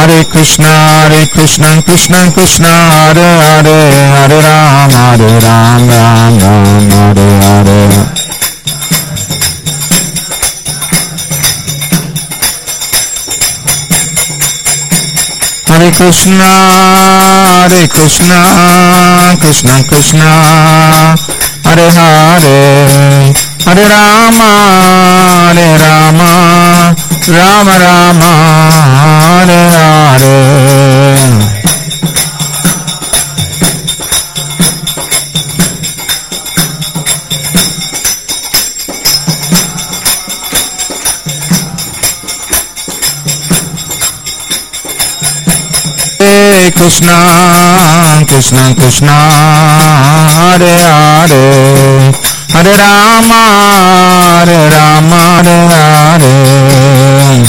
Hare Krishna, Hare Krishna, Krishna Krishna, Hare Hare, Hare Ram, Hare Ram, Ram Ram, Hare Hare. Hare Krishna, Hare Krishna, Krishna Krishna, Hare Hare, Hare Rama, Hare Rama, Rama Rama, Hare Hare. Hare Krishna, Krishna Krishna, Hare Hare, Hare Rama, Hare Rama, Hare Hare.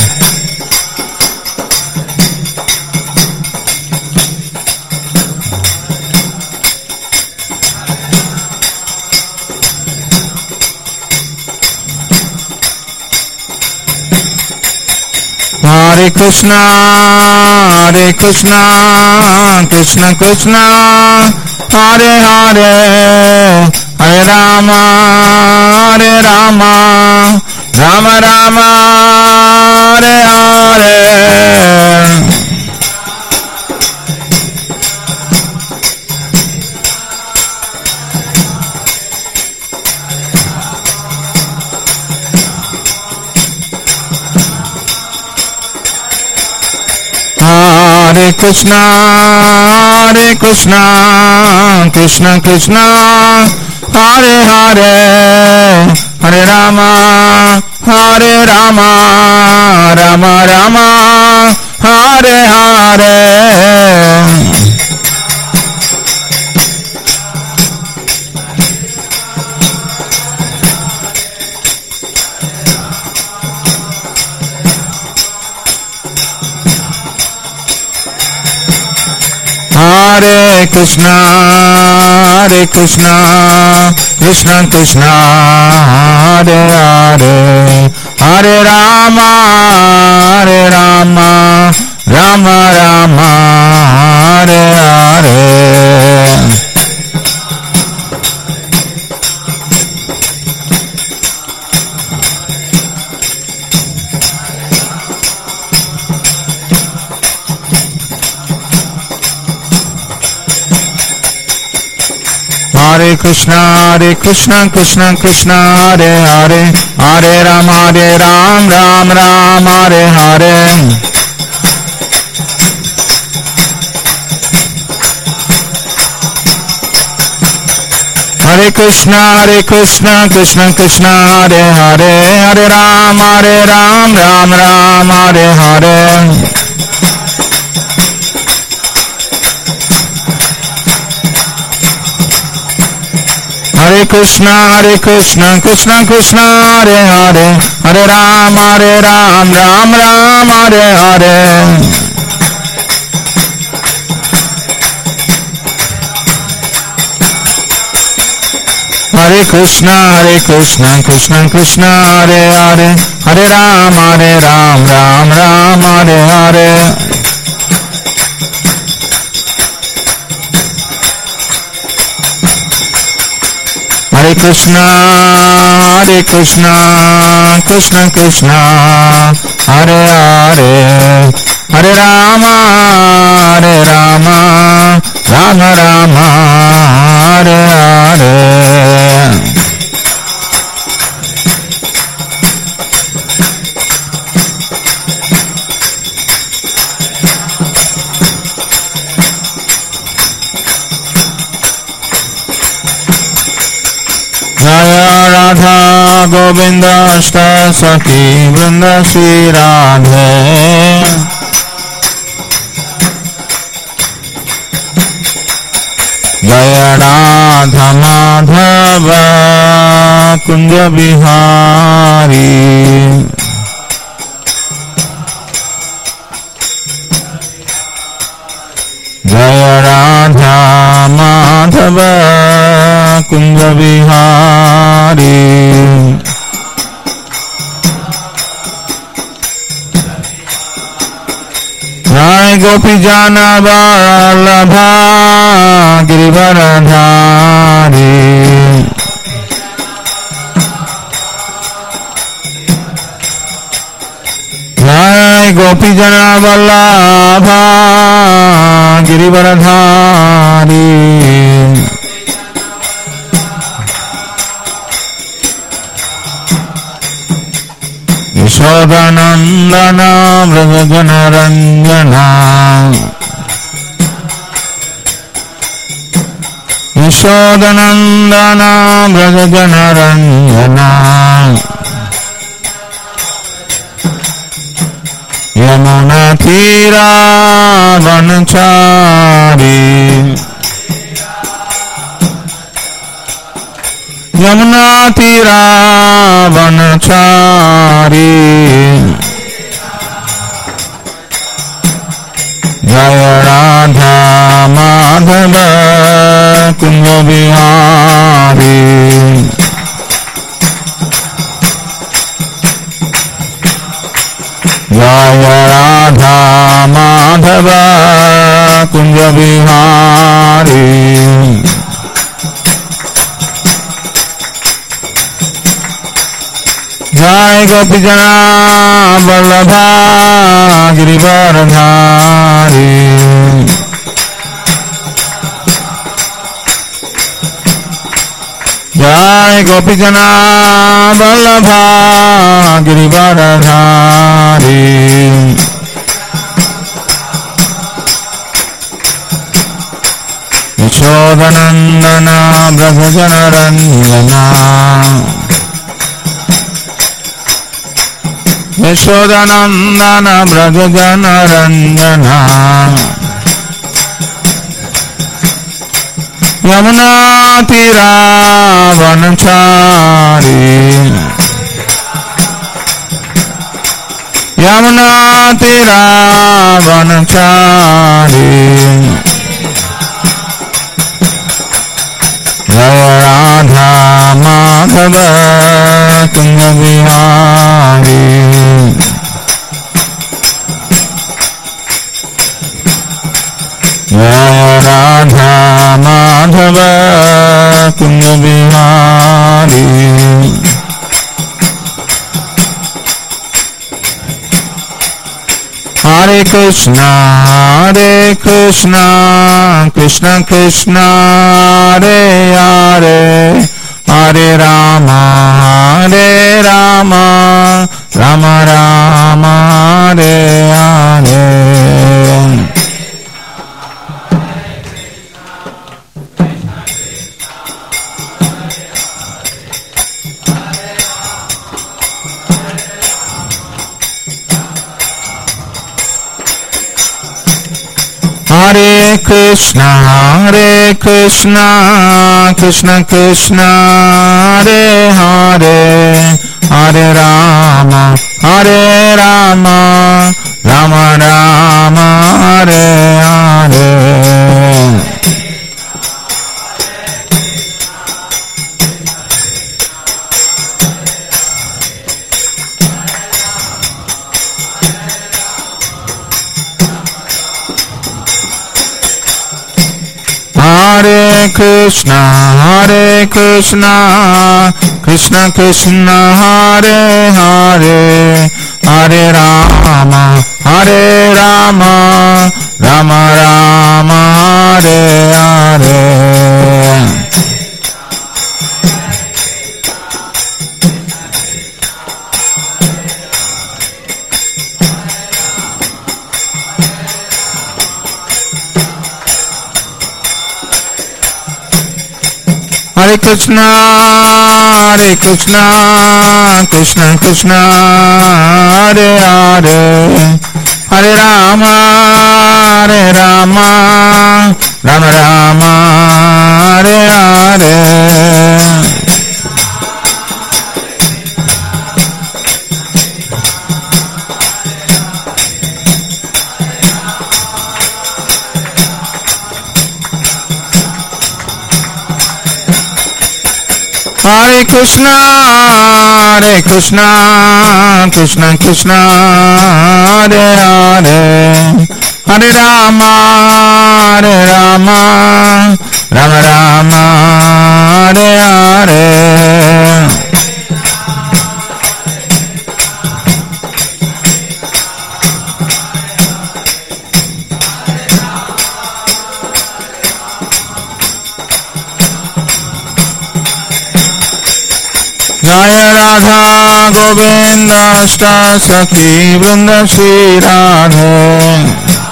Hare Krishna, Hare Krishna, Krishna Krishna, Hare Hare, Hare Rama, Hare Rama, Rama Rama, Hare Hare. Hare Krishna, Hare Krishna, Krishna Krishna, Hare Hare, Hare Rama, Hare Rama, Rama Rama, Hare Hare. Hare Krishna, Hare Krishna, Krishna Krishna, Hare Hare, Hare Rama, Hare Rama, Rama Rama, Hare Hare. Hare Krishna, Hare Krishna, Krishna Krishna, Hare Hare, Hare Ram, Hare Ram, Ram Ram, Hare Hare. Hare Krishna, Hare Krishna, Krishna Krishna, Hare Hare, Hare Ram, Hare Ram, Ram Ram, Hare Hare. Hare Krishna, Hare Krishna, Krishna Krishna, Hare Hare, Hare Ram, Hare Ram, Ram Ram, Hare Hare. Hare Krishna, Hare Krishna, Krishna Krishna, Hare Hare, Hare Ram, Hare Ram, Ram Ram, Hare Hare. Hare Krishna, Hare Krishna, Krishna Krishna, Hare Hare, Hare Rama, Hare Rama, Rama Rama, Hare Hare. जय राधा गोविंद अष्ट सखी वृंद श्री राधे जय राधा माधव कुंज बिहारी जय राधा माधव कुंज बिहारी जय गोपीजन वल्लभा गिरिवरधारी जय गोपीजन वल्लभा गिरिवरधारी यशोदनन्दन मृगजनरञ्जना यशोदनन्दन मृगजनरञ्जना यमुनतीरावनचारी यमुनातीरावनचारी जय राधा माधव कुञ्ज बिहारी जय राधा माधव कुञ्ज बिहारी जय गोपीजना वल्लभा गिरिवरधारी जय गोपीजना वल्लभा गिरिवरधारी यशोदनन्दन ब्रजनरञ्जना यशोदनन्दन ब्रजनरञ्जना यमुनातिरावनचारी यमुनातिरावनचारी जय राधा माधव कुञ्ज बिहारी जय राधा माधव कुञ्ज Bihari Hare Krishna, Hare Krishna, Krishna Krishna, Hare Hare, Hare Rama, Hare Rama, Rama Rama, Hare Hare. Hare Krishna, Hare Krishna, Krishna Krishna, Hare Hare, Hare Rama, Hare Rama, Rama Rama, Hare Hare. Hare Krishna, Hare Krishna, Krishna Krishna, Hare Hare, Hare Rama, Hare Rama, Rama Rama, Hare Hare. Hare Krishna, Hare Krishna, Krishna Krishna, Hare Hare, Hare Rama, Hare Rama, Rama Rama, Hare Hare. Hare Krishna, Hare Krishna, Krishna Krishna, Hare Hare, Hare Rama Hare Rama Rama Rama Hare Hare जय राधा गोविंद अष्ट सखी वृंद श्री राधे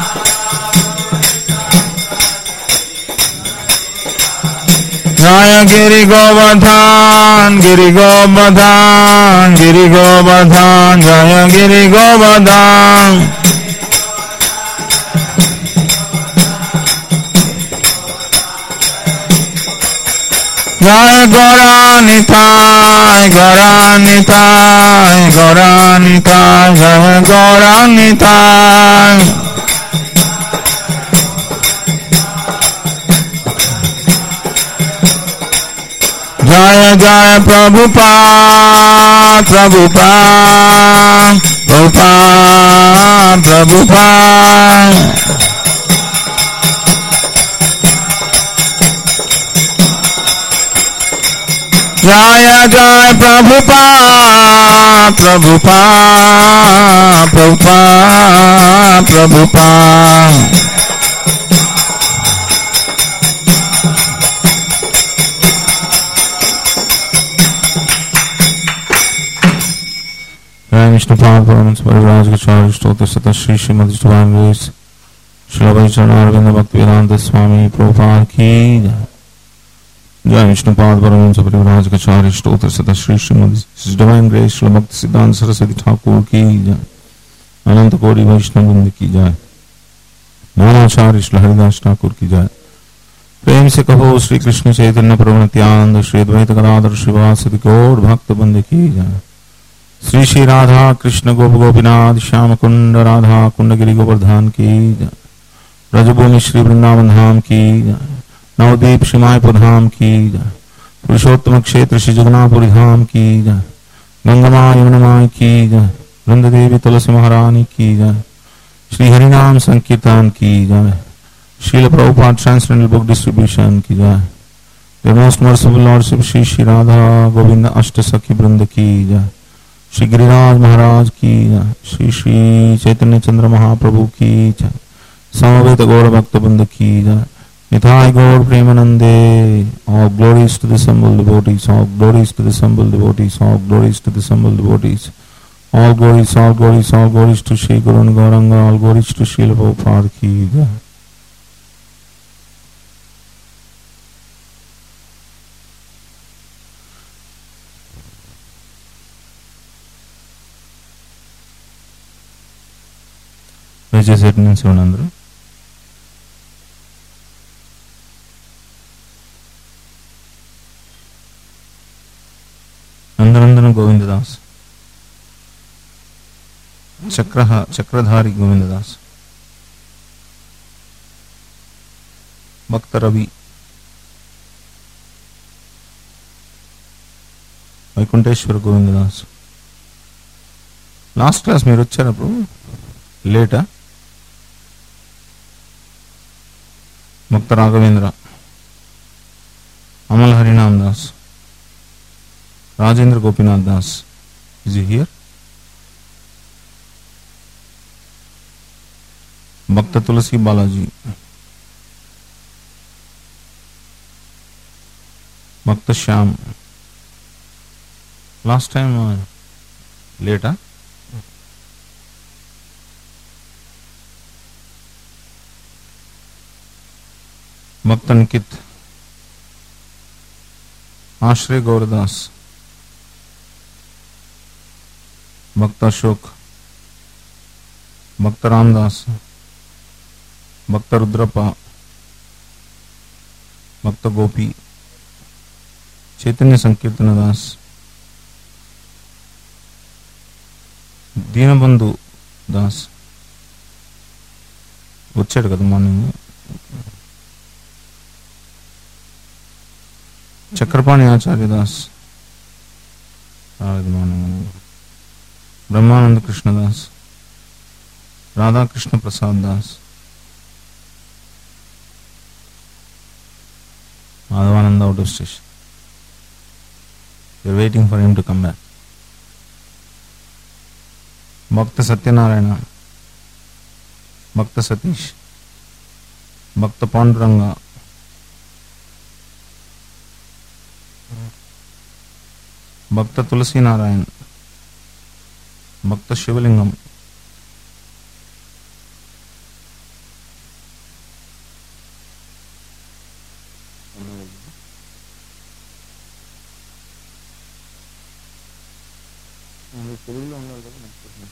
जय गिरि गोवर्धन गिरि गोवर्धन गिरि गोवर्धन जय गिरि गोवर्धन জয় গৌরানিতায় গৌরানিতায় গৌরানিতায় জয় গৌরানিতায় জয় জয় প্রভুপা প্রভুপা প্রভুপা প্রভুপা জয় জয় প্রভুপা প্রভুপা প্রভুপা প্রভুপা जय विष्णु पाद परमंस परिराज गोचार्य स्तोत्र सत श्री श्रीमद भगवान वेश श्री चरणारविंद भक्ति वेदांत स्वामी प्रभुपाद की जय जय विष्णुपाद परमहंस परिवराज कचार्य स्तोत्र सदा श्री श्रीमद डिवाइन ग्रेस श्री भक्ति सिद्धांत सरस्वती ठाकुर की जय अनंत कोटि वैष्णव वृंद की जय नानाचार्य श्री हरिदास ठाकुर की जय प्रेम से कहो श्री कृष्ण चैतन्य प्रभु नित्यानंद श्री द्वैत गदाधर श्रीवासदि गौर भक्त बंद की जय श्री श्री राधा कृष्ण गोप गोपीनाथ श्याम कुंड राधा कुंड गिरी गोवर्धन की जय ब्रजभूमि श्री वृंदावन धाम की जय नवदीप शिमाय धाम की जय पुरुषोत्तम क्षेत्र श्री जगन्नाथपुरी धाम की जय गंगमा यमुनमाय की जय वृंद देवी तुलसी महारानी की जय श्री हरिनाम संकीर्तन की जय शील प्रभुपाद ट्रांसलेंडल बुक डिस्ट्रीब्यूशन की जय the most merciful lordship Shri Shri Radha Govind अष्ट सखी वृंद की जय श्री गिरिराज महाराज की जय श्री श्री चैतन्य चंद्र महाप्रभु की जय समवेत गौर भक्त वृंद की जय Nithai Gaur Premanande, all glories to the assembled devotees, all glories to the assembled devotees, all glories to the assembled devotees, all glories, all glories, all glories to Sri Guru and Gauranga, all glories to Sri Prabhupada ki jai. దయచేసి attendance ఇవ్వండి అందరూ నందనందన గోవిందదాస్ చక్ర Chakradhari Govindadas Bhakta Ravi Vaikuntheshwara Govindadas last class మీరు వచ్చారప్పుడు లేటా Bhakta Raghavendra Amal Harinam Das Rajendra Gopinath Das is here Bhakta Tulasi Balaji Bhakta Shyam last time లేటా భక్త నిఖిత్ ఆశ్రయ్ గౌరదాస్ భక్త అశోక్ భక్త రామదాస్ భక్త రుద్రప్ప భక్త గోపి చైతన్య సంకీర్తన దాస్ దీనబంధు దాస్ వచ్చాడు కదా మార్నింగ్ చక్రపాణి ఆచార్య దాస్ రాలేదు morning Brahmananda Krishnadas Radhakrishna Prasad Das on the out of station. You're waiting for him to come back. Bhakta Satyanarayana Bhakta Satish Bhakta Panduranga Bhakta Tulasinarayana Bhakta Shivalingam తెలుగులో ఉండాలి కదా నాకు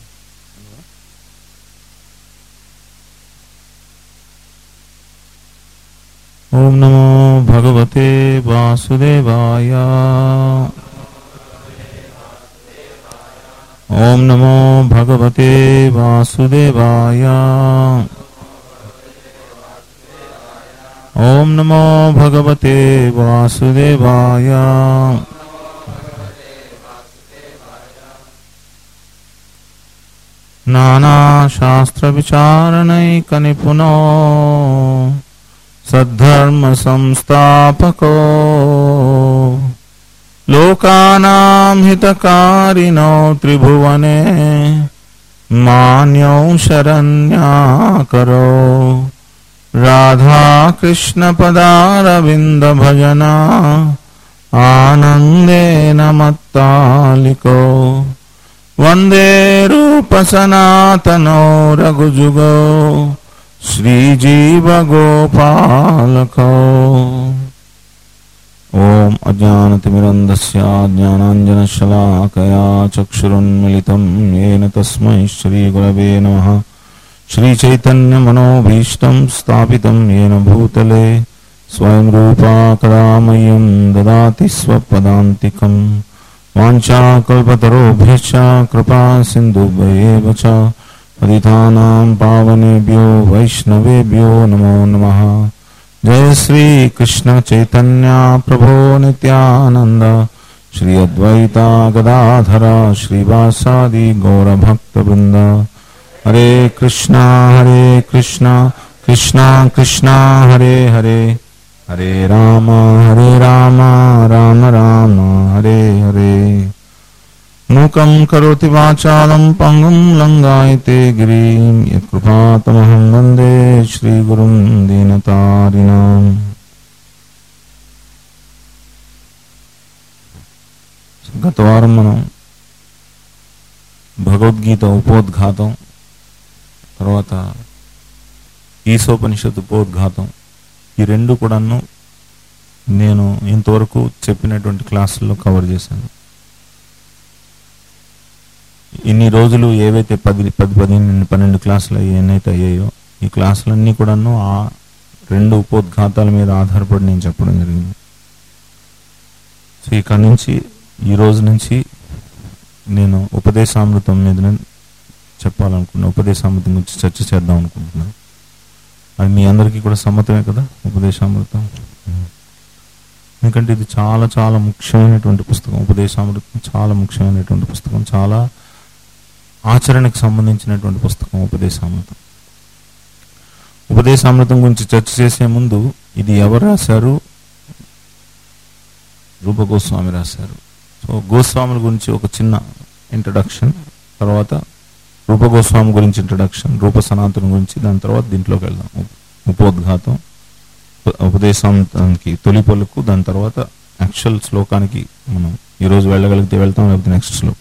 ఓం నమో భగవతే వాసుదేవాయ ఓం నమో భగవతే వాసుదేవాయ ఓం నమో భగవతే వాసుదేవాయ नानाशास्त्रविचारणैकनिपुनो सद्धर्मसंस्थापको लोकानां हितकारिणो त्रिभुवने मान्यौ शरण्याकरो राधाकृष्णपदारविन्दभजना आनन्देन मत्तालिको वन्दे रूपसनातनो रघुजुगो श्रीजीवगोपालको ॐ अज्ञानतिमिरन्दस्य ज्ञानाञ्जनशलाकया चक्षुरुन्मिलितं येन तस्मै श्रीगुरवे नमः श्रीचैतन्यमनोभीष्टं स्थापितं येन भूतले स्वयं रूपा कदा मह्यं ददाति स्वपदान्तिकम् वाञ्छाकल्पतरोभ्यश्च कृपा सिन्धुभ्येव च पतितानां पावनेभ्यो वैष्णवेभ्यो नमो नमः जय श्री कृष्ण चैतन्य प्रभो नित्यानन्द श्री अद्वैता गदाधर श्रीवासादि गौरभक्तवृन्द हरे कृष्णा हरे कृष्णा कृष्णा कृष्णा हरे हरे हरे राम हरे राम राम राम हरे हरे मूकं करोति वाचालं पङ्गुं लङ्गायते गिरिं यत्कृपातमहं वन्दे श्रीगुरुं दीनतारिणाम् గత వారం మనం భగవద్గీత ఉపోద్ఘాతం తర్వాత ఈశోపనిషత్ ఉపోద్ఘాతం ఈ రెండు కూడాను నేను ఇంతవరకు చెప్పినటువంటి క్లాసుల్లో కవర్ చేశాను ఇన్ని రోజులు ఏవైతే పది పది పదిహేను పన్నెండు క్లాసులు ఏనైతే అయ్యాయో ఈ క్లాసులన్నీ కూడాను ఆ రెండు ఉపోద్ఘాతాల మీద ఆధారపడి నేను చెప్పడం జరిగింది సో ఇక్కడ నుంచి ఈ రోజు నుంచి నేను ఉపదేశామృతం మీద చెప్పాలనుకున్నా ఉపదేశామృతం గురించి చర్చ చేద్దాం అనుకుంటున్నాను అది మీ అందరికీ కూడా సమ్మతమే కదా ఉపదేశామృతం ఎందుకంటే ఇది చాలా చాలా ముఖ్యమైనటువంటి పుస్తకం ఉపదేశామృతం చాలా ముఖ్యమైనటువంటి పుస్తకం చాలా ఆచరణకు సంబంధించినటువంటి పుస్తకం ఉపదేశామృతం ఉపదేశామృతం గురించి చర్చ చేసే ముందు ఇది ఎవరు రాశారు రూప గోస్వామి రాశారు సో గోస్వాముల గురించి ఒక చిన్న ఇంట్రడక్షన్ తర్వాత రూప గోస్వామి గురించి ఇంట్రడక్షన్ రూప సనాతన గురించి దాని తర్వాత దీంట్లోకి వెళ్దాం ఉపోద్ఘాతం ఉపదేశానికి తొలి పలుకు దాని తర్వాత యాక్చువల్ శ్లోకానికి మనం ఈరోజు వెళ్ళగలిగితే వెళ్తాం లేకపోతే నెక్స్ట్ శ్లోకం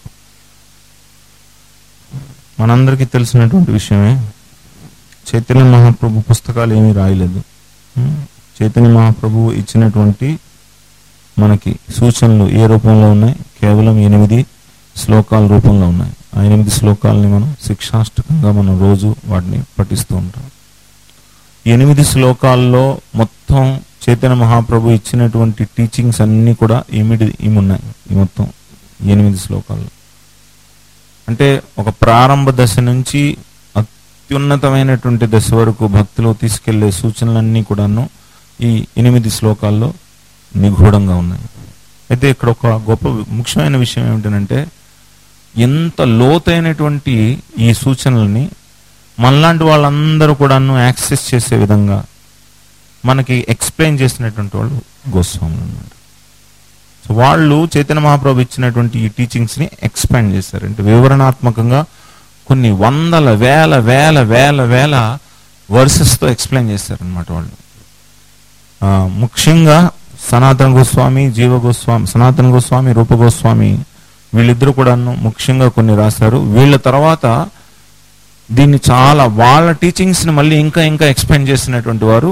మనందరికీ తెలిసినటువంటి విషయమే చైతన్య మహాప్రభు పుస్తకాలు ఏమీ రాయలేదు చైతన్య మహాప్రభు ఇచ్చినటువంటి మనకి సూచనలు ఏ రూపంలో ఉన్నాయి కేవలం ఎనిమిది శ్లోకాల రూపంలో ఉన్నాయి ఆ ఎనిమిది శ్లోకాలని మనం శిక్షాష్టకంగా మనం రోజు వాటిని పఠిస్తూ ఉంటాం ఎనిమిది శ్లోకాల్లో మొత్తం చైతన్య మహాప్రభు ఇచ్చినటువంటి టీచింగ్స్ అన్నీ కూడా ఇమిడి ఇమున్నాయి ఈ మొత్తం ఎనిమిది శ్లోకాల్లో అంటే ఒక ప్రారంభ దశ నుంచి అత్యున్నతమైనటువంటి దశ వరకు భక్తిలో తీసుకెళ్లే సూచనలన్నీ కూడాను ఈ ఎనిమిది శ్లోకాల్లో నిగూఢంగా ఉన్నాయి అయితే ఇక్కడ ఒక గొప్ప ముఖ్యమైన విషయం ఏమిటంటే ఎంత లోతైనటువంటి ఈ సూచనల్ని మనలాంటి వాళ్ళందరూ కూడాను యాక్సెస్ చేసే విధంగా మనకి ఎక్స్ప్లెయిన్ చేసినటువంటి వాళ్ళు గోస్వాములు అన్నమాట సో వాళ్ళు చైతన్య మహాప్రభు ఇచ్చినటువంటి ఈ టీచింగ్స్ని ఎక్స్పాండ్ చేశారు అంటే వివరణాత్మకంగా కొన్ని వందల వేల వేల వేల వేల వర్సెస్తో ఎక్స్ప్లెయిన్ చేశారనమాట వాళ్ళు ఆ, ముఖ్యంగా సనాతన గోస్వామి జీవ గోస్వామి సనాతన గోస్వామి రూప గోస్వామి వీళ్ళిద్దరూ కూడాను ముఖ్యంగా కొన్ని రాశారు వీళ్ళ తర్వాత దీన్ని చాలా వాళ్ళ టీచింగ్స్ ని మళ్ళీ ఇంకా ఇంకా ఎక్స్పాండ్ చేసినటువంటి వారు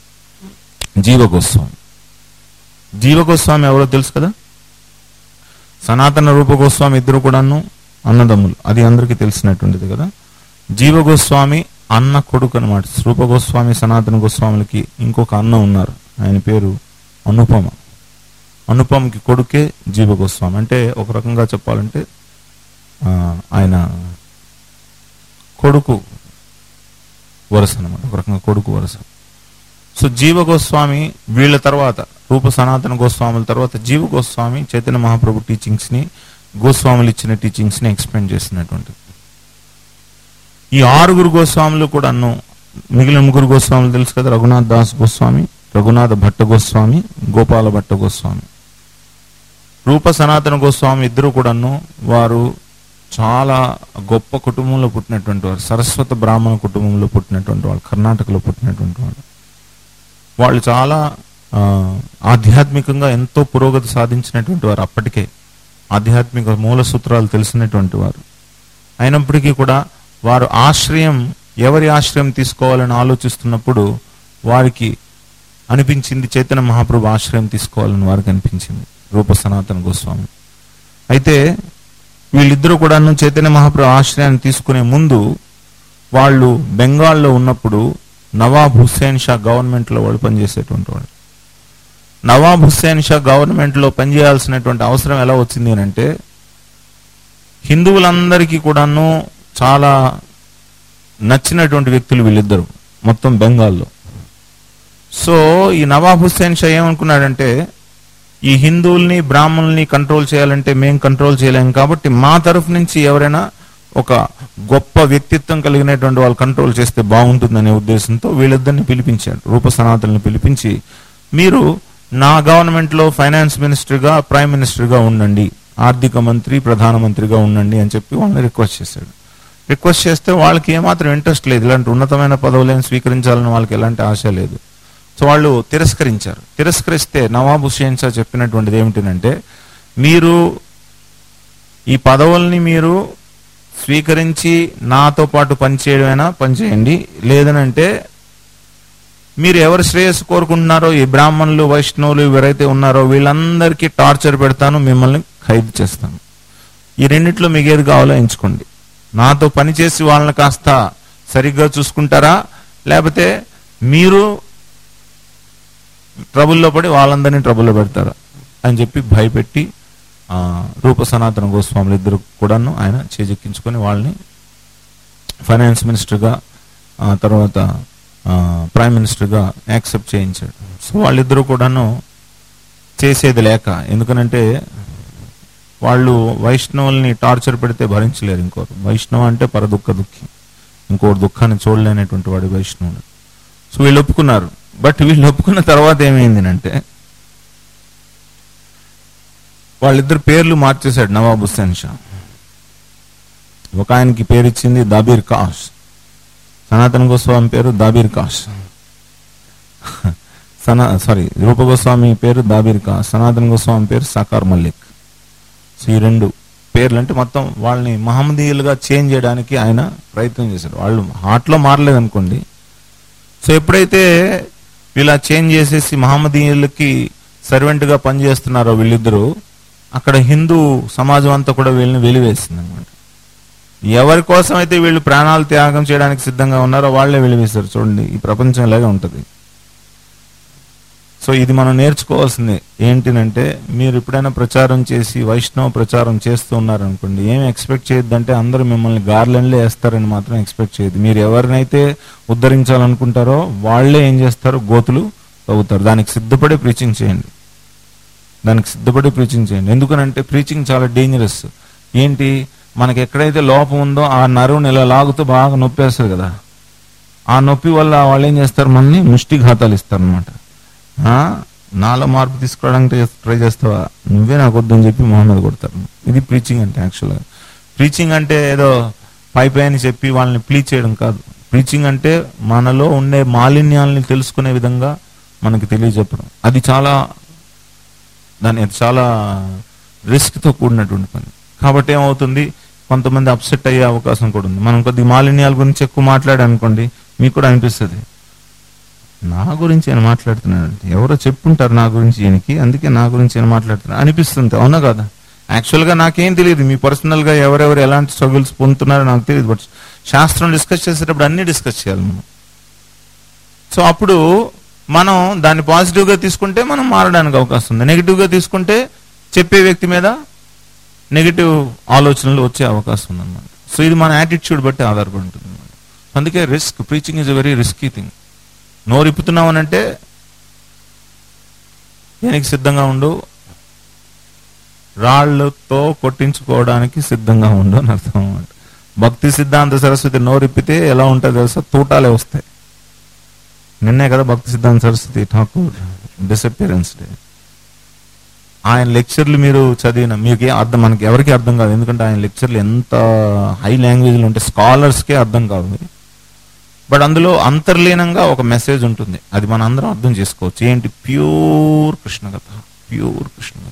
జీవ గోస్వామి జీవ గోస్వామి ఎవరో తెలుసు కదా సనాతన రూప గోస్వామి ఇద్దరు కూడాను అన్నదమ్ములు అది అందరికీ తెలిసినటువంటిది కదా జీవ గోస్వామి అన్న కొడుకు అనమాట రూప గోస్వామి సనాతన గోస్వాములకి ఇంకొక అన్న ఉన్నారు ఆయన పేరు అనుపమ అనుపమకి కొడుకే జీవ గోస్వామి అంటే ఒక రకంగా చెప్పాలంటే ఆ, ఆయన కొడుకు వరుస అనమాట ఒక రకంగా కొడుకు వరుస సో జీవ గోస్వామి వీళ్ళ తర్వాత రూప సనాతన గోస్వాముల తర్వాత జీవ గోస్వామి చైతన్య మహాప్రభు టీచింగ్స్ ని గోస్వాములు ఇచ్చిన టీచింగ్స్ ని ఎక్స్ప్లెయిన్ చేసినటువంటిది ఈ ఆరుగురు గోస్వాములు కూడా అన్ను మిగిలిన ముగ్గురు గోస్వాములు తెలుసు కదా రఘునాథ్ దాస్ గోస్వామి రఘునాథ భట్ట గోస్వామి గోపాల భట్ట గోస్వామి రూప సనాతన గోస్వామి ఇద్దరు కూడాను వారు చాలా గొప్ప కుటుంబంలో పుట్టినటువంటి వారు సరస్వత బ్రాహ్మణ కుటుంబంలో పుట్టినటువంటి వాళ్ళు కర్ణాటకలో పుట్టినటువంటి వాళ్ళు వాళ్ళు చాలా ఆ, ఆధ్యాత్మికంగా ఎంతో పురోగతి సాధించినటువంటి వారు అప్పటికే ఆధ్యాత్మిక మూల సూత్రాలు తెలిసినటువంటి వారు అయినప్పటికీ కూడా వారు ఆశ్రయం ఎవరి ఆశ్రయం తీసుకోవాలని ఆలోచిస్తున్నప్పుడు వారికి అనిపించింది చైతన్య మహాప్రభు ఆశ్రయం తీసుకోవాలని వారికి అనిపించింది రూప సనాతన గోస్వామి అయితే వీళ్ళిద్దరూ కూడాను చైతన్య మహాప్రభు ఆశ్రయాన్ని తీసుకునే ముందు వాళ్ళు బెంగాల్లో ఉన్నప్పుడు నవాబ్ హుస్సేన్ షా గవర్నమెంట్ లో వాళ్ళు పనిచేసేటువంటి వాళ్ళు నవాబ్ హుస్సేన్ షా గవర్నమెంట్ లో పనిచేయాల్సినటువంటి అవసరం ఎలా వచ్చింది అని అంటే హిందువులందరికీ కూడాను చాలా నచ్చినటువంటి వ్యక్తులు వీళ్ళిద్దరు మొత్తం బెంగాల్లో సో ఈ నవాబ్ హుస్సేన్ షా ఏమనుకున్నాడంటే ఈ హిందువుల్ని బ్రాహ్మణుల్ని కంట్రోల్ చేయాలంటే మేం కంట్రోల్ చేయలేం కాబట్టి మా తరఫు నుంచి ఎవరైనా ఒక గొప్ప వ్యక్తిత్వం కలిగినటువంటి వాళ్ళు కంట్రోల్ చేస్తే బాగుంటుందనే ఉద్దేశంతో వీళ్ళిద్దరిని పిలిపించాడు రూప సనాతనని పిలిపించి మీరు నా గవర్నమెంట్ లో ఫైనాన్స్ మినిస్టర్గా ప్రైమ్ మినిస్టర్గా ఉండండి ఆర్థిక మంత్రి ప్రధానమంత్రిగా ఉండండి అని చెప్పి వాళ్ళని రిక్వెస్ట్ చేశాడు రిక్వెస్ట్ చేస్తే వాళ్ళకి ఏమాత్రం ఇంట్రెస్ట్ లేదు ఇలాంటి ఉన్నతమైన పదవులను స్వీకరించాలని వాళ్ళకి ఎలాంటి ఆశ లేదు సో వాళ్ళు తిరస్కరించారు తిరస్కరిస్తే నవాబ్ హుస్సేన్ షా చెప్పినటువంటిది ఏమిటంటే మీరు ఈ పదవుల్ని మీరు స్వీకరించి నాతో పాటు పనిచేయడమైనా పనిచేయండి లేదనంటే మీరు ఎవరి శ్రేయస్సు కోరుకుంటున్నారో ఈ బ్రాహ్మణులు వైష్ణవులు ఎవరైతే ఉన్నారో వీళ్ళందరికీ టార్చర్ పెడతాను మిమ్మల్ని ఖైదు చేస్తాను ఈ రెండిట్లో మీకు ఏది కావాలో ఎంచుకోండి నాతో పనిచేసి వాళ్ళని కాస్త సరిగ్గా చూసుకుంటారా లేకపోతే మీరు ట్రబుల్లో పడి వాళ్ళందరినీ ట్రబుల్లో పెడతారా అని చెప్పి భయపెట్టి ఆ, రూప సనాతన గోస్వాములు ఇద్దరు కూడాను ఆయన చేజెక్కించుకొని వాళ్ళని ఫైనాన్స్ మినిస్టర్గా ఆ తర్వాత ఆ, ప్రైమ్ మినిస్టర్గా యాక్సెప్ట్ చేయించాడు సో వాళ్ళిద్దరూ కూడాను చేసేది లేక ఎందుకనంటే వాళ్ళు వైష్ణవుల్ని టార్చర్ పెడితే భరించలేరు ఇంకోరు వైష్ణవ అంటే పరదుఃఖ దుఃఖి ఇంకోటి దుఃఖాన్ని చూడలేనటువంటి వాడు వైష్ణవుడు సో వీళ్ళు ఒప్పుకున్నారు బట్ వీళ్ళు ఒప్పుకున్న తర్వాత ఏమైంది అంటే వాళ్ళిద్దరు పేర్లు మార్చేశాడు నవాబ్ హుస్సేన్ షా ఒక ఆయనకి పేరు ఇచ్చింది దాబీర్ కాష్ సనాతన గోస్వామి పేరు దాబీర్ కాష్ సనా సారీ రూప గోస్వామి పేరు దాబీర్ కాష్ సనాతన గోస్వామి పేరు సాకార్ మల్లిక్ సో ఈ రెండు పేర్లు అంటే మొత్తం వాళ్ళని మహమ్మదీయులుగా చేంజ్ చేయడానికి ఆయన ప్రయత్నం చేశారు వాళ్ళు హార్ట్లో మారలేదు అనుకోండి సో ఎప్పుడైతే ఇలా చేంజ్ చేసేసి మహమ్మదీయులకి సర్వెంట్ గా పనిచేస్తున్నారో వీళ్ళిద్దరూ అక్కడ హిందూ సమాజం అంతా కూడా వీళ్ళని వెలివేసింది అనమాట ఎవరి కోసం అయితే వీళ్ళు ప్రాణాలు త్యాగం చేయడానికి సిద్ధంగా ఉన్నారో వాళ్ళే వెలివేశారు చూడండి ఈ ప్రపంచం ఇలాగే ఉంటది సో ఇది మనం నేర్చుకోవాల్సిందే ఏంటినంటే మీరు ఎప్పుడైనా ప్రచారం చేసి వైష్ణవ ప్రచారం చేస్తూ ఉన్నారనుకోండి ఏం ఎక్స్పెక్ట్ చేయొద్దంటే అందరూ మిమ్మల్ని గార్లెండ్లే వేస్తారని మాత్రం ఎక్స్పెక్ట్ చేయదు మీరు ఎవరినైతే ఉద్ధరించాలనుకుంటారో వాళ్ళే ఏం చేస్తారో గోతులు తవ్వుతారు దానికి సిద్ధపడి ప్రీచింగ్ చేయండి దానికి సిద్ధపడి ప్రీచింగ్ చేయండి ఎందుకనంటే ప్రీచింగ్ చాలా డేంజరస్ ఏంటి మనకి ఎక్కడైతే లోపం ఉందో ఆ నరువుని ఇలా లాగుతూ బాగా నొప్పేస్తారు కదా ఆ నొప్పి వల్ల వాళ్ళు ఏం చేస్తారు మనని ముష్టిఘాతాలు ఇస్తారనమాట నాలో మార్పు తీసుకురావడానికి ట్రై చేస్తావా నువ్వే నాకు వద్దని చెప్పి మొహమ్మద్ కొడతారు ఇది ప్రీచింగ్ అంటే యాక్చువల్గా ప్రీచింగ్ అంటే ఏదో పై పైన చెప్పి వాళ్ళని ప్లీజ్ చేయడం కాదు ప్రీచింగ్ అంటే మనలో ఉండే మాలిన్యాలని తెలుసుకునే విధంగా మనకి తెలియజెప్పడం అది చాలా దాని అది చాలా రిస్క్తో కూడినటువంటి పని కాబట్టి ఏమవుతుంది కొంతమంది అప్సెట్ అయ్యే అవకాశం కూడా ఉంది మనం కొద్ది మాలిన్యాల గురించి ఎక్కువ మాట్లాడానుకోండి మీకు కూడా అనిపిస్తుంది నా గురించి ఆయన మాట్లాడుతున్నాడు ఎవరో చెప్పుంటారు నా గురించి ఈయనకి అందుకే నా గురించి ఆయన మాట్లాడుతున్నారు అనిపిస్తుంది అవునా కదా యాక్చువల్గా నాకేం తెలియదు మీ పర్సనల్గా ఎవరెవరు ఎలాంటి స్ట్రగుల్స్ పొందుతున్నారో నాకు తెలియదు బట్ శాస్త్రం డిస్కస్ చేసేటప్పుడు అన్ని డిస్కస్ చేయాలి మనం సో అప్పుడు మనం దాన్ని పాజిటివ్గా తీసుకుంటే మనం మారడానికి అవకాశం ఉంది నెగిటివ్గా తీసుకుంటే చెప్పే వ్యక్తి మీద నెగిటివ్ ఆలోచనలు వచ్చే అవకాశం ఉందన్నమాట సో ఇది మన యాటిట్యూడ్ బట్టి ఆధారపడి ఉంటుంది అనమాట అందుకే risk preaching is a very risky thing నోరిప్పుతున్నామనంటే దేనికి సిద్ధంగా ఉండు రాళ్లతో కొట్టించుకోవడానికి సిద్ధంగా ఉండు అని అర్థం అన్నమాట భక్తి సిద్ధాంత సరస్వతి నోరిప్పితే ఎలా ఉంటుంది తెలుసా తూటాలే వస్తాయి నిన్నే కదా భక్తి సిద్ధాంత సరస్వతి ఠాకూర్ డిసపియరెన్స్ డే ఆయన లెక్చర్లు మీరు చదివిన మీకు ఏం అర్థం మనకి ఎవరికి అర్థం కాదు ఎందుకంటే ఆయన లెక్చర్లు ఎంత హై లాంగ్వేజ్లో ఉంటే స్కాలర్స్కే అర్థం కాదు బట్ అందులో అంతర్లీనంగా ఒక మెసేజ్ ఉంటుంది అది మన అందరం అర్థం చేసుకోవచ్చు ఏంటి ప్యూర్ కృష్ణకథ ప్యూర్ కృష్ణకథ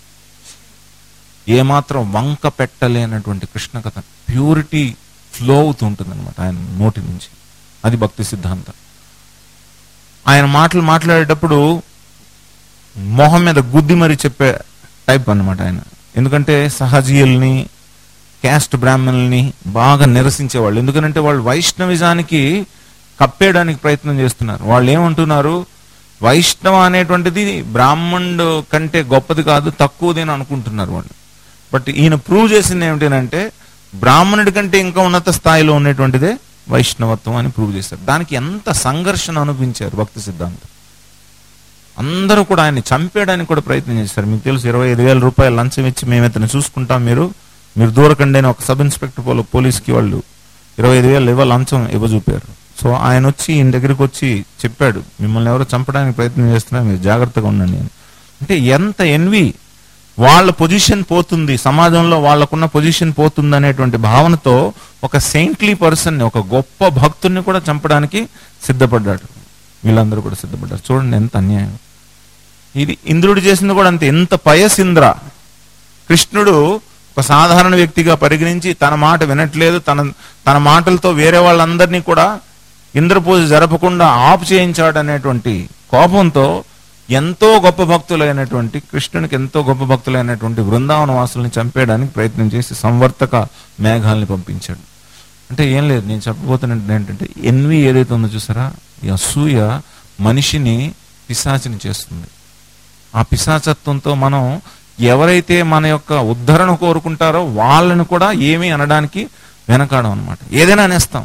ఏమాత్రం వంక పెట్టలేనటువంటి కృష్ణకథ ప్యూరిటీ ఫ్లో అవుతుంటుంది అనమాట ఆయన నోటి నుంచి అది భక్తి సిద్ధాంతం ఆయన మాటలు మాట్లాడేటప్పుడు మొహం మీద గుద్ది మరి చెప్పే టైప్ అన్నమాట ఆయన ఎందుకంటే సహజీయుల్ని క్యాస్ట్ బ్రాహ్మణుల్ని బాగా నిరసించేవాళ్ళు ఎందుకంటే వాళ్ళు వైష్ణవిజానికి కప్పేయడానికి ప్రయత్నం చేస్తున్నారు వాళ్ళు ఏమంటున్నారు వైష్ణవ అనేటువంటిది బ్రాహ్మణుడు కంటే గొప్పది కాదు తక్కువది అని అనుకుంటున్నారు వాళ్ళు బట్ ఈయన ప్రూవ్ చేసింది ఏమిటంటే బ్రాహ్మణుడి కంటే ఇంకా ఉన్నత స్థాయిలో ఉన్నటువంటిదే వైష్ణవత్వం అని ప్రూవ్ చేశారు దానికి ఎంత సంఘర్షణ అనిపించారు భక్తి సిద్ధాంతం అందరూ కూడా ఆయన్ని చంపేయడానికి కూడా ప్రయత్నం చేశారు మీకు తెలుసు ఇరవై ఐదు వేల రూపాయలు లంచం ఇచ్చి మేము ఇతను చూసుకుంటాం మీరు మీరు దూరకండి అని ఒక సబ్ ఇన్స్పెక్టర్ పోలో పోలీస్కి వాళ్ళు ఇరవై ఐదు వేలు ఇవ్వ లంచం ఇవ్వజూపారు సో ఆయన వచ్చి ఈయన దగ్గరికి వచ్చి చెప్పాడు మిమ్మల్ని ఎవరో చంపడానికి ప్రయత్నం చేస్తున్నారు మీరు జాగ్రత్తగా ఉండండి అని అంటే ఎంత ఎన్వి వాళ్ళ పొజిషన్ పోతుంది సమాజంలో వాళ్ళకున్న పొజిషన్ పోతుంది అనేటువంటి భావనతో ఒక సెయింట్లీ పర్సన్ ఒక గొప్ప భక్తుల్ని కూడా చంపడానికి సిద్ధపడ్డాడు వీళ్ళందరూ కూడా సిద్ధపడ్డారు చూడండి ఎంత అన్యాయం ఇది ఇంద్రుడు చేసింది కూడా అంతే ఎంత పయసింద్ర కృష్ణుడు ఒక సాధారణ వ్యక్తిగా పరిగణించి తన మాట వినట్లేదు తన తన మాటలతో వేరే వాళ్ళందరినీ కూడా ఇంద్రపూజ జరపకుండా ఆపు చేయించాడు అనేటువంటి కోపంతో ఎంతో గొప్ప భక్తులైనటువంటి కృష్ణునికి ఎంతో గొప్ప భక్తులైనటువంటి బృందావన వాసుల్ని చంపేయడానికి ప్రయత్నం చేసి సంవర్తక మేఘాల్ని పంపించాడు అంటే ఏం లేదు నేను చెప్పబోతున్నది ఏంటంటే ఎన్వి ఏదైతే ఉందో చూసారా ఈ అసూయ మనిషిని పిశాచిని చేస్తుంది ఆ పిశాచత్వంతో మనం ఎవరైతే మన యొక్క ఉద్ధరణ కోరుకుంటారో వాళ్ళని కూడా ఏమీ అనడానికి వెనకాడం అనమాట ఏదైనా అనేస్తాం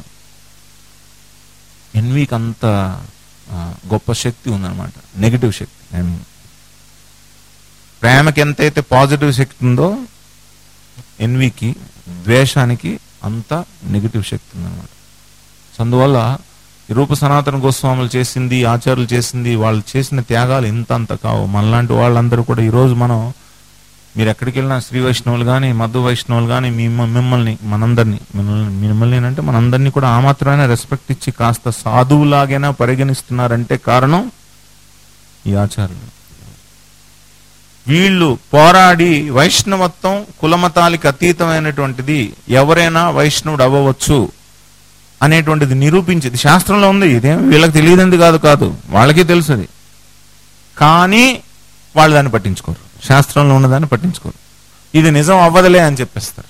ఎన్వీకి అంత ఆ, గొప్ప శక్తి ఉందన్నమాట నెగిటివ్ శక్తి ఐ మీన్ ప్రేమకి ఎంతైతే పాజిటివ్ శక్తి ఉందో ఎన్వీకి ద్వేషానికి అంత నెగిటివ్ శక్తి ఉందన్నమాట సో అందువల్ల ఈ రూప సనాతన గోస్వాములు చేసింది ఆచార్యులు చేసింది వాళ్ళు చేసిన త్యాగాలు ఇంత అంత కావు మనలాంటి వాళ్ళందరూ కూడా ఈరోజు మనం మీరు ఎక్కడికి వెళ్ళినా శ్రీ వైష్ణవులు కానీ మధు వైష్ణవులు కానీ మిమ్మ మిమ్మల్ని మనందరినీ మిమ్మల్ని మిమ్మల్ని అంటే మనందరినీ కూడా ఆ మాత్రమే రెస్పెక్ట్ ఇచ్చి కాస్త సాధువులాగైనా పరిగణిస్తున్నారంటే కారణం ఈ ఆచార్యులు వీళ్ళు పోరాడి వైష్ణవత్వం కులమతాలకి అతీతమైనటువంటిది ఎవరైనా వైష్ణవుడు అవ్వవచ్చు అనేటువంటిది నిరూపించేది శాస్త్రంలో ఉంది ఇదేం వీళ్ళకి తెలియదంది కాదు కాదు వాళ్ళకి తెలుసు అది కానీ వాళ్ళు దాన్ని పట్టించుకోరు శాస్త్రంలో ఉన్నదాన్ని పట్టించుకోరు ఇది నిజం అవ్వదులే అని చెప్పేస్తారు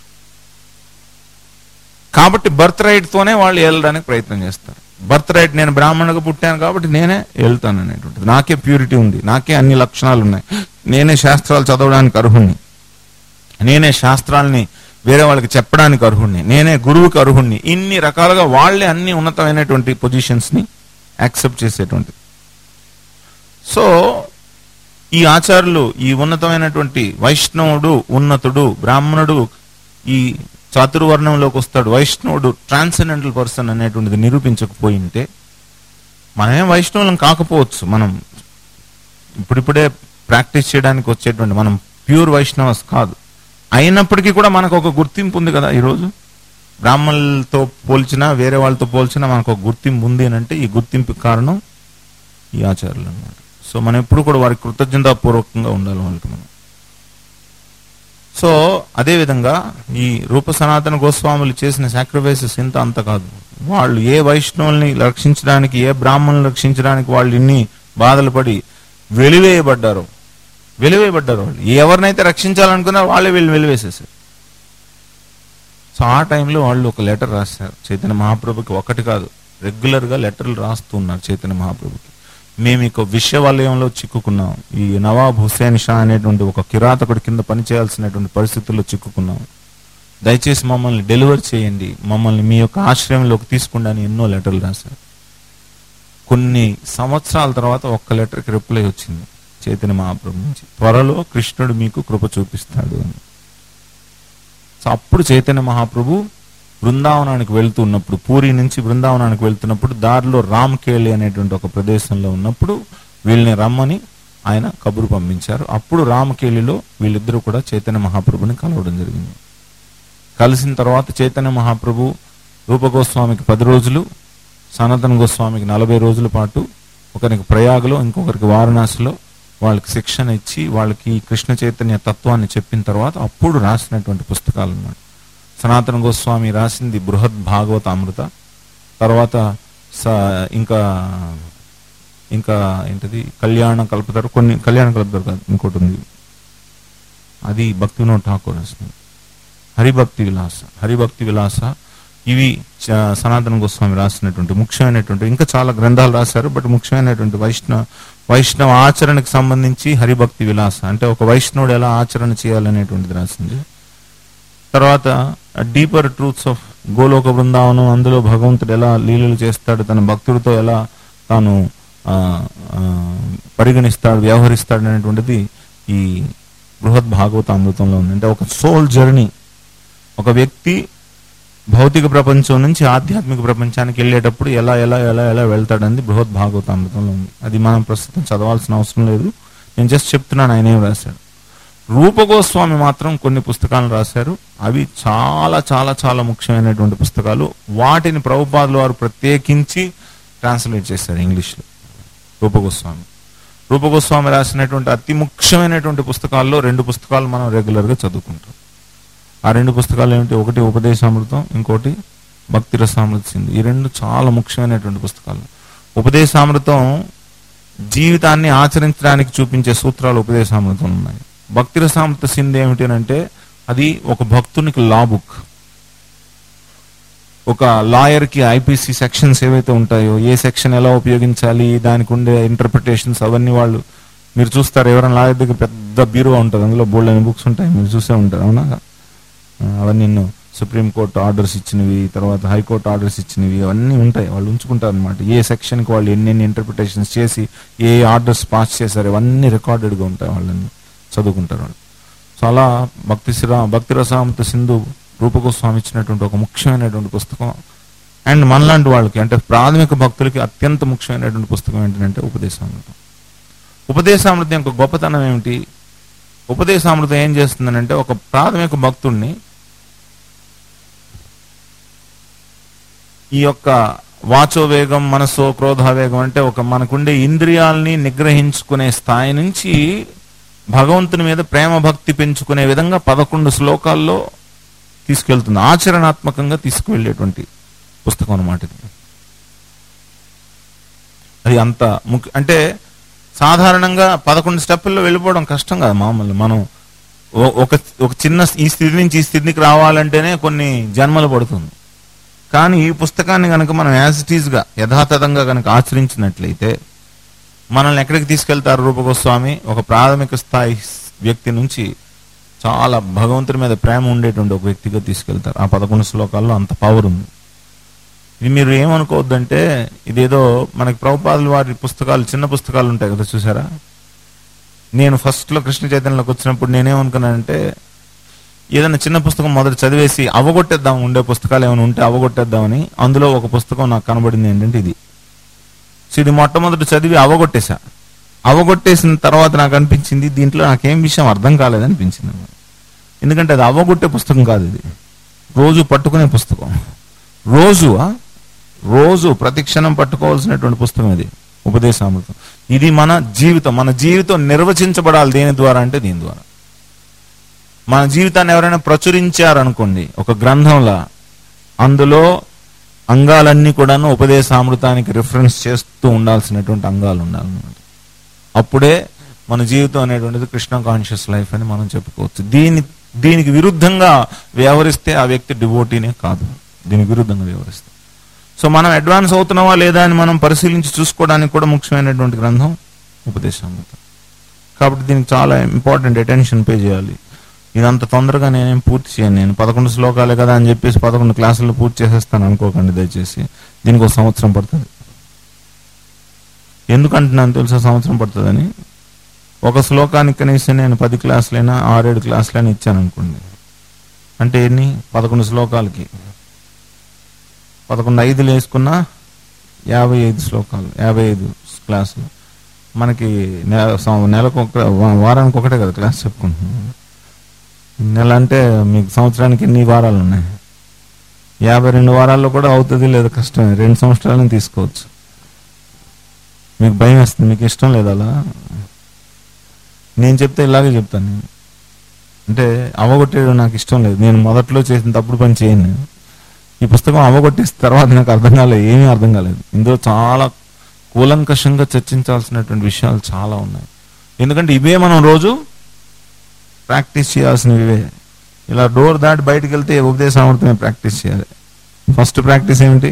కాబట్టి బర్త్ రైట్ తోనే వాళ్ళు వెళ్ళడానికి ప్రయత్నం చేస్తారు బర్త్ రైట్ నేను బ్రాహ్మణుగా పుట్టాను కాబట్టి నేనే వెళ్తాను అనేటువంటిది నాకే ప్యూరిటీ ఉంది నాకే అన్ని లక్షణాలు ఉన్నాయి నేనే శాస్త్రాలు చదవడానికి అర్హుణ్ణి నేనే శాస్త్రాల్ని వేరే వాళ్ళకి చెప్పడానికి అర్హుణ్ణి నేనే గురువుకి అర్హుణ్ణి ఇన్ని రకాలుగా వాళ్ళే అన్ని ఉన్నతమైనటువంటి పొజిషన్స్ ని యాక్సెప్ట్ చేసేటువంటి సో ఈ ఆచార్యులు ఈ ఉన్నతమైనటువంటి వైష్ణవుడు ఉన్నతుడు బ్రాహ్మణుడు ఈ చాతుర్వర్ణంలోకి వస్తాడు వైష్ణవుడు ట్రాన్సెండెంటల్ పర్సన్ అనేటువంటిది నిరూపించకపోయి ఉంటే మనమేం వైష్ణవులం కాకపోవచ్చు మనం ఇప్పుడిప్పుడే ప్రాక్టీస్ చేయడానికి వచ్చేటువంటి మనం ప్యూర్ వైష్ణవస్ కాదు అయినప్పటికీ కూడా మనకు ఒక గుర్తింపు ఉంది కదా ఈరోజు బ్రాహ్మణులతో పోల్చినా వేరే వాళ్ళతో పోల్చినా మనకు ఒక గుర్తింపు ఉంది అని అంటే ఈ గుర్తింపు కారణం ఈ ఆచారాలు అన్నమాట సో మనం ఎప్పుడు కూడా వారికి కృతజ్ఞతాపూర్వకంగా ఉండాలి వాళ్ళకి మనం సో అదే విధంగా ఈ రూప సనాతన గోస్వాములు చేసిన సాక్రిఫైసెస్ ఇంత అంత కాదు వాళ్ళు ఏ వైష్ణవుల్ని రక్షించడానికి ఏ బ్రాహ్మణులను రక్షించడానికి వాళ్ళు ఇన్ని బాధలు పడి వెలివేయబడ్డారు వెలివేయబడ్డారు వాళ్ళు ఎవరినైతే రక్షించాలనుకున్నారో వాళ్ళే వీళ్ళు వెలివేసేసారు సో ఆ టైంలో వాళ్ళు ఒక లెటర్ రాశారు చైతన్య మహాప్రభుకి ఒకటి కాదు రెగ్యులర్ గా లెటర్లు రాస్తూ ఉన్నారు చైతన్య మహాప్రభుకి మేము ఇక విషయ వలయంలో చిక్కుకున్నాం ఈ నవాబ్ హుసేన్ షా అనేటువంటి ఒక కిరాతకుడి కింద పనిచేయాల్సినటువంటి పరిస్థితుల్లో చిక్కుకున్నాం దయచేసి మమ్మల్ని డెలివర్ చేయండి మమ్మల్ని మీ యొక్క ఆశ్రయంలోకి తీసుకుండా అని ఎన్నో లెటర్లు రాశారు కొన్ని సంవత్సరాల తర్వాత ఒక్క లెటర్కి రిప్లై వచ్చింది చైతన్య మహాప్రభు నుంచి త్వరలో కృష్ణుడు మీకు కృప చూపిస్తాడు అని సో అప్పుడు చైతన్య మహాప్రభు బృందావనానికి వెళ్తున్నప్పుడు పూరి నుంచి బృందావనానికి వెళ్తున్నప్పుడు దారిలో రామ్కేళి అనేటువంటి ఒక ప్రదేశంలో ఉన్నప్పుడు వీళ్ళని రమ్మని ఆయన కబురు పంపించారు అప్పుడు రామకేళిలో వీళ్ళిద్దరూ కూడా చైతన్య మహాప్రభుని కలవడం జరిగింది కలిసిన తర్వాత చైతన్య మహాప్రభు రూపగోస్వామికి పది రోజులు సనాతన గోస్వామికి నలభై రోజుల పాటు ఒకరికి ప్రయాగలో ఇంకొకరికి వారణాసిలో వాళ్ళకి శిక్షణ ఇచ్చి వాళ్ళకి ఈ కృష్ణ చైతన్య తత్వాన్ని చెప్పిన తర్వాత అప్పుడు రాసినటువంటి పుస్తకాలు అన్నమాట సనాతన గోస్వామి రాసింది బృహత్ భాగవత అమృత తర్వాత స ఇంకా ఇంకా ఏంటది కళ్యాణ కల్పతారు కొన్ని కళ్యాణ కల్పతారు కాదు ఇంకోటి ఉంది అది భక్తి వినోద్ ఠాకూర్ రాసింది హరిభక్తి విలాస హరిభక్తి విలాస ఇవి చ- సనాతన గోస్వామి రాసినటువంటి ముఖ్యమైనటువంటి ఇంకా చాలా గ్రంథాలు రాశారు బట్ ముఖ్యమైనటువంటి వైష్ణవ వైష్ణవ ఆచరణకు సంబంధించి హరిభక్తి విలాస అంటే ఒక వైష్ణవుడు ఎలా ఆచరణ చేయాలనేటువంటిది రాసింది తర్వాత deeper truths of Goloka Brindavanam అందులో భగవంతుడు ఎలా లీలలు చేస్తాడు తన భక్తుడితో ఎలా తాను ఆ, ఆ, పరిగణిస్తాడు వ్యవహరిస్తాడు అనేటువంటిది ఈ బృహత్ భాగవత అమృతంలో ఉంది అంటే ఒక సోల్ జర్నీ ఒక వ్యక్తి భౌతిక ప్రపంచం నుంచి ఆధ్యాత్మిక ప్రపంచానికి వెళ్ళేటప్పుడు ఎలా ఎలా ఎలా ఎలా వెళ్తాడని బృహత్ భాగవత అమృతంలో ఉంది అది మనం ప్రస్తుతం చదవాల్సిన అవసరం లేదు నేను జస్ట్ చెప్తున్నాను ఆయన ఏం రాశాడు రూపగోస్వామి మాత్రం కొన్ని పుస్తకాలు రాశారు అవి చాలా చాలా చాలా ముఖ్యమైనటువంటి పుస్తకాలు వాటిని ప్రభుపాదులు వారు ప్రత్యేకించి ట్రాన్స్లేట్ చేశారు ఇంగ్లీష్లో రూపగోస్వామి రూపగోస్వామి రాసినటువంటి అతి ముఖ్యమైనటువంటి పుస్తకాల్లో రెండు పుస్తకాలు మనం రెగ్యులర్గా చదువుకుంటాం ఆ రెండు పుస్తకాలు ఏమిటి ఒకటి ఉపదేశామృతం ఇంకోటి భక్తి రసామృత సింధు ఈ రెండు చాలా ముఖ్యమైనటువంటి పుస్తకాలు ఉపదేశామృతం జీవితాన్ని ఆచరించడానికి చూపించే సూత్రాలు ఉపదేశామృతం ఉన్నాయి భక్తి రసామృత సింధు ఏమిటి అని అంటే అది ఒక భక్తునికి లా బుక్ ఒక లాయర్ కి ఐపీసీ సెక్షన్స్ ఏవైతే ఉంటాయో ఏ సెక్షన్ ఎలా ఉపయోగించాలి దానికి ఉండే ఇంటర్ప్రిటేషన్స్ అవన్నీ వాళ్ళు మీరు చూస్తారు ఎవరైనా లాయర్ దగ్గర పెద్ద బ్యూరో ఉంటుంది అందులో బోల్డ్ అని బుక్స్ ఉంటాయి మీరు చూసే ఉంటారు అవునా ఆ, అవన్నీ ఎన్నో సుప్రీం కోర్టు ఆర్డర్స్ ఇచ్చినవి తర్వాత హైకోర్టు ఆర్డర్స్ ఇచ్చినవి అవన్నీ ఉంటాయి వాళ్ళు ఉంచుకుంటారు అనమాట ఏ సెక్షన్కి వాళ్ళు ఎన్నెన్ని ఇంటర్ప్రిటేషన్స్ చేసి ఏ ఆర్డర్స్ పాస్ చేశారు ఇవన్నీ రికార్డెడ్గా ఉంటాయి వాళ్ళని చదువుకుంటారు వాళ్ళు సో అలా భక్తి శిరా భక్తి రసామృత సింధు రూపగోస్వామి ఇచ్చినటువంటి ఒక ముఖ్యమైనటువంటి పుస్తకం అండ్ మనలాంటి వాళ్ళకి అంటే ప్రాథమిక భక్తులకి అత్యంత ముఖ్యమైనటువంటి పుస్తకం ఏంటంటే ఉపదేశామృతం ఉపదేశామృతం యొక్క గొప్పతనం ఏమిటి ఉపదేశామృతం ఏం చేస్తుందనంటే ఒక ప్రాథమిక భక్తుణ్ణి ఈ యొక్క వాచో వేగం మనసో క్రోధావేగం అంటే ఒక మనకుండే ఇంద్రియాల్ని నిగ్రహించుకునే స్థాయి నుంచి భగవంతుని మీద ప్రేమ భక్తి పెంచుకునే విధంగా పదకొండు శ్లోకాల్లో తీసుకెళ్తుంది ఆచరణాత్మకంగా తీసుకువెళ్ళేటువంటి పుస్తకం అన్నమాట ఇది అది అంత ముఖ్య అంటే సాధారణంగా పదకొండు స్టెప్పుల్లో వెళ్ళిపోవడం కష్టం కదా మామూలు మనం ఓ- ఒక ఒక చిన్న ఈ స్థితి నుంచి ఈ స్థితికి రావాలంటేనే కొన్ని జన్మలు పడుతుంది కానీ ఈ పుస్తకాన్ని కనుక మనం యాజ్ ఇట్ ఈజ్ గా యథాతథంగా కనుక ఆచరించినట్లయితే మనల్ని ఎక్కడికి తీసుకెళ్తారు రూపగోస్వామి ఒక ప్రాథమిక స్థాయి వ్యక్తి నుంచి చాలా భగవంతుడి మీద ప్రేమ ఉండేటువంటి ఒక వ్యక్తిగా తీసుకెళ్తారు ఆ పదకొండు శ్లోకాల్లో అంత పవర్ ఉంది ఇది మీరు ఏమనుకోవద్దంటే ఇదేదో మనకి ప్రభుపాదుల వారి పుస్తకాలు చిన్న పుస్తకాలు ఉంటాయి కదా చూసారా నేను ఫస్ట్ లో కృష్ణ చైతన్యలోకి వచ్చినప్పుడు నేనేమనుకున్నానంటే ఏదైనా చిన్న పుస్తకం మొదట చదివేసి అవగొట్టేద్దాం ఉండే పుస్తకాలు ఏమైనా ఉంటే అవగొట్టేద్దామని అందులో ఒక పుస్తకం నాకు కనబడింది ఏంటంటే ఇది సో ఇది మొట్టమొదటి చదివి అవగొట్టేశా అవగొట్టేసిన తర్వాత నాకు అనిపించింది దీంట్లో నాకేం విషయం అర్థం కాలేదనిపించింది అన్నమాట. ఎందుకంటే అది అవగొట్టే పుస్తకం కాదు ఇది రోజు పట్టుకునే పుస్తకం రోజు ఆ? రోజు ప్రతి క్షణం పట్టుకోవాల్సినటువంటి పుస్తకం ఇది ఉపదేశామృతం ఇది మన జీవితం మన జీవితం నిర్వచించబడాలి దేని ద్వారా అంటే దీని ద్వారా మన జీవితాన్ని ఎవరైనా ప్రచురించారనుకోండి ఒక గ్రంథంలా అందులో అంగాలన్నీ కూడాను ఉపదేశామృతానికి రిఫరెన్స్ చేస్తూ ఉండాల్సినటువంటి అంగాలు ఉండాలన్నమాట అప్పుడే మన జీవితం అనేటువంటిది కృష్ణ కాన్షియస్ లైఫ్ అని మనం చెప్పుకోవచ్చు దీని దీనికి విరుద్ధంగా వ్యవహరిస్తే ఆ వ్యక్తి డివోటీనే కాదు దీనికి విరుద్ధంగా వ్యవహరిస్తే సో మనం అడ్వాన్స్ అవుతున్నావా లేదా అని మనం పరిశీలించి చూసుకోవడానికి కూడా ముఖ్యమైనటువంటి గ్రంథం ఉపదేశామృతం కాబట్టి దీనికి చాలా ఇంపార్టెంట్ అటెన్షన్ పే చేయాలి ఇదంత తొందరగా నేనేం పూర్తి చేయను నేను పదకొండు శ్లోకాలే కదా అని చెప్పేసి పదకొండు క్లాసులు పూర్తి చేసేస్తాను అనుకోకండి దయచేసి దీనికి ఒక సంవత్సరం పడుతుంది ఎందుకంటున్నాను తెలుసా సంవత్సరం పడుతుందని ఒక శ్లోకానికి కనీసం నేను పది క్లాసులైనా ఆరేడు క్లాసులైనా ఇచ్చాను అనుకోండి అంటే ఎన్ని పదకొండు శ్లోకాలకి పదకొండు ఐదులు వేసుకున్నా యాభై ఐదు శ్లోకాలు యాభై ఐదు క్లాసులు మనకి నెల సం- నెలకు ఒక వా- వారానికి ఒకటే కదా క్లాస్ చెప్పుకుంటున్నాం నెల అంటే మీకు సంవత్సరానికి ఎన్ని వారాలు ఉన్నాయి యాభై రెండు వారాల్లో కూడా అవుతుంది లేదా కష్టమే రెండు సంవత్సరాలను తీసుకోవచ్చు మీకు భయం వేస్తుంది మీకు ఇష్టం లేదు అలా నేను చెప్తే ఇలాగే చెప్తాను నేను అంటే అవగొట్టేయడం నాకు ఇష్టం లేదు నేను మొదట్లో చేసిన తప్పుడు పని చేయను నేను. ఈ పుస్తకం అవగొట్టేసిన తర్వాత నాకు అర్థం కాలేదు ఏమీ అర్థం కాలేదు ఇందులో చాలా కూలంకషంగా చర్చించాల్సినటువంటి విషయాలు చాలా ఉన్నాయి ఎందుకంటే ఇవే మనం రోజు ప్రాక్టీస్ చేయాల్సినవి ఇవే ఇలా డోర్ దాటి బయటకు వెళ్తే ఉపదేశామృతమే ప్రాక్టీస్ చేయాలి ఫస్ట్ ప్రాక్టీస్ ఏమిటి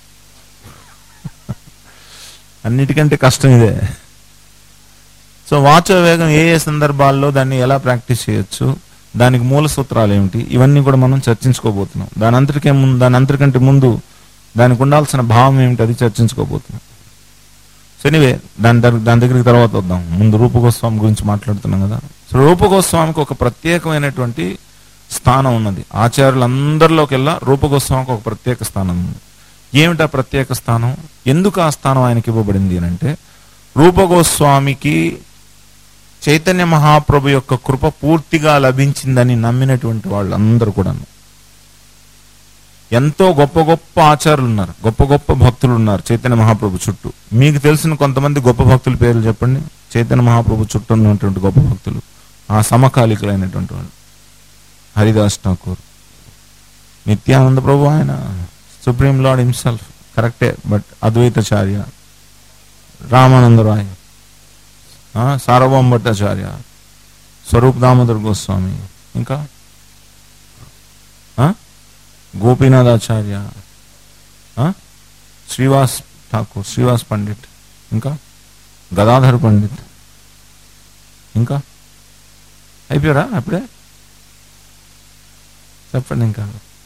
అన్నిటికంటే కష్టం ఇదే సో వాచో వేగం ఏ ఏ సందర్భాల్లో దాన్ని ఎలా ప్రాక్టీస్ చేయొచ్చు దానికి మూల సూత్రాలు ఏమిటి ఇవన్నీ కూడా మనం చర్చించుకోబోతున్నాం దాని అంతటికే ముందు దాని అంతటికంటే ముందు దానికి ఉండాల్సిన భావం ఏమిటి అది చర్చించుకోబోతున్నాం సో ఎనివే దాని దగ్గర దాని దగ్గరికి తర్వాత వద్దాం ముందు రూపగోస్వామి గురించి మాట్లాడుతున్నాం కదా సో రూపగోస్వామికి ఒక ప్రత్యేకమైనటువంటి స్థానం ఉన్నది ఆచార్యులందరిలోకెల్లా రూపగోస్వామికి ఒక ప్రత్యేక స్థానం ఉంది ఏమిటా ప్రత్యేక స్థానం ఎందుకు ఆ స్థానం ఆయనకి ఇవ్వబడింది అని అంటే రూపగోస్వామికి చైతన్య మహాప్రభు యొక్క కృప పూర్తిగా లభించిందని నమ్మినటువంటి వాళ్ళందరూ కూడా ఎంతో గొప్ప గొప్ప ఆచారులు ఉన్నారు గొప్ప గొప్ప భక్తులు ఉన్నారు చైతన్య మహాప్రభు చుట్టూ మీకు తెలిసిన కొంతమంది గొప్ప భక్తుల పేర్లు చెప్పండి చైతన్య మహాప్రభు చుట్టూ ఉన్నటువంటి గొప్ప భక్తులు ఆ సమకాలికులైనటువంటి వాళ్ళు హరిదాస్ ఠాకూర్ నిత్యానంద ప్రభు ఆయన సుప్రీం లార్డ్ హిమ్సెల్ఫ్ కరెక్టే బట్ అద్వైతాచార్య రామానంద రాయ్ ఆ, సార్వభౌమ భట్టాచార్య స్వరూప్ దామోదర్ గోస్వామి ఇంకా ఆ? గోపీనాథాచార్య ఆ? శ్రీవాస్ ఠాకూర్ శ్రీవాస్ పండిట్ ఇంకా గదాధర్ పండిట్ ఇంకా అయిపోయారా అప్పుడే చెప్పండి ఇంకా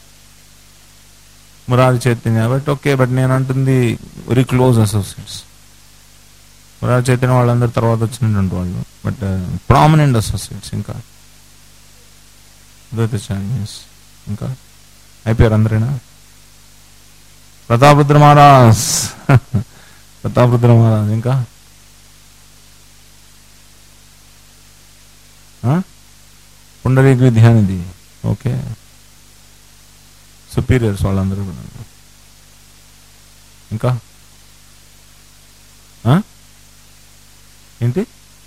Murari Chaitanya but okay but నేను అంటుంది very close associates Murari Chaitanya వాళ్ళందరూ తర్వాత వచ్చినటువంటి వాళ్ళు బట్ ప్రామినెంట్ అసోసియేట్స్ ఇంకా అద్వైత చార్జెస్ ఇంకా అయిపోయారు అందరేనా ప్రతాపరుద్ర మహారాజ్ ప్రతాపరుద్ర మహారాజ్ ఇంకా ఆ? పుండరీక విద్యానిధి ఓకే సుపీరియర్స్ వాళ్ళందరూ కూడా ఇంకా ఆ? ఏంటి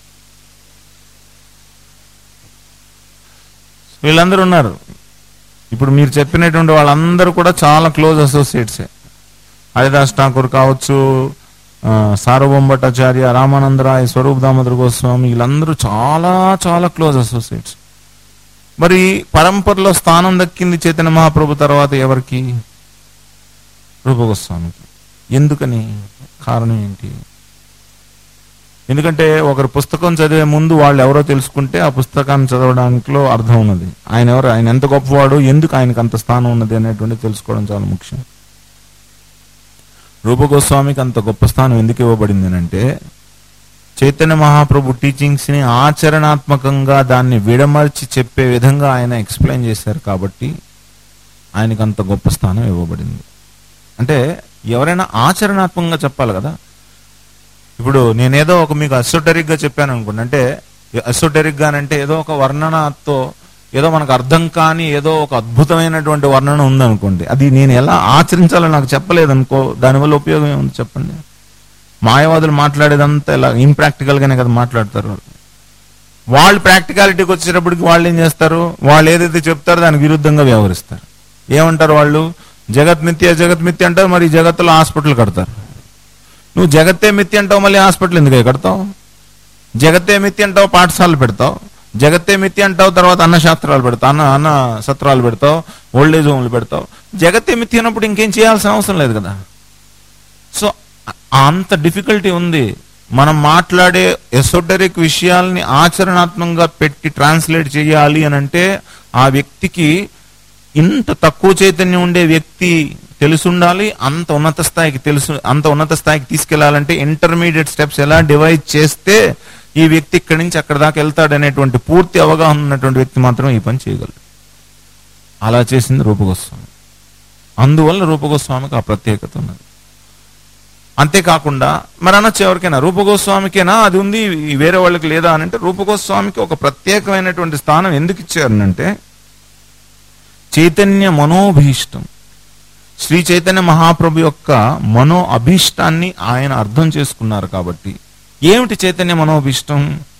వీళ్ళందరూ ఉన్నారు ఇప్పుడు మీరు చెప్పినటువంటి వాళ్ళందరూ కూడా చాలా క్లోజ్ అసోసియేట్సే హరిదాస్ ఠాకూర్ కావచ్చు ఆ, సార్వభౌమ భట్టాచార్య రామానందరాయ్ స్వరూప్ దామోదర్ గోస్వామి వీళ్ళందరూ చాలా చాలా క్లోజ్ అసోసియేట్స్ మరి పరంపరలో స్థానం దక్కింది చైతన్య మహాప్రభు తర్వాత ఎవరికి రూపగోస్వామికి ఎందుకని కారణం ఏంటి ఎందుకంటే ఒకరు పుస్తకం చదివే ముందు వాళ్ళు ఎవరో తెలుసుకుంటే ఆ పుస్తకాన్ని చదవడానికిలో అర్థం ఉన్నది ఆయన ఎవరు ఆయన ఎంత గొప్పవాడు ఎందుకు ఆయనకు అంత స్థానం ఉన్నది అనేటువంటి తెలుసుకోవడం చాలా ముఖ్యం రూపగోస్వామికి అంత గొప్ప స్థానం ఎందుకు ఇవ్వబడింది అంటే చైతన్య మహాప్రభు టీచింగ్స్ ని ఆచరణాత్మకంగా దాన్ని విడమర్చి చెప్పే విధంగా ఆయన ఎక్స్ప్లెయిన్ చేశారు కాబట్టి ఆయనకు అంత గొప్ప స్థానం ఇవ్వబడింది అంటే ఎవరైనా ఆచరణాత్మకంగా చెప్పాలి కదా ఇప్పుడు నేనేదో ఒక మీకు అసోటరిక్ గా చెప్పాను అనుకోండి అంటే అసోటరిక్ గా అంటే ఏదో ఒక వర్ణనతో ఏదో మనకు అర్థం కాని ఏదో ఒక అద్భుతమైనటువంటి వర్ణన ఉందనుకోండి అది నేను ఎలా ఆచరించాలో నాకు చెప్పలేదు అనుకో దానివల్ల ఉపయోగం ఏముంది చెప్పండి మాయవాదులు మాట్లాడేదంతా ఇలా ఇంప్రాక్టికల్ గానే కదా మాట్లాడతారు వాళ్ళు వాళ్ళు ప్రాక్టికాలిటీకి వచ్చేటప్పటికి వాళ్ళు ఏం చేస్తారు వాళ్ళు ఏదైతే చెప్తారో దానికి విరుద్ధంగా వ్యవహరిస్తారు ఏమంటారు వాళ్ళు జగత్ మిథ్య జగత్ మిథ్య అంటారు మరి ఈ జగత్తులో హాస్పిటల్ కడతారు నువ్వు జగత్తే మిథ్య అంటావు మళ్ళీ హాస్పిటల్ ఎందుకు కడతావు జగత్తే మిథ్య అంటావు పాఠశాలలు పెడతావు జగత్తే మిథ్య అంటావు తర్వాత అన్న శాస్త్రాలు పెడతావు అన్న అన్న సత్రాలు పెడతావు ఓల్డ్ ఏజ్ హోమ్లు పెడతావు జగత్తే మిథ్య అన్నప్పుడు ఇంకేం చేయాల్సిన అవసరం లేదు కదా సో అంత డిఫికల్టీ ఉంది మనం మాట్లాడే ఎసోటరిక్ విషయాల్ని ఆచరణాత్మకంగా పెట్టి ట్రాన్స్లేట్ చేయాలి అని అంటే ఆ వ్యక్తికి ఇంత తక్కువ చైతన్యం ఉండే వ్యక్తి తెలుసుండాలి అంత ఉన్నత స్థాయికి తెలుసు అంత ఉన్నత స్థాయికి తీసుకెళ్లాలంటే ఇంటర్మీడియట్ స్టెప్స్ ఎలా డివైడ్ చేస్తే ఈ వ్యక్తి ఇక్కడి నుంచి అక్కడ దాకా వెళ్తాడనేటువంటి పూర్తి అవగాహన ఉన్నటువంటి వ్యక్తి మాత్రం ఈ పని చేయగలడు అలా చేసింది రూపగోస్వామి అందువల్ల రూపగోస్వామికి ఆ ప్రత్యేకత ఉన్నది అంతేకాకుండా మరి అనొచ్చు ఎవరికైనా రూపగోస్వామికేనా అది ఉంది ఈ వేరే వాళ్ళకి లేదా అని అంటే రూపగోస్వామికి ఒక ప్రత్యేకమైనటువంటి స్థానం ఎందుకు ఇచ్చారనంటే చైతన్య మనోభీష్టం శ్రీ చైతన్య మహాప్రభు యొక్క మనో అభీష్టాన్ని ఆయన అర్థం చేసుకున్నారు కాబట్టి ఏమిటి చైతన్య మనోభీష్టం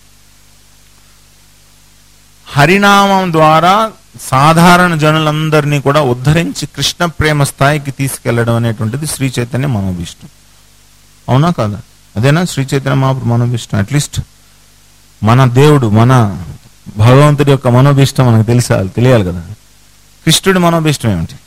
హరినామం ద్వారా సాధారణ జనులందరినీ కూడా ఉద్ధరించి కృష్ణ ప్రేమ స్థాయికి తీసుకెళ్లడం అనేటువంటిది శ్రీ చైతన్య మనోభీష్టం అవునా కాదా అదేనా శ్రీ చైతన్య మహాప్రభు మనోభీష్టం అట్లీస్ట్ మన దేవుడు మన భగవంతుడి యొక్క మనోభీష్టం మనకు తెలిసాలి తెలియాలి కదా కృష్ణుడి మనోభీష్టం ఏమిటి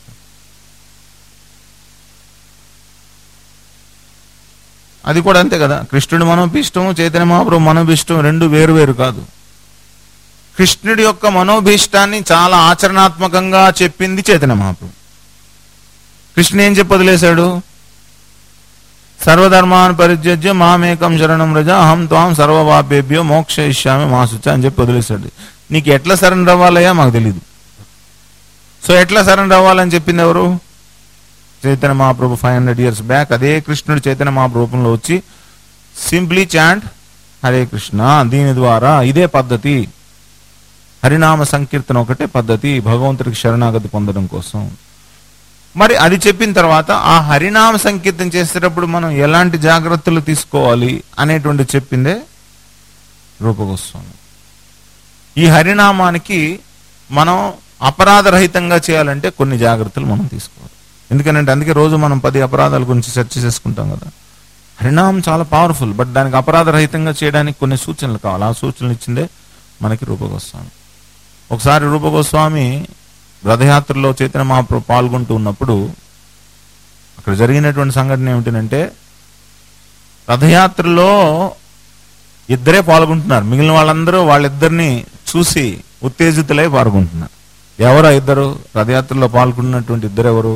అది కూడా అంతే కదా కృష్ణుడి మనోభీష్టం చైతన్య మహాప్రభు మనోభీష్టం రెండు వేరు వేరు కాదు కృష్ణుడి యొక్క మనోభీష్టాన్ని చాలా ఆచరణాత్మకంగా చెప్పింది చైతన్య మహాప్రభు కృష్ణ ఏం చెప్పి వదిలేశాడు సర్వధర్మాన్ పరిత్యజ్య మామేకం శరణం రజ అహం త్వాం సర్వవాపేభ్యో మోక్ష ఇష్యామి మాసుచ అని చెప్పి వదిలేశాడు నీకు ఎట్లా సరెండర్ అవ్వాలయ్యా మాకు తెలియదు సో ఎట్లా సరెండర్ అవ్వాలని చెప్పింది ఎవరు Chaitanya Mahaprabhu five hundred years back అదే కృష్ణుడు చైతన్య మహాప్రభు రూపంలో వచ్చి సింప్లీ చాంట్ హరే కృష్ణ దీని ద్వారా ఇదే పద్ధతి హరినామ సంకీర్తన ఒకటే పద్ధతి భగవంతుడికి శరణాగతి పొందడం కోసం మరి అది చెప్పిన తర్వాత ఆ హరినామ సంకీర్తన చేసేటప్పుడు మనం ఎలాంటి జాగ్రత్తలు తీసుకోవాలి అనేటువంటి చెప్పిందే రూపగోస్వామి ఈ హరినామానికి మనం అపరాధరహితంగా చేయాలంటే కొన్ని జాగ్రత్తలు మనం తీసుకోవాలి ఎందుకంటే అందుకే రోజు మనం పది అపరాధాల గురించి చర్చ చేసుకుంటాం కదా హరినామం చాలా పవర్ఫుల్ బట్ దానికి అపరాధరహితంగా చేయడానికి కొన్ని సూచనలు కావాలి ఆ సూచనలు ఇచ్చిందే మనకి రూపగోస్వామి ఒకసారి రూపగోస్వామి రథయాత్రలో చైతన్య మహాప్రభు పాల్గొంటూ ఉన్నప్పుడు అక్కడ జరిగినటువంటి సంఘటన ఏమిటంటే రథయాత్రలో ఇద్దరే పాల్గొంటున్నారు మిగిలిన వాళ్ళందరూ వాళ్ళిద్దరిని చూసి ఉత్తేజితులై పాల్గొంటున్నారు ఎవరు ఇద్దరు రథయాత్రలో పాల్గొన్నటువంటి ఇద్దరు ఎవరు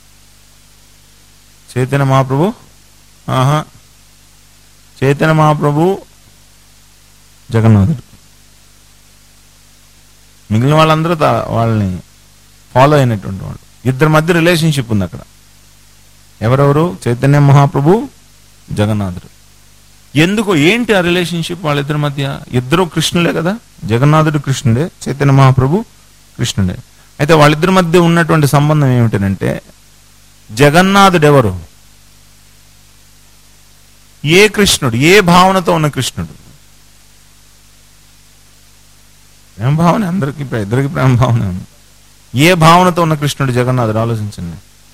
చైతన్య మహాప్రభు ఆహా చైతన్య మహాప్రభు జగన్నాథుడు మిగిలిన వాళ్ళందరూ తా- వాళ్ళని ఫాలో అయినటువంటి వాళ్ళు ఇద్దరి మధ్య రిలేషన్షిప్ ఉంది అక్కడ ఎవరెవరు చైతన్య మహాప్రభు జగన్నాథుడు ఎందుకు ఏంటి ఆ రిలేషన్షిప్ వాళ్ళిద్దరి మధ్య ఇద్దరు కృష్ణులే కదా జగన్నాథుడు కృష్ణుడే చైతన్య మహాప్రభు కృష్ణుడే అయితే వాళ్ళిద్దరి మధ్య ఉన్నటువంటి సంబంధం ఏమిటంటే జగన్నాథుడు ఎవరు ఏ కృష్ణుడు ఏ భావనతో ఉన్న కృష్ణుడు ప్రేమ భావన అందరికి ఇద్దరికి ప్రేమ భావన ఉంది ఏ భావనతో ఉన్న కృష్ణుడు జగన్నాథుడు ఆలోచించండి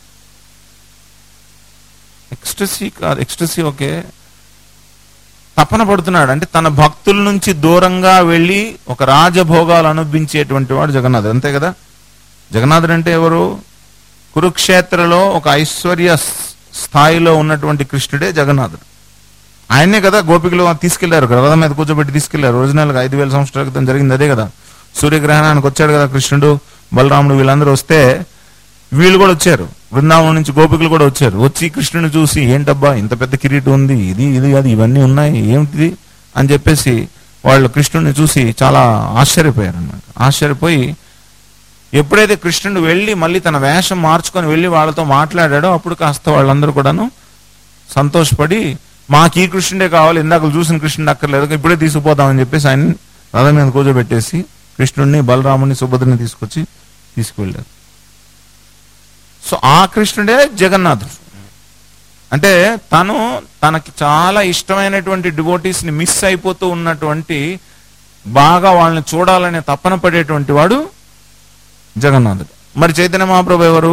ఎక్స్ట్రసీ కాదు ఎక్స్ట్రసీ ఓకే తపన పడుతున్నాడు అంటే తన భక్తుల నుంచి దూరంగా వెళ్ళి ఒక రాజభోగాలు అనుభవించేటువంటి వాడు జగన్నాథుడు అంతే కదా జగన్నాథుడు అంటే ఎవరు కురుక్షేత్రలో ఒక ఐశ్వర్య స్- స్థాయిలో ఉన్నటువంటి కృష్ణుడే జగన్నాథుడు ఆయనే కదా గోపికలు తీసుకెళ్లారు కదా రథం మీద కూర్చోబెట్టి తీసుకెళ్లారు ఒరిజినల్ గా ఐదు వేల సంవత్సరాల క్రితం జరిగింది అదే కదా సూర్యగ్రహణానికి వచ్చాడు కదా కృష్ణుడు బలరాముడు వీళ్ళందరూ వస్తే వీళ్ళు కూడా వచ్చారు బృందావనం నుంచి గోపికలు కూడా వచ్చారు వచ్చి కృష్ణుని చూసి ఏంటబ్బా ఇంత పెద్ద కిరీటం ఉంది ఇది ఇది అది ఇవన్నీ ఉన్నాయి ఏమిటిది అని చెప్పేసి వాళ్ళు కృష్ణుడిని చూసి చాలా ఆశ్చర్యపోయారు అనమాట ఆశ్చర్యపోయి ఎప్పుడైతే కృష్ణుడు వెళ్ళి మళ్ళీ తన వేషం మార్చుకొని వెళ్ళి వాళ్ళతో మాట్లాడాడో అప్పుడు కాస్త వాళ్ళందరూ కూడాను సంతోషపడి మాకు ఈ కృష్ణుడే కావాలి ఇందాక చూసిన కృష్ణుడు అక్కర్లేదు ఇప్పుడే తీసుకుపోతామని చెప్పేసి ఆయన రథం మీద కూర్చోబెట్టేసి కృష్ణుడిని బలరాముని సుభద్రని తీసుకొచ్చి తీసుకువెళ్ళారు సో ఆ కృష్ణుడే జగన్నాథుడు అంటే తను తనకి చాలా ఇష్టమైనటువంటి డివోటీస్ ని మిస్ అయిపోతూ ఉన్నటువంటి బాగా వాళ్ళని చూడాలనే తపన పడేటువంటి వాడు జగన్నాథుడు మరి చైతన్య మహాప్రభు ఎవరు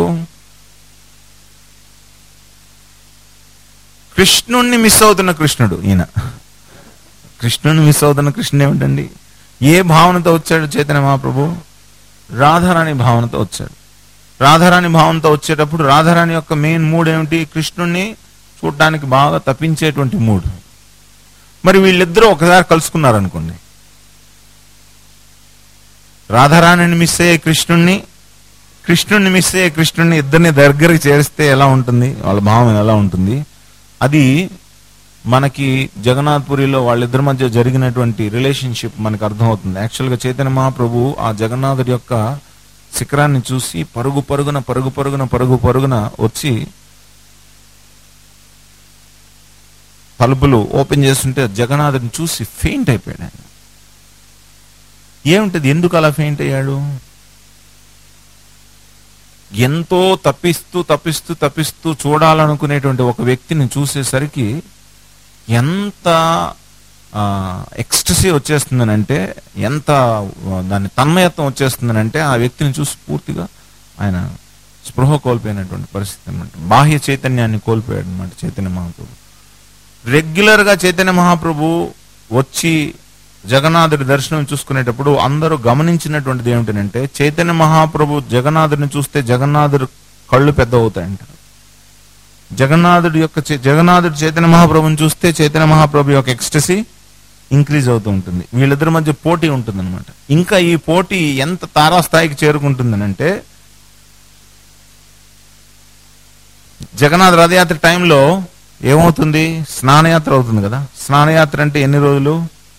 కృష్ణుణ్ణి మిస్ అవుతున్న కృష్ణుడు ఈయన కృష్ణుని మిస్ అవుతున్న కృష్ణుడు ఏమిటండి ఏ భావనతో వచ్చాడు చైతన్య మహాప్రభు రాధారాణి భావనతో వచ్చాడు రాధారాణి భావనతో వచ్చేటప్పుడు రాధారాణి యొక్క మెయిన్ మూడ్ ఏమిటి కృష్ణుణ్ణి చూడటానికి బాగా తప్పించేటువంటి మూడ్ మరి వీళ్ళిద్దరూ ఒకసారి కలుసుకున్నారు అనుకోండి రాధారాణిని మిస్ అయ్యే కృష్ణుణ్ణి కృష్ణుణ్ణి మిస్ అయ్యే కృష్ణుణ్ణి ఇద్దరిని దగ్గరికి చేరిస్తే ఎలా ఉంటుంది వాళ్ళ భావం ఎలా ఉంటుంది అది మనకి జగన్నాథ్పురిలో వాళ్ళిద్దరి మధ్య జరిగినటువంటి రిలేషన్షిప్ మనకు అర్థమవుతుంది యాక్చువల్గా చైతన్య మహాప్రభు ఆ జగన్నాథుడి యొక్క శిఖరాన్ని చూసి పరుగు పరుగున పరుగు పరుగున పరుగు పరుగున వచ్చి తలుపులు ఓపెన్ చేస్తుంటే జగన్నాథుడిని చూసి ఫెయింట్ అయిపోయాడు ఆయన ఏముంటది ఎందుకు అలా ఫెయింట్ అయ్యాడు ఎంతో తప్పిస్తూ తప్పిస్తూ తప్పిస్తూ చూడాలనుకునేటువంటి ఒక వ్యక్తిని చూసేసరికి ఎంత ఎక్స్టసీ వచ్చేస్తుందనంటే ఎంత ఆ, దాని తన్మయత్వం వచ్చేస్తుందనంటే ఆ వ్యక్తిని చూసి పూర్తిగా ఆయన స్పృహ కోల్పోయినటువంటి పరిస్థితి అనమాట బాహ్య చైతన్యాన్ని కోల్పోయాడు అనమాట చైతన్య మహాప్రభు రెగ్యులర్ గా చైతన్య మహాప్రభు వచ్చి జగన్నాథుడి దర్శనం చూసుకునేటప్పుడు అందరూ గమనించినటువంటిది ఏమిటంటే చైతన్య మహాప్రభు జగన్నాథుడిని చూస్తే జగన్నాథుడు కళ్ళు పెద్ద అవుతాయంట జగన్నాథుడి యొక్క చే- జగన్నాథుడు చైతన్య మహాప్రభుని చూస్తే చైతన్య మహాప్రభు యొక్క ఎక్స్టసీ ఇంక్రీజ్ అవుతూ ఉంటుంది వీళ్ళిద్దరి మధ్య పోటీ ఉంటుంది ఇంకా ఈ పోటీ ఎంత తారాస్థాయికి చేరుకుంటుందనంటే జగన్నాథ్ రథయాత్ర టైంలో ఏమవుతుంది స్నానయాత్ర అవుతుంది కదా స్నానయాత్ర అంటే ఎన్ని రోజులు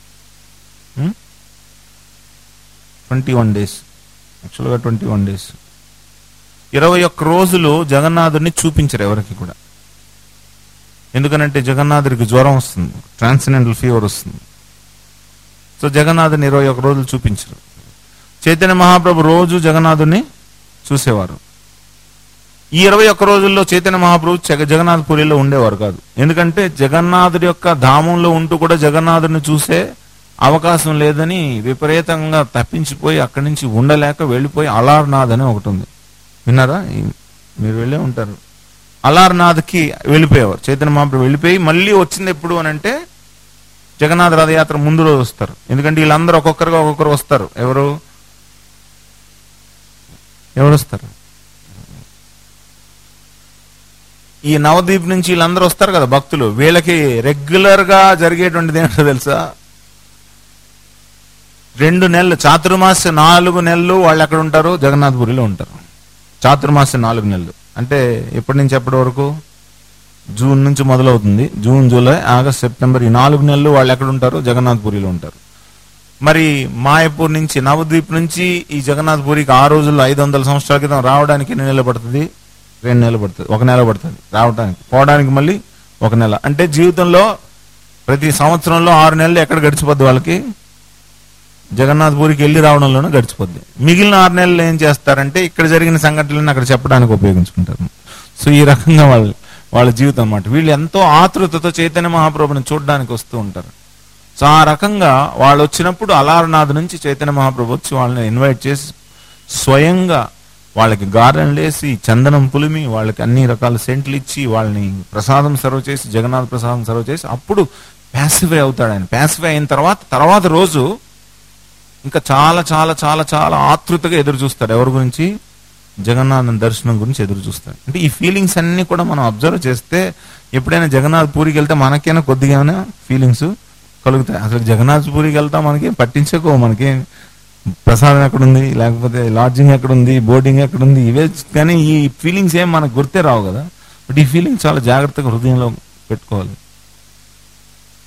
ట్వంటీ వన్ డేస్ యాక్చువల్గా ట్వంటీ వన్ డేస్ ఇరవై ఒక్క రోజులు జగన్నాథుడిని చూపించరు ఎవరికి కూడా ఎందుకనంటే జగన్నాథుడికి జ్వరం వస్తుంది ట్రాన్సిడెంటల్ ఫీవర్ వస్తుంది సో జగన్నాథుని ఇరవై ఒక్క రోజులు చూపించరు చైతన్య మహాప్రభు రోజు జగన్నాథుని చూసేవారు ఈ ఇరవై ఒక్క రోజుల్లో చైతన్య మహాప్రభు జగ- జగన్నాథ్ పురిలో ఉండేవారు కాదు ఎందుకంటే జగన్నాథుడి యొక్క ధామంలో ఉంటూ కూడా జగన్నాథుని చూసే అవకాశం లేదని విపరీతంగా తప్పించిపోయి అక్కడి నుంచి ఉండలేక వెళ్ళిపోయి అలార్నాథ్ అని ఒకటి ఉంది విన్నారా ఈ- మీరు వెళ్ళే ఉంటారు అలార్నాథ్కి వెళ్ళిపోయేవారు చైతన్య మహాప్రభు వెళ్ళిపోయి మళ్ళీ వచ్చింది ఎప్పుడు అని అంటే జగన్నాథ రథయాత్ర ముందు రోజు వస్తారు ఎందుకంటే వీళ్ళందరూ ఒక్కొక్కరుగా ఒక్కొక్కరు వస్తారు ఎవరు ఎవరు వస్తారు ఈ నవదీప్ నుంచి వీళ్ళందరూ వస్తారు కదా భక్తులు వీళ్ళకి రెగ్యులర్ గా జరిగేటువంటిది ఏంటో తెలుసా రెండు నెలలు చాతుర్మాస నాలుగు నెలలు వాళ్ళు ఎక్కడ ఉంటారు జగన్నాథపురిలో ఉంటారు చాతుర్మాస నాలుగు నెలలు అంటే ఎప్పటి నుంచి ఎప్పటి వరకు జూన్ నుంచి మొదలవుతుంది జూన్ జూలై ఆగస్ట్ సెప్టెంబర్ ఈ నాలుగు నెలలు వాళ్ళు ఎక్కడ ఉంటారు జగన్నాథ్పురిలో ఉంటారు మరి మాయపూర్ నుంచి నవద్వీప్ నుంచి ఈ జగన్నాథ్పురికి ఆ రోజుల్లో ఐదు వందల సంవత్సరాల క్రితం రావడానికి ఎన్ని నెలలు పడుతుంది రెండు నెలలు పడుతుంది ఒక నెల పడుతుంది రావడానికి పోవడానికి మళ్ళీ ఒక నెల అంటే జీవితంలో ప్రతి సంవత్సరంలో ఆరు నెలలు ఎక్కడ గడిచిపోద్ది వాళ్ళకి జగన్నాథ్ పూరికి వెళ్ళి రావడంలోనే గడిచిపోద్ది మిగిలిన ఆరు నెలలు ఏం చేస్తారంటే ఇక్కడ జరిగిన సంఘటనలను అక్కడ చెప్పడానికి ఉపయోగించుకుంటారు సో ఈ రకంగా వాళ్ళ వాళ్ళ జీవితం అన్నమాట వీళ్ళు ఎంతో ఆతృతతో చైతన్య మహాప్రభుని చూడడానికి వస్తూ ఉంటారు సో ఆ రకంగా వాళ్ళు వచ్చినప్పుడు అలారనాథ్ నుంచి చైతన్య మహాప్రభు వచ్చి వాళ్ళని ఇన్వైట్ చేసి స్వయంగా వాళ్ళకి గారెలు వేసి చందనం పులిమి వాళ్ళకి అన్ని రకాల సెంట్లు ఇచ్చి వాళ్ళని ప్రసాదం సర్వ్ చేసి జగన్నాథ్ ప్రసాదం సర్వ్ చేసి అప్పుడు ప్యాసిఫై అవుతాడు ఆయన ప్యాసిఫై అయిన తర్వాత తర్వాత రోజు ఇంకా చాలా చాలా చాలా చాలా ఆతృతగా ఎదురు చూస్తాడు ఎవరి గురించి జగన్నాథం దర్శనం గురించి ఎదురు చూస్తాడు అంటే ఈ ఫీలింగ్స్ అన్ని కూడా మనం అబ్జర్వ్ చేస్తే ఎప్పుడైనా జగన్నాథ్ పూరికి వెళ్తే మనకైనా కొద్దిగా ఫీలింగ్స్ కలుగుతాయి అసలు జగన్నాథ్ పూరికి వెళ్తాం మనకి పట్టించుకో మనకి ప్రసాదం ఎక్కడుంది లేకపోతే లాడ్జింగ్ ఎక్కడుంది బోర్డింగ్ ఎక్కడుంది ఇవే కానీ ఈ ఫీలింగ్స్ ఏం మనకు గుర్తే రావు కదా బట్ ఈ ఫీలింగ్ చాలా జాగ్రత్తగా హృదయంలో పెట్టుకోవాలి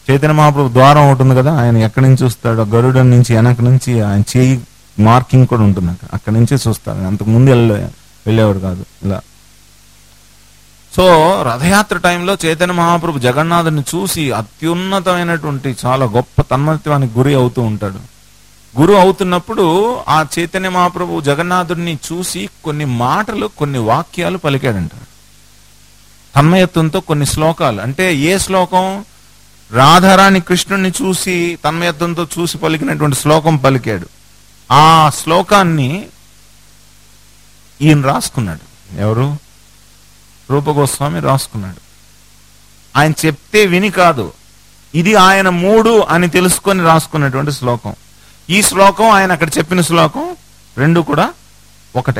చైతన్య మహాప్రభు ద్వారం ఒకటి ఉంది కదా ఆయన ఎక్కడి నుంచి చూస్తాడు గరుడ నుంచి వెనక నుంచి ఆయన చేయి మార్కింగ్ కూడా ఉంటుంది అక్కడ అక్కడి నుంచి చూస్తాడు అంతకు ముందు వెళ్ళే వెళ్ళేవాడు కాదు ఇలా సో రథయాత్ర టైంలో చైతన్య మహాప్రభు జగన్నాథుని చూసి అత్యున్నతమైనటువంటి చాలా గొప్ప తన్మత్వానికి గురి అవుతూ ఉంటాడు గురు అవుతున్నప్పుడు ఆ చైతన్య మహాప్రభు జగన్నాథుడిని చూసి కొన్ని మాటలు కొన్ని వాక్యాలు పలికాడంట తన్మయత్వంతో కొన్ని శ్లోకాలు అంటే ఏ శ్లోకం రాధారాణి కృష్ణుడిని చూసి తన్మయత్వంతో చూసి పలికినటువంటి శ్లోకం పలికాడు ఆ శ్లోకాన్ని ఈయన రాసుకున్నాడు ఎవరు రూపగోస్వామి రాసుకున్నాడు ఆయన చెప్తే విని కాదు ఇది ఆయన మూడు అని తెలుసుకొని రాసుకున్నటువంటి శ్లోకం ఈ శ్లోకం ఆయన అక్కడ చెప్పిన శ్లోకం రెండు కూడా ఒకటే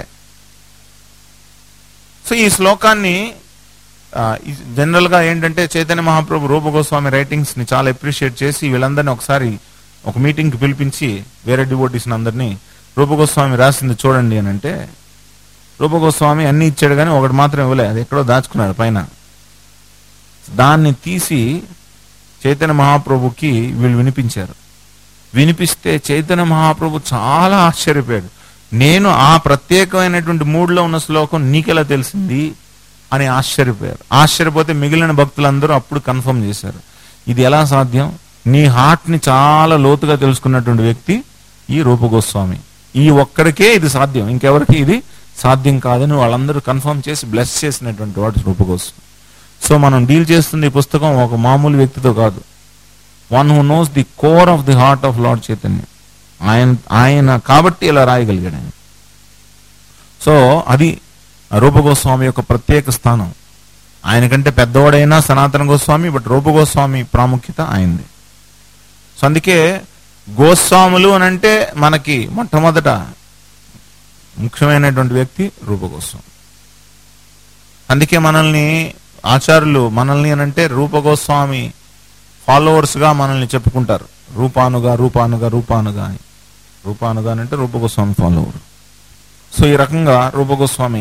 సో ఈ శ్లోకాన్ని జనరల్ గా ఏంటంటే చైతన్య మహాప్రభు రూపగోస్వామి రైటింగ్స్ ని చాలా అప్రిషియేట్ చేసి వీళ్ళందరినీ ఒకసారి ఒక మీటింగ్ కి పిలిపించి వేరే డివోటీస్ అందరినీ రూపగోస్వామి రాసింది చూడండి అని అంటే రూపగోస్వామి అన్ని ఇచ్చాడు కానీ ఒకటి మాత్రం ఇవ్వలే అది ఎక్కడో దాచుకున్నాడు పైన దాన్ని తీసి చైతన్య మహాప్రభుకి వీళ్ళు వినిపించారు వినిపిస్తే చైతన్య మహాప్రభు చాలా ఆశ్చర్యపోయాడు నేను ఆ ప్రత్యేకమైనటువంటి మూడ్లో ఉన్న శ్లోకం నీకెలా తెలిసింది అని ఆశ్చర్యపోయారు ఆశ్చర్యపోతే మిగిలిన భక్తులందరూ అప్పుడు కన్ఫర్మ్ చేశారు ఇది ఎలా సాధ్యం నీ హార్ట్ ని చాలా లోతుగా తెలుసుకున్నటువంటి వ్యక్తి ఈ రూపగోస్వామి ఈ ఒక్కడికే ఇది సాధ్యం ఇంకెవరికి ఇది సాధ్యం కాదని వాళ్ళందరూ కన్ఫర్మ్ చేసి బ్లెస్ చేసినటువంటి వాడు రూపగోస్వామి సో మనం డీల్ చేస్తుంది ఈ పుస్తకం ఒక మామూలు వ్యక్తితో కాదు one who knows the core of the heart of lord Chaitanya ఆయన ఆయన కాబట్టి ఇలా రాయగలిగాడు ఆయన సో అది రూపగోస్వామి యొక్క ప్రత్యేక స్థానం ఆయనకంటే పెద్దవాడైనా సనాతన గోస్వామి బట్ రూపగోస్వామి ప్రాముఖ్యత ఆయనది సో అందుకే గోస్వాములు అని అంటే మనకి మొట్టమొదట ముఖ్యమైనటువంటి వ్యక్తి రూపగోస్వామి అందుకే మనల్ని ఆచార్యులు మనల్ని అని అంటే రూపగోస్వామి ఫాలోవర్స్ గా మనల్ని చెప్పుకుంటారు రూపానుగా రూపానుగా రూపానుగా అని రూపానుగా అని అంటే రూపగోస్వామి ఫాలోవర్ సో ఈ రకంగా రూపగోస్వామి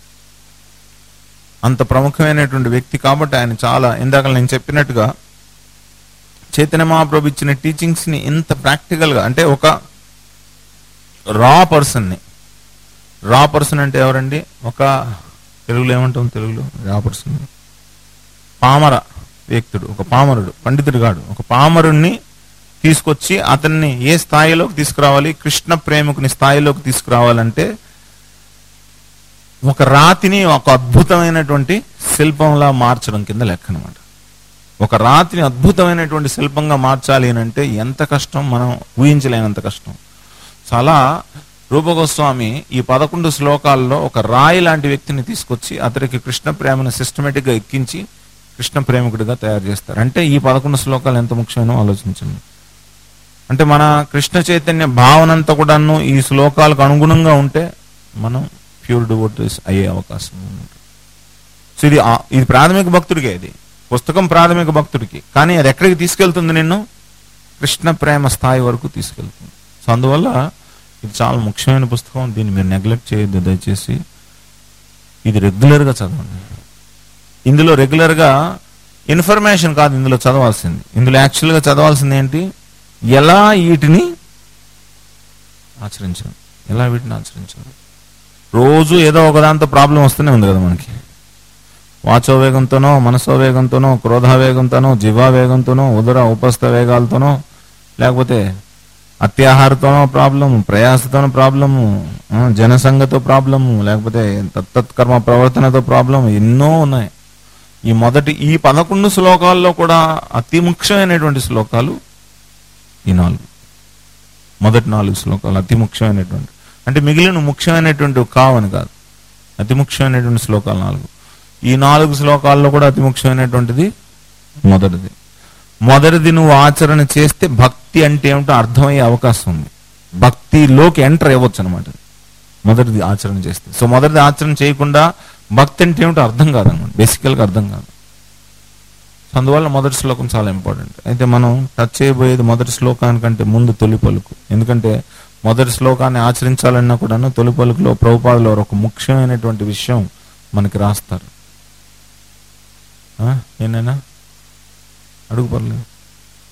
అంత ప్రముఖమైనటువంటి వ్యక్తి కాబట్టి ఆయన చాలా ఇందాక నేను చెప్పినట్టుగా చైతన్య మహాప్రభు ఇచ్చిన టీచింగ్స్ ని ఇంత ప్రాక్టికల్ గా అంటే ఒక రా పర్సన్ ని రా పర్సన్ అంటే ఎవరండి ఒక తెలుగులో ఏమంటాం తెలుగులో రా పర్సన్ పామర వ్యక్తుడు ఒక పామరుడు పండితుడు కాడు ఒక పామరుణ్ణి తీసుకొచ్చి అతన్ని ఏ స్థాయిలోకి తీసుకురావాలి కృష్ణ ప్రేమికుని స్థాయిలోకి తీసుకురావాలంటే ఒక రాతిని ఒక అద్భుతమైనటువంటి శిల్పంలా మార్చడం కింద లెక్క అనమాట ఒక రాతిని అద్భుతమైనటువంటి శిల్పంగా మార్చాలి అని అంటే ఎంత కష్టం మనం ఊహించలేనంత కష్టం చాలా రూపగోస్వామి ఈ పదకొండు శ్లోకాల్లో ఒక రాయి లాంటి వ్యక్తిని తీసుకొచ్చి అతనికి కృష్ణ ప్రేమను సిస్టమేటిక్ గా ఎక్కించి కృష్ణ ప్రేమికుడిగా తయారు చేస్తారు అంటే ఈ పదకొండు శ్లోకాలు ఎంత ముఖ్యమో ఆలోచించండి అంటే మన కృష్ణ చైతన్య భావన అంతా కూడాను ఈ శ్లోకాలకు అనుగుణంగా ఉంటే మనం ప్యూర్ డివోటీస్ అయ్యే అవకాశం ఉంది సో ఇది ఆ- ఇది ప్రాథమిక భక్తుడికే ఇది పుస్తకం ప్రాథమిక భక్తుడికి కానీ అది ఎక్కడికి తీసుకెళ్తుంది నిన్ను కృష్ణ ప్రేమ స్థాయి వరకు తీసుకెళ్తుంది సో అందువల్ల ఇది చాలా ముఖ్యమైన పుస్తకం దీన్ని మీరు నెగ్లెక్ట్ చేయొద్దు దయచేసి ఇది రెగ్యులర్గా చదవండి ఇందులో రెగ్యులర్గా ఇన్ఫర్మేషన్ కాదు ఇందులో చదవాల్సింది ఇందులో యాక్చువల్గా చదవాల్సింది ఏంటి ఎలా వీటిని ఆచరించాలి ఎలా వీటిని ఆచరించాలి రోజు ఏదో ఒక దాంతో ప్రాబ్లం వస్తూనే ఉంది కదా మనకి వాచో వేగంతోనో మనసో వేగంతోనో క్రోధావేగంతోనో జివా వేగంతోనో ఉదర ఉపస్థ వేగాలతోనో లేకపోతే అత్యాహారతోనో ప్రాబ్లము ప్రయాసతోనో ప్రాబ్లము ఆ, జనసంగతో ప్రాబ్లము లేకపోతే తత్తత్కర్మ ప్రవర్తనతో ప్రాబ్లం ఎన్నో ఉన్నాయి ఈ మొదటి ఈ పదకొండు శ్లోకాల్లో కూడా అతి ముఖ్యమైనటువంటి శ్లోకాలు ఈ నాలుగు మొదటి నాలుగు శ్లోకాలు అతి ముఖ్యమైనటువంటి అంటే మిగిలిన ముఖ్యమైనటువంటి కావని కాదు అతి ముఖ్యమైనటువంటి శ్లోకాలు నాలుగు ఈ నాలుగు శ్లోకాల్లో కూడా అతి ముఖ్యమైనటువంటిది మొదటిది మొదటిది నువ్వు ఆచరణ చేస్తే భక్తి అంటే ఏమిటో అర్థమయ్యే అవకాశం ఉంది భక్తిలోకి ఎంటర్ అవ్వచ్చు అనమాట మొదటిది ఆచరణ చేస్తే సో మొదటిది ఆచరణ చేయకుండా భక్తి అంటే ఏమిటో అర్థం కాదన్నమాట బేసికల్గా అర్థం కాదు సో అందువల్ల మొదటి శ్లోకం చాలా ఇంపార్టెంట్ అయితే మనం టచ్ చేయబోయేది మొదటి శ్లోకానికంటే ముందు తొలి పలుకు ఎందుకంటే మొదటి శ్లోకాన్ని ఆచరించాలన్నా కూడాను తొలి పలుకులో ప్రభుపాదులో ఒక ముఖ్యమైనటువంటి విషయం మనకి రాస్తారు ఆ? ఏనైనా అడుగు పర్లేదు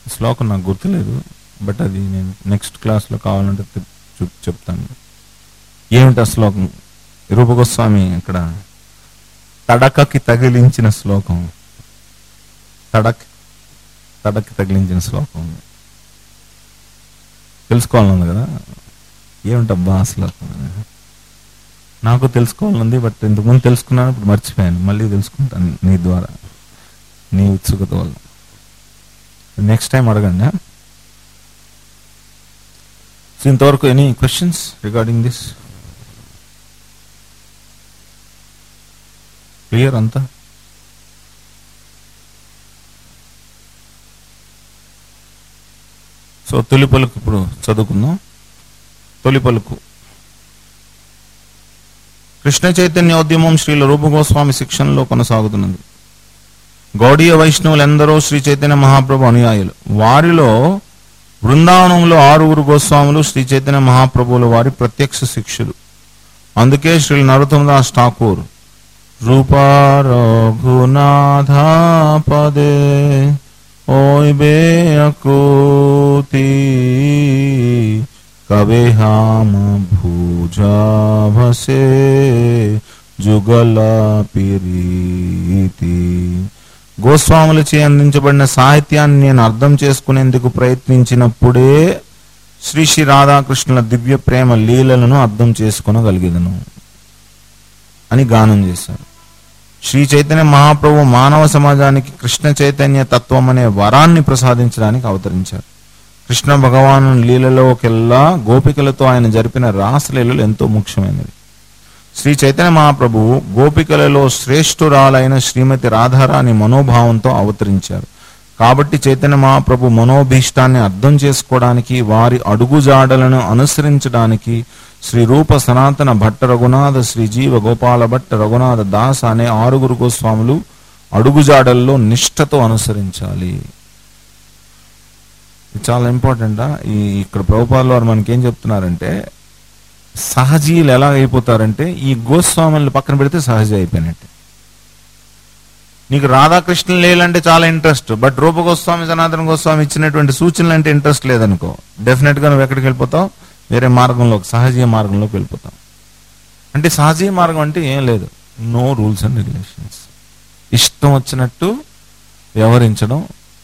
శ్లోకం నాకు గుర్తులేదు బట్ అది నేను నెక్స్ట్ క్లాస్లో కావాలంటే తె- చూ- చెప్తాను ఏమిటి ఆ శ్లోకం రూపగోస్వామి ఇక్కడ తడకకి తగిలించిన శ్లోకం తడక్ తడక్కి తగిలించిన శ్లోకం తెలుసుకోవాలనుంది కదా ఏమిటబ్బా ఆ శ్లోకం నాకు తెలుసుకోవాలనుంది బట్ ఇంతకుముందు తెలుసుకున్నాను ఇప్పుడు మర్చిపోయాను మళ్ళీ తెలుసుకుంటాను నీ ద్వారా నీ ఉత్సుకత వల్ల నెక్స్ట్ టైం అడగండి సో ఇంతవరకు any questions regarding this clear అంతా సో తొలి పలుకు ఇప్పుడు చదువుకుందాం తొలి పలుకు కృష్ణ చైతన్యోద్యమం శ్రీల రూపగోస్వామి శిక్షణలో కొనసాగుతున్నది గౌడీయ వైష్ణవులందరూ శ్రీ చైతన్య మహాప్రభు అనుయాయులు వారిలో బృందావనంలో ఆరుగురు గోస్వాములు శ్రీ చైతన్య మహాప్రభువుల వారి ప్రత్యక్ష శిష్యులు అందుకే శ్రీ నరోత్తమదాస్ ఠాకూర్ రూప రఘునాథ పదే ఓయ్ బే అకూతి కవే హామ భూజా భసే జుగల పిరీతి గోస్వాములచే అందించబడిన సాహిత్యాన్ని నేను అర్థం చేసుకునేందుకు ప్రయత్నించినప్పుడే శ్రీ శ్రీ రాధాకృష్ణుల దివ్య ప్రేమ లీలలను అర్థం చేసుకొనగలిగేదను అని గానం చేశారు శ్రీ చైతన్య మహాప్రభు మానవ సమాజానికి కృష్ణ చైతన్య తత్వం అనే వరాన్ని ప్రసాదించడానికి అవతరించారు కృష్ణ భగవాను లీలలోకెల్లా గోపికలతో ఆయన జరిపిన రాసలీలలు ఎంతో ముఖ్యమైనవి శ్రీ చైతన్య మహాప్రభువు గోపికలలో శ్రేష్ఠురాలైన శ్రీమతి రాధారాణి మనోభావంతో అవతరించారు కాబట్టి చైతన్య మహాప్రభు మనోభీష్టాన్ని అర్థం చేసుకోవడానికి వారి అడుగుజాడలను అనుసరించడానికి శ్రీ రూప సనాతన భట్ట రఘునాథ శ్రీ జీవ గోపాల భట్ట రఘునాథ దాస్ అనే ఆరుగురు గోస్వాములు అడుగుజాడల్లో నిష్ఠతో అనుసరించాలి ఇది చాలా ఇంపార్టెంట్ ఈ ఇక్కడ ప్రభుపాల వారు మనకి ఏం చెప్తున్నారంటే సహజీయులు ఎలా అయిపోతారంటే ఈ గోస్వాములను పక్కన పెడితే సహజ అయిపోయినట్టే నీకు రాధాకృష్ణ లేలంటే చాలా ఇంట్రెస్ట్ బట్ రూప గోస్వామి సనాతన గోస్వామి ఇచ్చినటువంటి సూచనలు అంటే ఇంట్రెస్ట్ లేదనుకో డెఫినెట్ గా నువ్వు ఎక్కడికి వెళ్ళిపోతావు వేరే మార్గంలో సహజీయ మార్గంలోకి వెళ్ళిపోతావు అంటే సహజీయ మార్గం అంటే ఏం లేదు నో రూల్స్ అండ్ రెగ్యులేషన్స్ ఇష్టం వచ్చినట్టు వ్యవహరించడం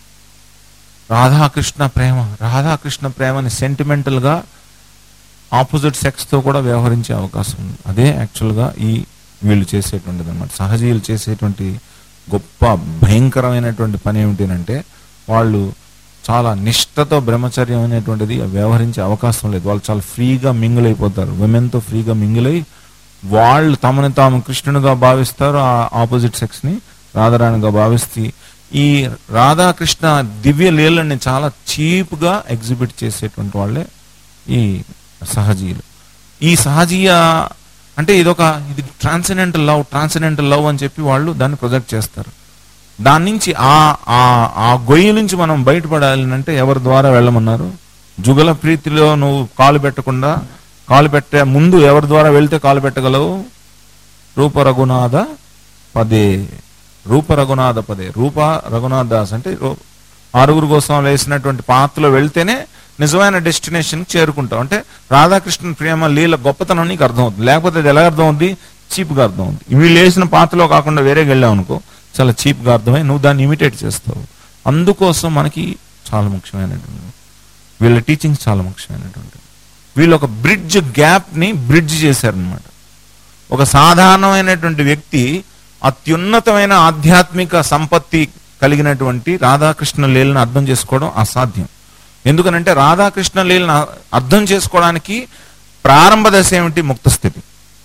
రాధాకృష్ణ ప్రేమ రాధాకృష్ణ ప్రేమని సెంటిమెంటల్ గా ఆపోజిట్ సెక్స్ తో కూడా వ్యవహరించే అవకాశం ఉంది అదే యాక్చువల్ గా ఈ వీళ్ళు చేసేటువంటిది అనమాట సహజీయులు చేసేటువంటి గొప్ప భయంకరమైనటువంటి పని ఏమిటంటే వాళ్ళు చాలా నిష్ఠతో బ్రహ్మచర్యం అనేటువంటిది వ్యవహరించే అవకాశం లేదు వాళ్ళు చాలా ఫ్రీగా మింగిల్ అయిపోతారు విమెన్తో ఫ్రీగా మింగిల్ అయి వాళ్ళు తమని తాము కృష్ణునిగా భావిస్తారు ఆ ఆపోజిట్ సెక్స్ ని రాధారాణిగా భావిస్తే ఈ రాధాకృష్ణ దివ్య లీలని చాలా చీప్ గా ఎగ్జిబిట్ చేసేటువంటి వాళ్ళే ఈ సహజీయులు ఈ సహజీయ అంటే ఇదొక ఇది ట్రాన్సెండెంటల్ లవ్ ట్రాన్సెండెంటల్ లవ్ అని చెప్పి వాళ్ళు దాన్ని ప్రొజెక్ట్ చేస్తారు దాని నుంచి ఆ ఆ ఆ గొయ్యి నుంచి మనం బయటపడాలి అంటే ఎవరి ద్వారా వెళ్ళమన్నారు జుగల ప్రీతిలో నువ్వు కాలు పెట్టకుండా కాలు పెట్టే ముందు ఎవరి ద్వారా వెళ్తే కాలు పెట్టగలవు రూప రఘునాథ పదే రూప రఘునాథ పదే రూప రఘునాథ్ దాస్ అంటే రూ- ఆరుగురు కోసం వేసినటువంటి పాత్రలో వెళ్తేనే నిజమైన డెస్టినేషన్ చేరుకుంటావు అంటే రాధాకృష్ణ ప్రేమ లీల గొప్పతనం నీకు అర్థమవుతుంది లేకపోతే అది ఎలా అర్థమవుద్ది చీప్ గా అర్థమవుతుంది వీళ్ళు వేసిన పాత్రలో కాకుండా వేరే వెళ్ళావు అనుకో చాలా చీప్ గా అర్థమై నువ్వు దాన్ని ఇమిటేట్ చేస్తావు అందుకోసం మనకి చాలా ముఖ్యమైనటువంటి వీళ్ళ టీచింగ్ చాలా ముఖ్యమైనటువంటి వీళ్ళు ఒక బ్రిడ్జ్ గ్యాప్ ని బ్రిడ్జ్ చేశారనమాట ఒక సాధారణమైనటువంటి వ్యక్తి అత్యున్నతమైన ఆధ్యాత్మిక సంపత్తి కలిగినటువంటి రాధాకృష్ణ లీలను అర్థం చేసుకోవడం అసాధ్యం ఎందుకనంటే రాధాకృష్ణ లీలను అర్థం చేసుకోవడానికి ప్రారంభ దశ ఏమిటి ముక్త స్థితి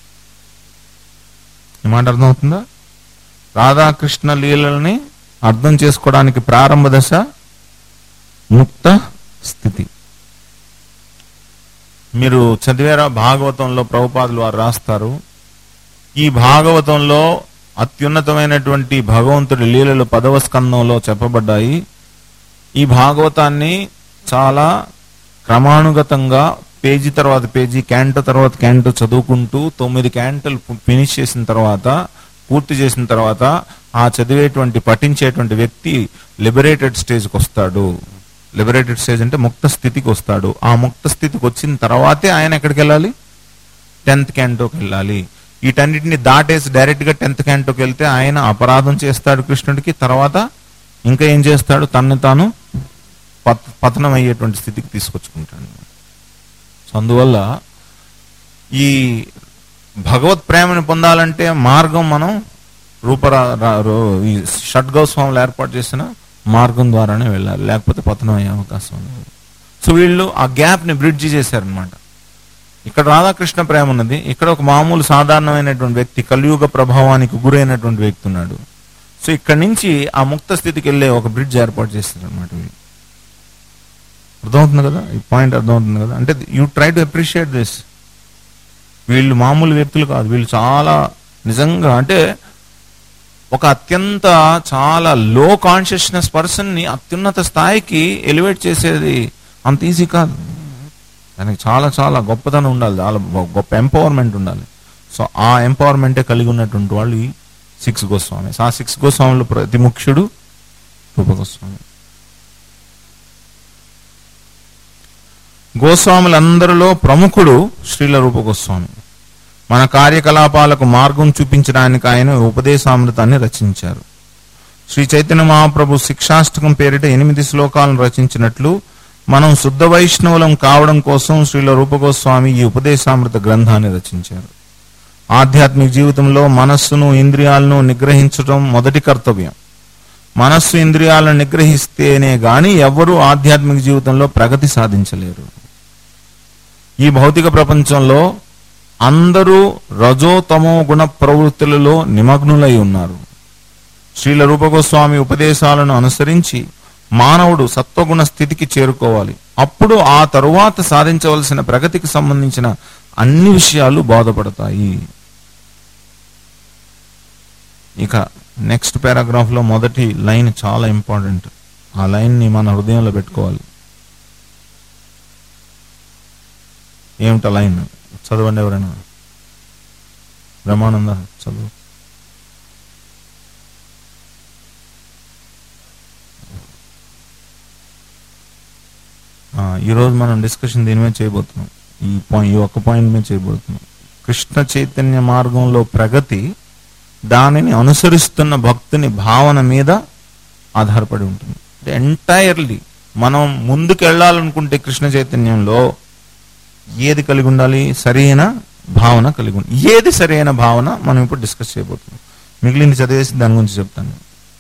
ఈ మాట అర్థమవుతుందా రాధాకృష్ణ లీలని అర్థం చేసుకోవడానికి ప్రారంభ దశ ముక్త స్థితి మీరు చదివారా భాగవతంలో ప్రభుపాదులు వారు రాస్తారు ఈ భాగవతంలో అత్యున్నతమైనటువంటి భగవంతుడి లీలలు పదవ స్కందంలో చెప్పబడ్డాయి ఈ భాగవతాన్ని చాలా క్రమానుగతంగా పేజీ తర్వాత పేజీ క్యాంటో తర్వాత క్యాంటో చదువుకుంటూ తొమ్మిది క్యాంటలు ఫినిష్ చేసిన తర్వాత పూర్తి చేసిన తర్వాత ఆ చదివేటువంటి పఠించేటువంటి వ్యక్తి లిబరేటెడ్ స్టేజ్కి వస్తాడు లిబరేటెడ్ స్టేజ్ అంటే ముక్త స్థితికి వస్తాడు ఆ ముక్త స్థితికి వచ్చిన తర్వాతే ఆయన ఎక్కడికి వెళ్ళాలి టెన్త్ క్యాంటోకి వెళ్ళాలి వీటన్నిటిని దాటేసి డైరెక్ట్ గా టెన్త్ క్యాంటోకి వెళ్తే ఆయన అపరాధం చేస్తాడు కృష్ణుడికి తర్వాత ఇంకా ఏం చేస్తాడు తన్ను తాను పత్ పతనం అయ్యేటువంటి స్థితికి తీసుకొచ్చుకుంటాడు సో అందువల్ల ఈ భగవత్ ప్రేమను పొందాలంటే మార్గం మనం రూపరా రా- రో- ఈ షడ్గోస్వాములు ఏర్పాటు చేసిన మార్గం ద్వారానే వెళ్ళాలి లేకపోతే పతనం అయ్యే అవకాశం ఉంది సో వీళ్ళు ఆ గ్యాప్ ని బ్రిడ్జ్ చేశారనమాట ఇక్కడ రాధాకృష్ణ ప్రేమ ఉన్నది ఇక్కడ ఒక మామూలు సాధారణమైనటువంటి వ్యక్తి కలియుగ ప్రభావానికి గురైనటువంటి వ్యక్తి ఉన్నాడు సో ఇక్కడ నుంచి ఆ ముక్త స్థితికి వెళ్ళే ఒక బ్రిడ్జ్ ఏర్పాటు చేస్తారు అనమాట వీళ్ళు అర్థమవుతుంది కదా ఈ పాయింట్ అర్థమవుతుంది కదా అంటే you try to appreciate this వీళ్ళు మామూలు వ్యక్తులు కాదు వీళ్ళు చాలా నిజంగా అంటే ఒక అత్యంత చాలా లో కాన్షియస్నెస్ పర్సన్ ని అత్యున్నత స్థాయికి ఎలివేట్ చేసేది అంత ఈజీ కాదు దానికి చాలా చాలా గొప్పతనం ఉండాలి చాలా గొ- గొప్ప ఎంపవర్మెంట్ ఉండాలి సో ఆ ఎంపవర్మెంటే కలిగి ఉన్నటువంటి వాళ్ళు ఈ సిక్స్ గోస్వామి ఆ సిక్స్ గోస్వాములు ప్రతి ముఖ్యుడు రూపగోస్వామి గోస్వాములందరిలో ప్రముఖుడు శ్రీల రూపగోస్వామి మన కార్యకలాపాలకు మార్గం చూపించడానికి ఆయన ఉపదేశామృతాన్ని రచించారు శ్రీ చైతన్య మహాప్రభు శిక్షాష్టకం పేరిట ఎనిమిది శ్లోకాలను రచించినట్లు మనం శుద్ధ వైష్ణవులం కావడం కోసం శ్రీల రూపగోస్వామి ఈ ఉపదేశామృత గ్రంథాన్ని రచించారు ఆధ్యాత్మిక జీవితంలో మనస్సును ఇంద్రియాలను నిగ్రహించడం మొదటి కర్తవ్యం మనస్సు ఇంద్రియాలను నిగ్రహిస్తేనే గాని ఎవ్వరూ ఆధ్యాత్మిక జీవితంలో ప్రగతి సాధించలేరు ఈ భౌతిక ప్రపంచంలో అందరూ రజోతమో గుణ ప్రవృత్తులలో నిమగ్నులై ఉన్నారు శ్రీల రూపగోస్వామి ఉపదేశాలను అనుసరించి మానవుడు సత్వగుణ స్థితికి చేరుకోవాలి అప్పుడు ఆ తరువాత సాధించవలసిన ప్రగతికి సంబంధించిన అన్ని విషయాలు బోధపడతాయి ఇక నెక్స్ట్ పారాగ్రాఫ్ లో మొదటి లైన్ చాలా ఇంపార్టెంట్ ఆ లైన్ ని మన హృదయంలో పెట్టుకోవాలి ఏమిటా లైన్ చదవండి ఎవరైనా బ్రహ్మానంద చదువు ఆ, ఈరోజు మనం డిస్కషన్ దీని మీద చేయబోతున్నాం ఈ పాయింట్ ఈ ఒక్క పాయింట్ మీద చేయబోతున్నాం కృష్ణ చైతన్య మార్గంలో ప్రగతి దానిని అనుసరిస్తున్న భక్తుని భావన మీద ఆధారపడి ఉంటుంది ఎంటైర్లీ మనం ముందుకు వెళ్ళాలనుకుంటే కృష్ణ చైతన్యంలో ఏది కలిగి ఉండాలి సరైన భావన కలిగి ఉండాలి ఏది సరైన భావన మనం ఇప్పుడు డిస్కస్ చేయబోతున్నాం మిగిలింది చదివేసి దాని గురించి చెప్తాను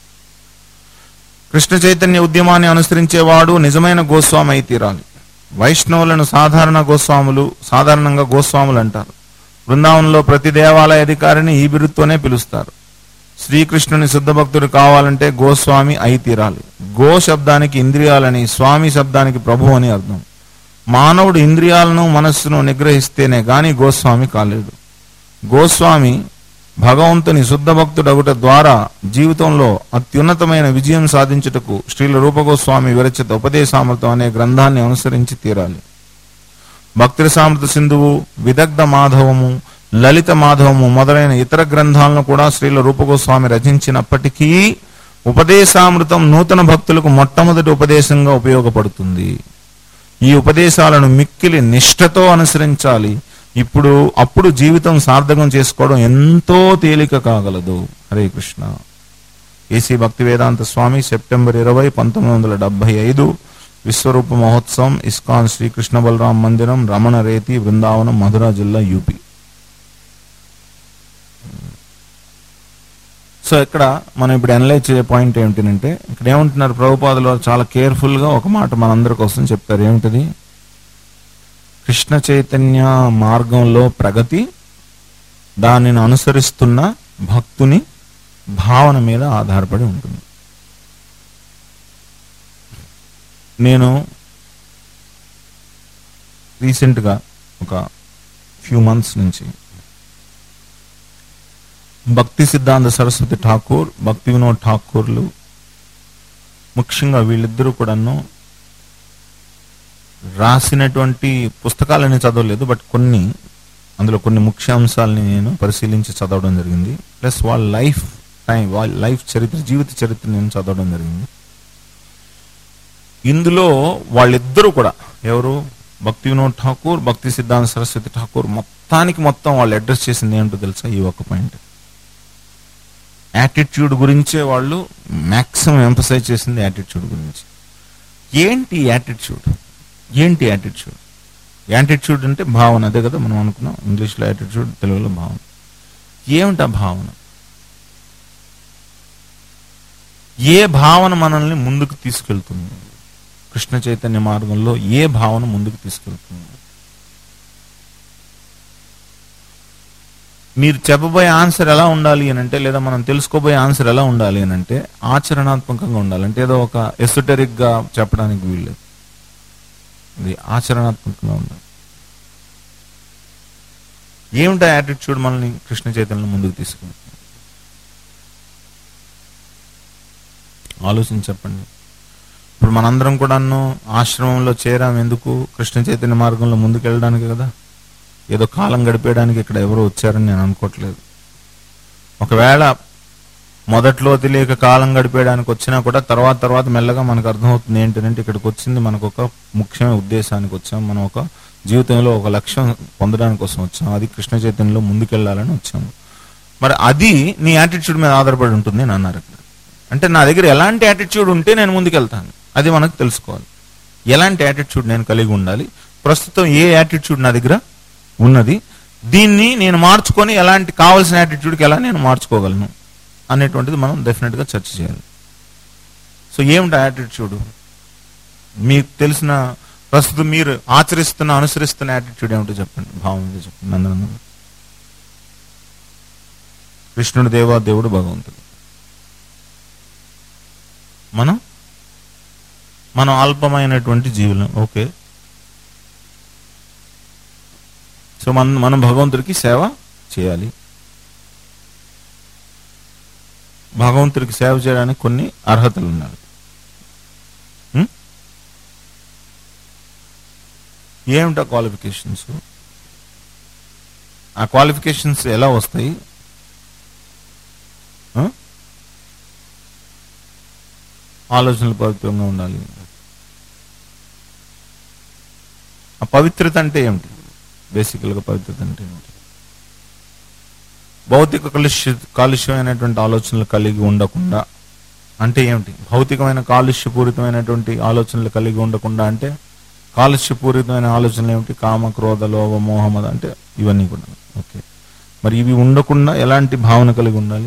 కృష్ణ చైతన్య ఉద్యమాన్ని అనుసరించేవాడు నిజమైన గోస్వామి అయి తీరాలి వైష్ణవులను సాధారణ గోస్వాములు సాధారణంగా గోస్వాములు అంటారు బృందావనంలో ప్రతి దేవాలయ అధికారిని ఈ బిరుదుతోనే పిలుస్తారు శ్రీకృష్ణుని శుద్ధ భక్తుడు కావాలంటే గోస్వామి అయి తీరాలి గో శబ్దానికి ఇంద్రియాలని స్వామి శబ్దానికి ప్రభు అని అర్థం మానవుడు ఇంద్రియాలను మనస్సును నిగ్రహిస్తేనే గాని గోస్వామి కాలేడు గోస్వామి భగవంతుని శుద్ధ భక్తుడగుట ద్వారా జీవితంలో అత్యున్నతమైన విజయం సాధించుటకు శ్రీల రూపగోస్వామి విరచిత ఉపదేశామృతం అనే గ్రంథాన్ని అనుసరించి తీరాలి భక్తి సామృత సింధువు విదగ్ధ మాధవము లలిత మాధవము మొదలైన ఇతర గ్రంథాలను కూడా శ్రీల రూపగోస్వామి రచించినప్పటికీ ఉపదేశామృతం నూతన భక్తులకు మొట్టమొదటి ఉపదేశంగా ఉపయోగపడుతుంది ఈ ఉపదేశాలను మిక్కిలి నిష్ఠతో అనుసరించాలి ఇప్పుడు అప్పుడు జీవితం సార్థకం చేసుకోవడం ఎంతో తేలిక కాగలదు హరే కృష్ణ ఏసీ భక్తి వేదాంత స్వామి సెప్టెంబర్ ఇరవై పంతొమ్మిది వందల డెబ్బై ఐదు విశ్వరూప మహోత్సవం ఇస్కాన్ శ్రీకృష్ణ బలరాం మందిరం రమణ రేతి బృందావనం మధుర జిల్లా యూపీ సో ఇక్కడ మనం ఇప్పుడు అనలైజ్ చేసే పాయింట్ ఏమిటంటే ఇక్కడ ఏమంటున్నారు ప్రభుపాదులు వారు చాలా కేర్ఫుల్ గా ఒక మాట మనందరి కోసం చెప్తారు ఏమిటది కృష్ణ చైతన్య మార్గంలో ప్రగతి దానిని అనుసరిస్తున్న భక్తుని భావన మీద ఆధారపడి ఉంటుంది నేను రీసెంట్గా ఒక ఫ్యూ మంత్స్ నుంచి భక్తి సిద్ధాంత సరస్వతి ఠాకూర్ భక్తి వినోద్ ఠాకూర్లు ముఖ్యంగా వీళ్ళిద్దరూ కూడాను రాసినటువంటి పుస్తకాలని చదవలేదు బట్ కొన్ని అందులో కొన్ని ముఖ్య అంశాలని నేను పరిశీలించి చదవడం జరిగింది ప్లస్ వాళ్ళ లైఫ్ టైం వాళ్ళ లైఫ్ చరిత్ర జీవిత చరిత్ర నేను చదవడం జరిగింది ఇందులో వాళ్ళిద్దరూ కూడా ఎవరు భక్తి వినోద్ ఠాకూర్ భక్తి సిద్ధాంత సరస్వతి ఠాకూర్ మొత్తానికి మొత్తం వాళ్ళు అడ్రస్ చేసింది ఏంటో తెలుసా ఈ ఒక్క పాయింట్ యాటిట్యూడ్ గురించే వాళ్ళు మాక్సిమం ఎంపసైజ్ చేసింది యాటిట్యూడ్ గురించి ఏంటి యాటిట్యూడ్ ఏంటి యాటిట్యూడ్ యాటిట్యూడ్ అంటే భావన అదే కదా మనం అనుకున్నాం ఇంగ్లీష్లో యాటిట్యూడ్ తెలుగులో భావన ఏమిటి ఆ భావన ఏ భావన మనల్ని ముందుకు తీసుకెళ్తుంది కృష్ణ చైతన్య మార్గంలో ఏ భావన ముందుకు తీసుకెళ్తుంది మీరు చెప్పబోయే ఆన్సర్ ఎలా ఉండాలి అని అంటే లేదా మనం తెలుసుకోబోయే ఆన్సర్ ఎలా ఉండాలి అని అంటే ఆచరణాత్మకంగా ఉండాలి అంటే ఏదో ఒక ఎసోటెరిక్ గా చెప్పడానికి వీల్లేదు ఇది ఆచరణాత్మకంగా ఉండాలి ఏమిటా యాటిట్యూడ్ మనల్ని కృష్ణ చైతన్యం ముందుకు తీసుకెళ్తుంది ఆలోచించి చెప్పండి ఇప్పుడు మనందరం కూడాను ఆశ్రమంలో చేరాం ఎందుకు కృష్ణ చైతన్య మార్గంలో ముందుకు వెళ్ళడానికి కదా ఏదో కాలం గడిపేయడానికి ఇక్కడ ఎవరో వచ్చారని నేను అనుకోవట్లేదు ఒకవేళ మొదట్లో తెలియక కాలం గడిపేయడానికి వచ్చినా కూడా తర్వాత తర్వాత మెల్లగా మనకు అర్థమవుతుంది ఏంటంటే ఇక్కడికి వచ్చింది మనకు ఒక ముఖ్యమైన ఉద్దేశానికి వచ్చాం మనం ఒక జీవితంలో ఒక లక్ష్యం పొందడానికి కోసం వచ్చాం అది కృష్ణ చైతన్యంలో ముందుకెళ్ళాలని వచ్చాము మరి అది నీ యాటిట్యూడ్ మీద ఆధారపడి ఉంటుంది అని అన్నారు ఇక్కడ అంటే నా దగ్గర ఎలాంటి యాటిట్యూడ్ ఉంటే నేను ముందుకెళ్తాను అది మనకు తెలుసుకోవాలి ఎలాంటి యాటిట్యూడ్ నేను కలిగి ఉండాలి ప్రస్తుతం ఏ యాటిట్యూడ్ నా దగ్గర ఉన్నది దీన్ని నేను మార్చుకొని ఎలాంటి కావాల్సిన యాటిట్యూడ్కి ఎలా నేను మార్చుకోగలను అనేటువంటిది మనం డెఫినెట్గా చర్చ చేయాలి సో ఏమిటి యాటిట్యూడ్ మీకు తెలిసిన ప్రస్తుతం మీరు ఆచరిస్తున్న అనుసరిస్తున్న యాటిట్యూడ్ ఏమిటో చెప్పండి భావం ఏమిటో చెప్పండి నందనందన్ కృష్ణుడు దేవా దేవుడు భగవంతుడు మనం మనం అల్పమైనటువంటి జీవులం ఓకే సో మనం మనం భగవంతుడికి సేవ చేయాలి భగవంతుడికి సేవ చేయడానికి కొన్ని అర్హతలు ఉన్నాయి ఉం? ఏమిటా క్వాలిఫికేషన్స్ ఆ క్వాలిఫికేషన్స్ ఎలా వస్తాయి ఆ? ఆలోచనలు పవిత్రంగా ఉండాలి ఆ పవిత్రత అంటే ఏమిటి బేసికల్గా పవిత్రత అంటే ఏమిటి భౌతిక కాలుష్య కాలుష్యమైనటువంటి ఆలోచనలు కలిగి ఉండకుండా అంటే ఏమిటి భౌతికమైన కాలుష్యపూరితమైనటువంటి ఆలోచనలు కలిగి ఉండకుండా అంటే కాలుష్యపూరితమైన ఆలోచనలు ఏమిటి కామ క్రోధ లోభ మోహమద అంటే ఇవన్నీ కూడా ఓకే మరి ఇవి ఉండకుండా ఎలాంటి భావన కలిగి ఉండాలి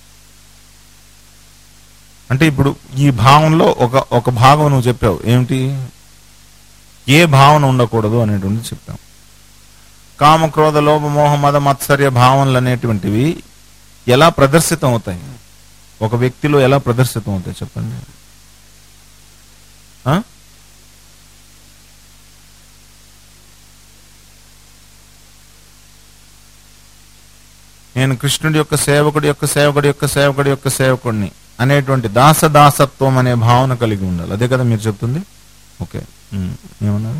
అంటే ఇప్పుడు ఈ భావనలో ఒక ఒక భాగం నువ్వు చెప్పావు ఏమిటి ఏ భావన ఉండకూడదు అనేటువంటిది చెప్పావు కామ క్రోధ లోభ మోహ మద మత్సర్య భావనలు అనేటువంటివి ఎలా ప్రదర్శితం అవుతాయి ఒక వ్యక్తిలో ఎలా ప్రదర్శితం అవుతాయి చెప్పండి ఆ? నేను కృష్ణుడి యొక్క సేవకుడి యొక్క సేవకుడి యొక్క సేవకుడి యొక్క సేవకుడిని అనేటువంటి దాసదాసత్వం అనే భావన కలిగి ఉండాలి అదే కదా మీరు చెప్తుంది ఓకే ఉమ్, ఏమన్నారు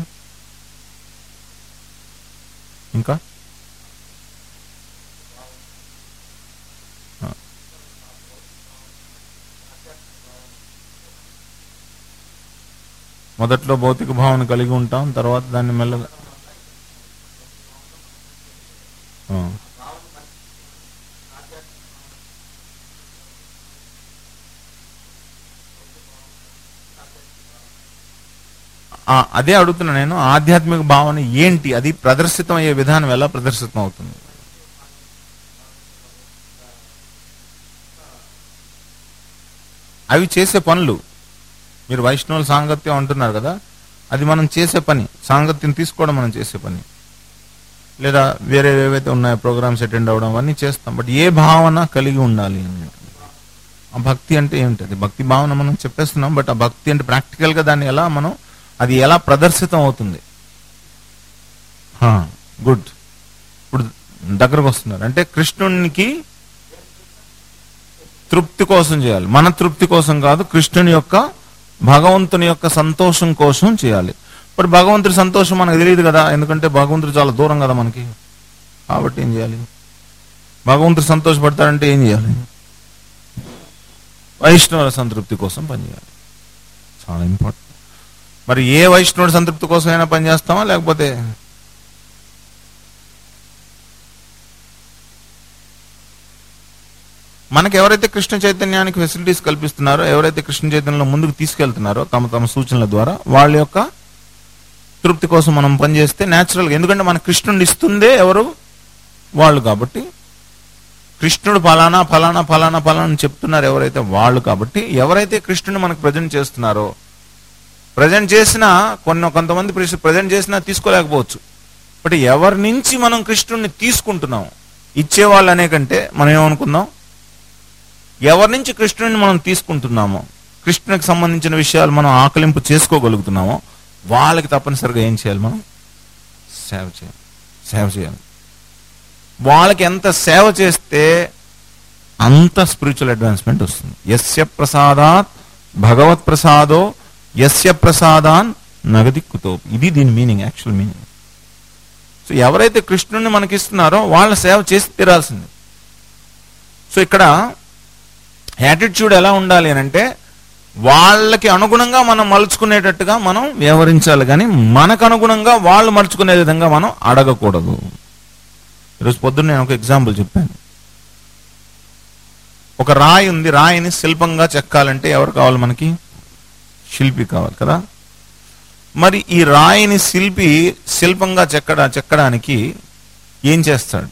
ఇంకా ఆ. మొదట్లో భౌతిక భావన కలిగి ఉంటాం తర్వాత దాన్ని మెల్లగా ఆ. ఆ, అదే అడుగుతున్నా నేను ఆధ్యాత్మిక భావన ఏంటి అది ప్రదర్శితం అయ్యే విధానం ఎలా ప్రదర్శితం అవుతుంది అవి చేసే పనులు మీరు వైష్ణవుల సాంగత్యం అంటున్నారు కదా అది మనం చేసే పని సాంగత్యం తీసుకోవడం మనం చేసే పని లేదా వేరే ఏవైతే ఉన్నాయో ప్రోగ్రామ్స్ అటెండ్ అవ్వడం అవన్నీ చేస్తాం బట్ ఏ భావన కలిగి ఉండాలి అని ఆ భక్తి అంటే ఏమిటది భక్తి భావన మనం చెప్పేస్తున్నాం బట్ ఆ భక్తి అంటే ప్రాక్టికల్ గా దాన్ని ఎలా మనం అది ఎలా ప్రదర్శితం అవుతుంది గుడ్ ఇప్పుడు దగ్గరకు వస్తున్నారు అంటే కృష్ణునికి తృప్తి కోసం చేయాలి మన తృప్తి కోసం కాదు కృష్ణుని యొక్క భగవంతుని యొక్క సంతోషం కోసం చేయాలి మరి భగవంతుడి సంతోషం మనకు తెలియదు కదా ఎందుకంటే భగవంతుడు చాలా దూరం కదా మనకి కాబట్టి ఏం చేయాలి భగవంతుడు సంతోషపడతాడంటే ఏం చేయాలి వైష్ణవుల సంతృప్తి కోసం పనిచేయాలి చాలా ఇంపార్టెంట్ మరి ఏ వైష్ణవుడి సంతృప్తి కోసమైనా పనిచేస్తామా లేకపోతే మనకి ఎవరైతే కృష్ణ చైతన్యానికి ఫెసిలిటీస్ కల్పిస్తున్నారో ఎవరైతే కృష్ణ చైతన్యంలో ముందుకు తీసుకెళ్తున్నారో తమ తమ సూచనల ద్వారా వాళ్ళ యొక్క తృప్తి కోసం మనం పనిచేస్తే న్యాచురల్గా ఎందుకంటే మన కృష్ణుడిని ఇస్తుందే ఎవరు వాళ్ళు కాబట్టి కృష్ణుడు ఫలానా ఫలానా ఫలానా ఫలానా అని చెప్తున్నారు ఎవరైతే వాళ్ళు కాబట్టి ఎవరైతే కృష్ణుని మనకు ప్రజెంట్ చేస్తున్నారో ప్రజెంట్ చేసినా కొన్ని కొంతమంది ప్రజెంట్ చేసినా తీసుకోలేకపోవచ్చు బట్ ఎవరి నుంచి మనం కృష్ణుడిని తీసుకుంటున్నాం ఇచ్చేవాళ్ళు అనే కంటే మనం ఏమనుకుందాం ఎవరి నుంచి కృష్ణుడిని మనం తీసుకుంటున్నామో కృష్ణునికి సంబంధించిన విషయాలు మనం ఆకలింపు చేసుకోగలుగుతున్నామో వాళ్ళకి తప్పనిసరిగా ఏం చేయాలి మనం సేవ చేయాలి సేవ చేయాలి వాళ్ళకి ఎంత సేవ చేస్తే అంత స్పిరిచువల్ అడ్వాన్స్మెంట్ వస్తుంది యస్య ప్రసాదాత్ భగవత్ ప్రసాదో యస్య ప్రసాదాన్ నగదిక్కుతో ఇది దీని మీనింగ్ యాక్చువల్ మీనింగ్ సో ఎవరైతే కృష్ణుడిని మనకి ఇస్తున్నారో వాళ్ళ సేవ చేసి తీరాల్సింది సో ఇక్కడ యాటిట్యూడ్ ఎలా ఉండాలి అని అంటే వాళ్ళకి అనుగుణంగా మనం మలుచుకునేటట్టుగా మనం వ్యవహరించాలి కానీ మనకు అనుగుణంగా వాళ్ళు మలుచుకునే విధంగా మనం అడగకూడదు ఈరోజు పొద్దున్న నేను ఒక ఎగ్జాంపుల్ చెప్పాను ఒక రాయి ఉంది రాయిని శిల్పంగా చెక్కాలంటే ఎవరు కావాలి మనకి శిల్పి కావాలి కదా మరి ఈ రాయిని శిల్పి శిల్పంగా చెక్కడా చెక్కడానికి ఏం చేస్తాడు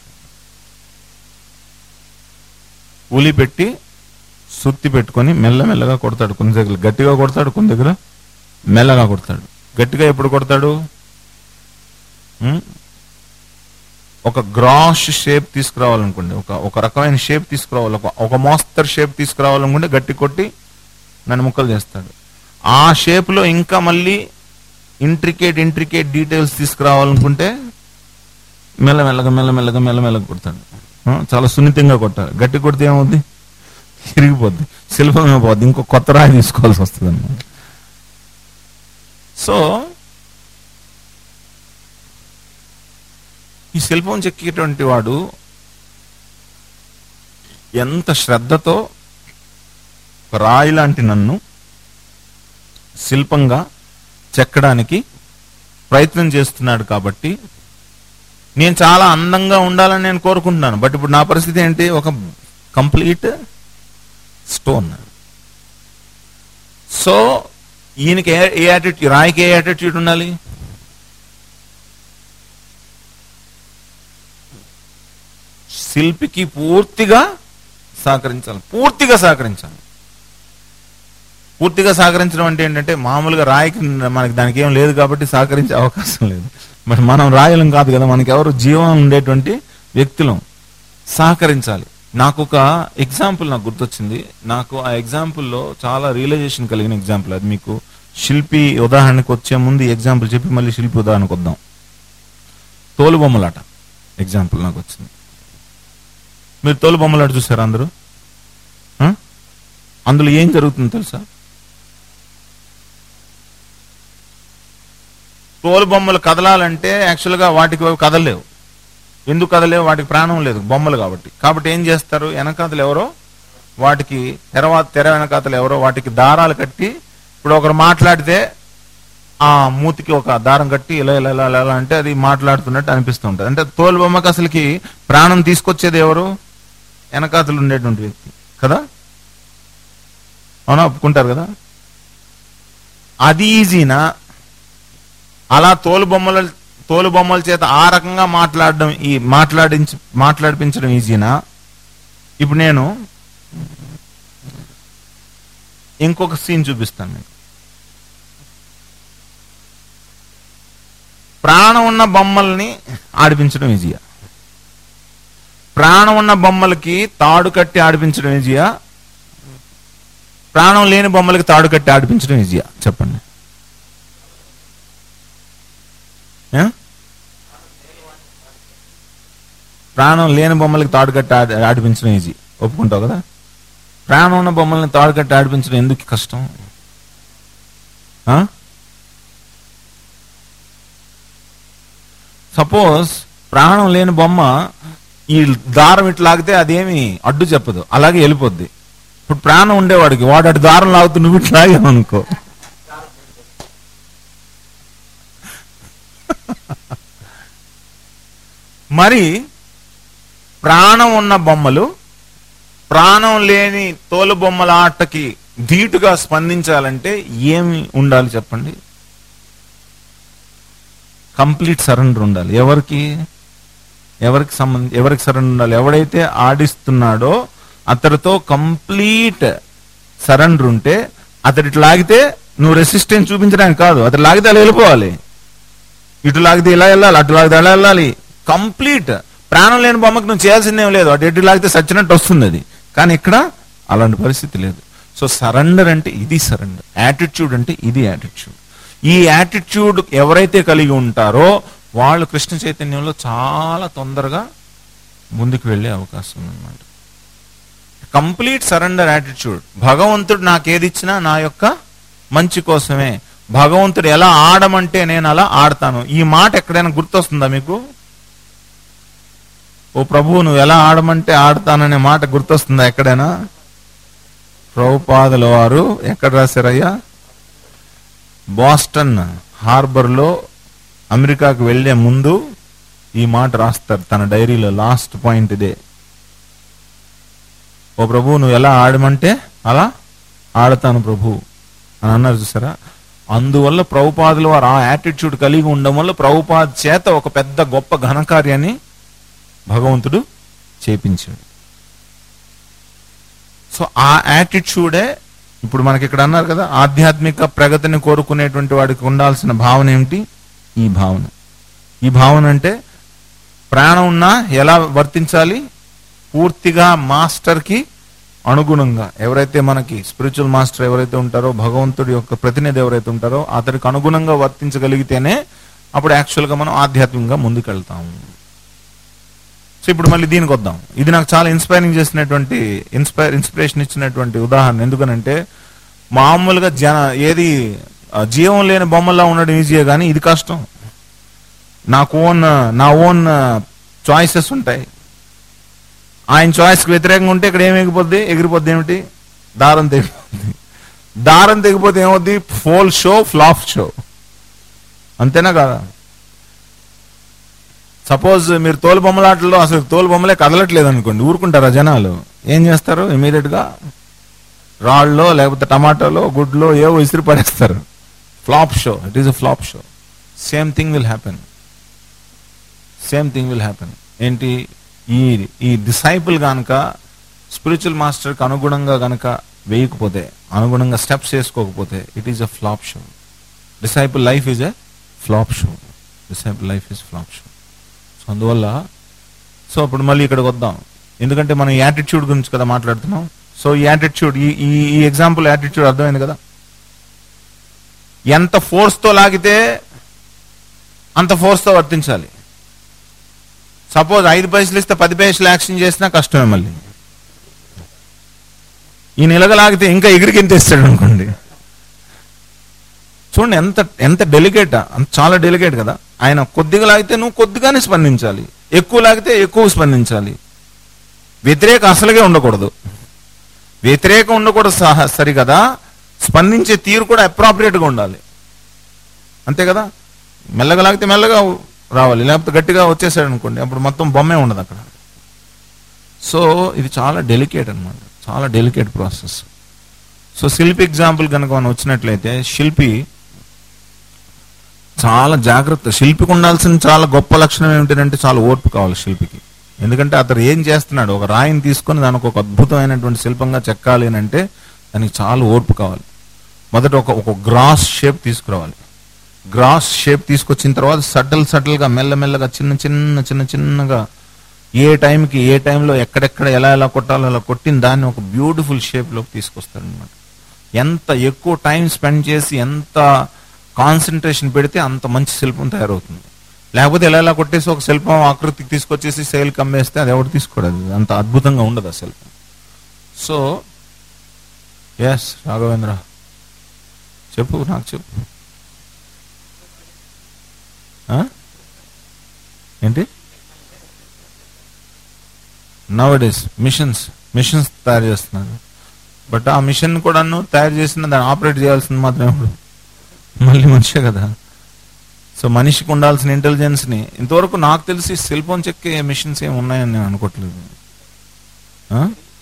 ఉలి పెట్టి సుత్తి పెట్టుకొని మెల్లమెల్లగా కొడతాడు కొన్ని దగ్గర గట్టిగా కొడతాడు కొన్ని దగ్గర మెల్లగా కొడతాడు గట్టిగా ఎప్పుడు కొడతాడు ఉం? ఒక గ్రాష్ షేప్ తీసుకురావాలనుకోండి ఒక ఒక రకమైన షేప్ తీసుకురావాలి ఒక ఒక మోస్తరు షేప్ తీసుకురావాలనుకుంటే గట్టి కొట్టి నన్ను ముక్కలు చేస్తాడు ఆ షేప్ లో ఇంకా మళ్ళీ ఇంట్రికేట్ ఇంట్రికేట్ డీటెయిల్స్ తీసుకురావాలనుకుంటే మెల్లమెల్లగా మెల్లమెల్లగా మెల్లమెల్లగా కొడతాడు ఆ, చాలా సున్నితంగా కొట్టాలి గట్టి కొడితే ఏమవుద్ది ఇరిగిపోద్ది శిల్పం ఏమైపోద్ది ఇంకో కొత్త రాయి తీసుకోవాల్సి వస్తుంది అనమాట సో ఈ శిల్పం చెక్కేటువంటి వాడు ఎంత శ్రద్ధతో ఒక రాయి లాంటి నన్ను శిల్పంగా చెక్కడానికి ప్రయత్నం చేస్తున్నాడు కాబట్టి నేను చాలా అందంగా ఉండాలని నేను కోరుకుంటున్నాను బట్ ఇప్పుడు నా పరిస్థితి ఏంటి ఒక కంప్లీట్ స్టోన్ సో ఈయనకి ఏ ఏ యాటిట్యూడ్ రాయికి ఏ యాటిట్యూడ్ ఉండాలి శిల్పికి పూర్తిగా సహకరించాలి పూర్తిగా సహకరించాలి పూర్తిగా సహకరించడం అంటే ఏంటంటే మామూలుగా రాయికి మనకి దానికి ఏం లేదు కాబట్టి సహకరించే అవకాశం లేదు మరి మనం రాయలం కాదు కదా మనకి ఎవరు జీవం ఉండేటువంటి వ్యక్తులం సహకరించాలి నాకు ఒక ఎగ్జాంపుల్ నాకు గుర్తొచ్చింది నాకు ఆ ఎగ్జాంపుల్లో చాలా రియలైజేషన్ కలిగిన ఎగ్జాంపుల్ అది మీకు శిల్పి ఉదాహరణకు వచ్చే ముందు ఎగ్జాంపుల్ చెప్పి మళ్ళీ శిల్పి ఉదాహరణకు వద్దాం తోలు బొమ్మలాట ఎగ్జాంపుల్ నాకు వచ్చింది మీరు తోలు బొమ్మలాట చూసారా అందరూ ఆ? అందులో ఏం జరుగుతుందో తెలుసా తోలు బొమ్మలు కదలాలంటే యాక్చువల్గా వాటికి అవి కదలలేవు ఎందుకు కదలేవు వాటికి ప్రాణం లేదు బొమ్మలు కాబట్టి కాబట్టి ఏం చేస్తారు వెనకాతలు ఎవరో వాటికి తెరవ తెర వెనకాతలు ఎవరో వాటికి దారాలు కట్టి ఇప్పుడు ఒకరు మాట్లాడితే ఆ మూతికి ఒక దారం కట్టి ఇలా ఇలా ఇలా ఇలా ఇలా అంటే అది మాట్లాడుతున్నట్టు అనిపిస్తూ ఉంటుంది అంటే తోలు బొమ్మకి అసలుకి ప్రాణం తీసుకొచ్చేది ఎవరు వెనకాతలు ఉండేటువంటి వ్యక్తి కదా అవునా ఒప్పుకుంటారు కదా అది ఈజీనా అలా తోలు బొమ్మల తోలు బొమ్మల చేత ఆ రకంగా మాట్లాడడం ఈ మాట్లాడించి మాట్లాడిపించడం ఈజీనా ఇప్పుడు నేను ఇంకొక సీన్ చూపిస్తాను మీకు ప్రాణం ఉన్న బొమ్మల్ని ఆడిపించడం ఈజీయా ప్రాణం ఉన్న బొమ్మలకి తాడు కట్టి ఆడిపించడం ఈజీయా ప్రాణం లేని బొమ్మలకి తాడు కట్టి ఆడిపించడం ఈజీయా చెప్పండి ఏ? ప్రాణం లేని బొమ్మలకి తాడు కట్టి ఆడి- ఆడిపించడం ఈజీ ఒప్పుకుంటావు కదా ప్రాణం ఉన్న బొమ్మల్ని తాడు కట్టి ఆడిపించడం ఎందుకు కష్టం సపోజ్ ప్రాణం లేని బొమ్మ ఈ దారం ఇట్లా లాగితే అదేమి అడ్డు చెప్పదు అలాగే వెళ్ళిపోద్ది ఇప్పుడు ప్రాణం ఉండేవాడికి వాడు అటు దారం లాగుతూ నువ్వు ఇట్లా లాగావు అనుకో మరి ప్రాణం ఉన్న బొమ్మలు ప్రాణం లేని తోలు బొమ్మల ఆటకి ధీటుగా స్పందించాలంటే ఏమి ఉండాలి చెప్పండి కంప్లీట్ సరెండర్ ఉండాలి ఎవరికి ఎవరికి సంబంధ ఎవరికి సరెండర్ ఉండాలి ఎవడైతే ఆడిస్తున్నాడో అతడితో కంప్లీట్ సరెండర్ ఉంటే అతడి ఇటు లాగితే నువ్వు రెసిస్టెన్స్ చూపించడానికి కాదు అతడు లాగితే అలా వెళ్ళిపోవాలి ఇటు లాగితే ఇలా వెళ్ళాలి అటు లాగితే అలా వెళ్ళాలి కంప్లీట్ ప్రాణం లేని బొమ్మకి నువ్వు చేయాల్సిందేం లేదు అటు ఎటు లాగితే సచ్చినట్టు వస్తుంది అది కానీ ఇక్కడ అలాంటి పరిస్థితి లేదు సో సరెండర్ అంటే ఇది సరెండర్ యాటిట్యూడ్ అంటే ఇది యాటిట్యూడ్ ఈ యాటిట్యూడ్ ఎవరైతే కలిగి ఉంటారో వాళ్ళు కృష్ణ చైతన్యంలో చాలా తొందరగా ముందుకు వెళ్ళే అవకాశం ఉందన్నమాట కంప్లీట్ సరెండర్ యాటిట్యూడ్ భగవంతుడు నాకేది ఇచ్చినా నా యొక్క మంచి కోసమే భగవంతుడు ఎలా ఆడమంటే నేను అలా ఆడతాను ఈ మాట ఎక్కడైనా గుర్తొస్తుందా మీకు ఓ ప్రభు నువ్వు ఎలా ఆడమంటే ఆడతాననే మాట గుర్తొస్తుందా ఎక్కడైనా ప్రభుపాదుల వారు ఎక్కడ రాశారయ్యా బాస్టన్ హార్బర్ లో అమెరికాకు వెళ్లే ముందు ఈ మాట రాస్తారు తన డైరీలో లాస్ట్ పాయింట్ ఇదే ఓ ప్రభు నువ్వు ఎలా ఆడమంటే అలా ఆడతాను ప్రభు అని అన్నారు చూసారా అందువల్ల ప్రభుపాదులు వారు ఆ యాటిట్యూడ్ కలిగి ఉండడం వల్ల ప్రభుపాద్ చేత ఒక పెద్ద గొప్ప ఘనకార్యాన్ని భగవంతుడు చేపించాడు సో ఆ యాటిట్యూడే ఇప్పుడు మనకి ఇక్కడ అన్నారు కదా ఆధ్యాత్మిక ప్రగతిని కోరుకునేటువంటి వాడికి ఉండాల్సిన భావన ఏమిటి ఈ భావన ఈ భావన అంటే ప్రాణం ఉన్నా ఎలా వర్తించాలి పూర్తిగా మాస్టర్ కి అనుగుణంగా ఎవరైతే మనకి స్పిరిచువల్ మాస్టర్ ఎవరైతే ఉంటారో భగవంతుడి యొక్క ప్రతినిధి ఎవరైతే ఉంటారో అతడికి అనుగుణంగా వర్తించగలిగితేనే అప్పుడు యాక్చువల్గా మనం ఆధ్యాత్మికంగా ముందుకెళ్తాము సో ఇప్పుడు మళ్ళీ దీనికి వద్దాం ఇది నాకు చాలా ఇన్స్పైరింగ్ చేసినటువంటి ఇన్స్పైర్ ఇన్స్పిరేషన్ ఇచ్చినటువంటి ఉదాహరణ ఎందుకనంటే మామూలుగా జన ఏది ఆ, జీవం లేని బొమ్మల్లా ఉండడం ఈజీయే కానీ ఇది కష్టం నాకు ఓన్ నా ఓన్ చాయిసెస్ ఉంటాయి ఆయన చాయిస్కి వ్యతిరేకంగా ఉంటే ఇక్కడ ఏమి ఎగిపోద్ది ఎగిరిపోద్ది ఏమిటి దారం తెగిపోద్ది దారం తెగిపోతే ఏమవుద్ది ఫోల్ షో ఫ్లాప్ షో అంతేనా కాదా సపోజ్ మీరు తోలు బొమ్మలాటల్లో అసలు తోలు బొమ్మలే కదలట్లేదు అనుకోండి ఊరుకుంటారా జనాలు ఏం చేస్తారు ఇమీడియట్ గా రాళ్ళలో లేకపోతే టమాటోలో గుడ్లో ఏవో విసిరి పడేస్తారు flop show it is a flop show same thing will happen same thing will happen ఏంటి ఈ ఈ డిసైపుల్ గనక స్పిరిచువల్ మాస్టర్కి అనుగుణంగా గనక వేయకపోతే అనుగుణంగా స్టెప్స్ వేసుకోకపోతే it is a flop show disciple life is a flop show disciple life is flop show so అందువల్ల సో అప్పుడు మళ్ళీ ఇక్కడికి వద్దాం ఎందుకంటే మనం యాటిట్యూడ్ గురించి కదా మాట్లాడుతున్నాం సో ఈ యాటిట్యూడ్ ఈ ఈ ఈ ఎగ్జాంపుల్ యాటిట్యూడ్ అర్థమైంది కదా ఎంత ఫోర్స్తో లాగితే అంత ఫోర్స్తో వర్తించాలి సపోజ్ ఐదు పైసలు ఇస్తే పది పైసలు యాక్షన్ చేసినా కష్టమే మళ్ళీ ఈ నిలగలాగితే ఇంకా ఎగిరికింత ఇస్తాడు అనుకోండి చూడండి ఎంత ఎంత డెలికేట్ చాలా డెలికేట్ కదా ఆయన కొద్దిగా లాగితే నువ్వు కొద్దిగానే స్పందించాలి ఎక్కువ లాగితే ఎక్కువ స్పందించాలి వ్యతిరేక అసలుగే ఉండకూడదు వ్యతిరేకం ఉండకూడదు సహ- సరి కదా స్పందించే తీరు కూడా అప్రాప్రియేట్ గా ఉండాలి అంతే కదా మెల్లగా లాగితే మెల్లగా రావాలి లేకపోతే గట్టిగా వచ్చేసాడు అనుకోండి అప్పుడు మొత్తం బొమ్మే ఉండదు అక్కడ సో ఇది చాలా డెలికేట్ అన్నమాట చాలా డెలికేట్ ప్రాసెస్ సో శిల్పి ఎగ్జాంపుల్ కనుక మనం వచ్చినట్లయితే శిల్పి చాలా జాగ్రత్త శిల్పికి ఉండాల్సిన చాలా గొప్ప లక్షణం ఏమిటంటే చాలా ఓర్పు కావాలి శిల్పికి ఎందుకంటే అతను ఏం చేస్తున్నాడు ఒక రాయిని తీసుకొని దానికి ఒక అద్భుతమైనటువంటి శిల్పంగా చెక్కాలి అని అంటే దానికి చాలా ఓర్పు కావాలి మొదట ఒక ఒక గ్రాస్ షేప్ తీసుకురావాలి గ్రాస్ షేప్ తీసుకొచ్చిన తర్వాత సటిల్ సటిల్ గా మెల్లమెల్లగా చిన్న చిన్న చిన్న చిన్నగా ఏ టైంకి ఏ టైంలో ఎక్కడెక్కడ ఎలా ఎలా కొట్టాలో అలా కొట్టిన దాన్ని ఒక బ్యూటిఫుల్ షేప్ లోకి తీసుకొస్తాడనమాట ఎంత ఎక్కువ టైం స్పెండ్ చేసి ఎంత కాన్సన్ట్రేషన్ పెడితే అంత మంచి శిల్పం తయారవుతుంది లేకపోతే ఎలా ఎలా కొట్టేసి ఒక శిల్పం ఆకృతికి తీసుకొచ్చేసి సేల్ కమ్మేస్తే అది ఎవరు తీసుకోడు అది అంత అద్భుతంగా ఉండదు ఆ శిల్పం సో ఎస్ రాఘవేంద్ర చెప్పు నాకు చెప్పు ఆ? ఏంటి నవ్ డేస్ మిషన్స్ మిషన్స్ తయారు చేస్తున్నారు బట్ ఆ మిషన్ కూడాను తయారు చేసిన దాన్ని ఆపరేట్ చేయాల్సింది మాత్రం ఎవడు మళ్ళీ మనిషే కదా సో మనిషికి ఉండాల్సిన ఇంటెలిజెన్స్ ని ఇంతవరకు నాకు తెలిసి సెల్ ఫోన్ చెక్కే మిషన్స్ ఏమి ఉన్నాయని నేను అనుకోవట్లేదు ఆ?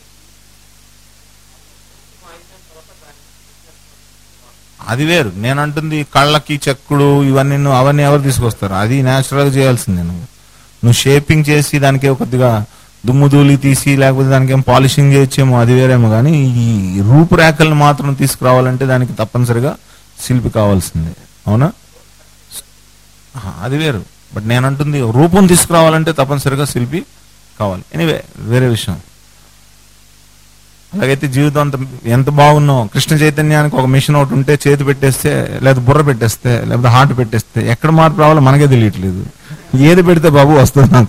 అది వేరు నేను అంటుంది కళ్ళకి చెక్కుడు ఇవన్నీ నువ్వు అవన్నీ ఎవరు తీసుకొస్తారు అది న్యాచురల్ గా చేయాల్సిందే నువ్వు నువ్వు షేపింగ్ చేసి దానికి కొద్దిగా దుమ్ము ధూళి తీసి లేకపోతే దానికి ఏం పాలిషింగ్ చేయొచ్చేమో అది వేరేమో కానీ ఈ రూపురేఖలను మాత్రం తీసుకురావాలంటే దానికి తప్పనిసరిగా శిల్పి కావాల్సిందే అవునా ఆ, అది వేరు బట్ నేను అంటుంది రూపం తీసుకురావాలంటే తప్పనిసరిగా శిల్పి కావాలి ఎనీవే వేరే విషయం అలాగైతే జీవితం అంత ఎంత బాగున్నావు కృష్ణ చైతన్యానికి ఒక మిషన్ ఒకటి ఉంటే చేతి పెట్టేస్తే లేదా బుర్ర పెట్టేస్తే లేకపోతే హార్ట్ పెట్టేస్తే ఎక్కడ మార్పు రావాలో మనకే తెలియట్లేదు ఏది పెడితే బాబు వస్తుంది నాకు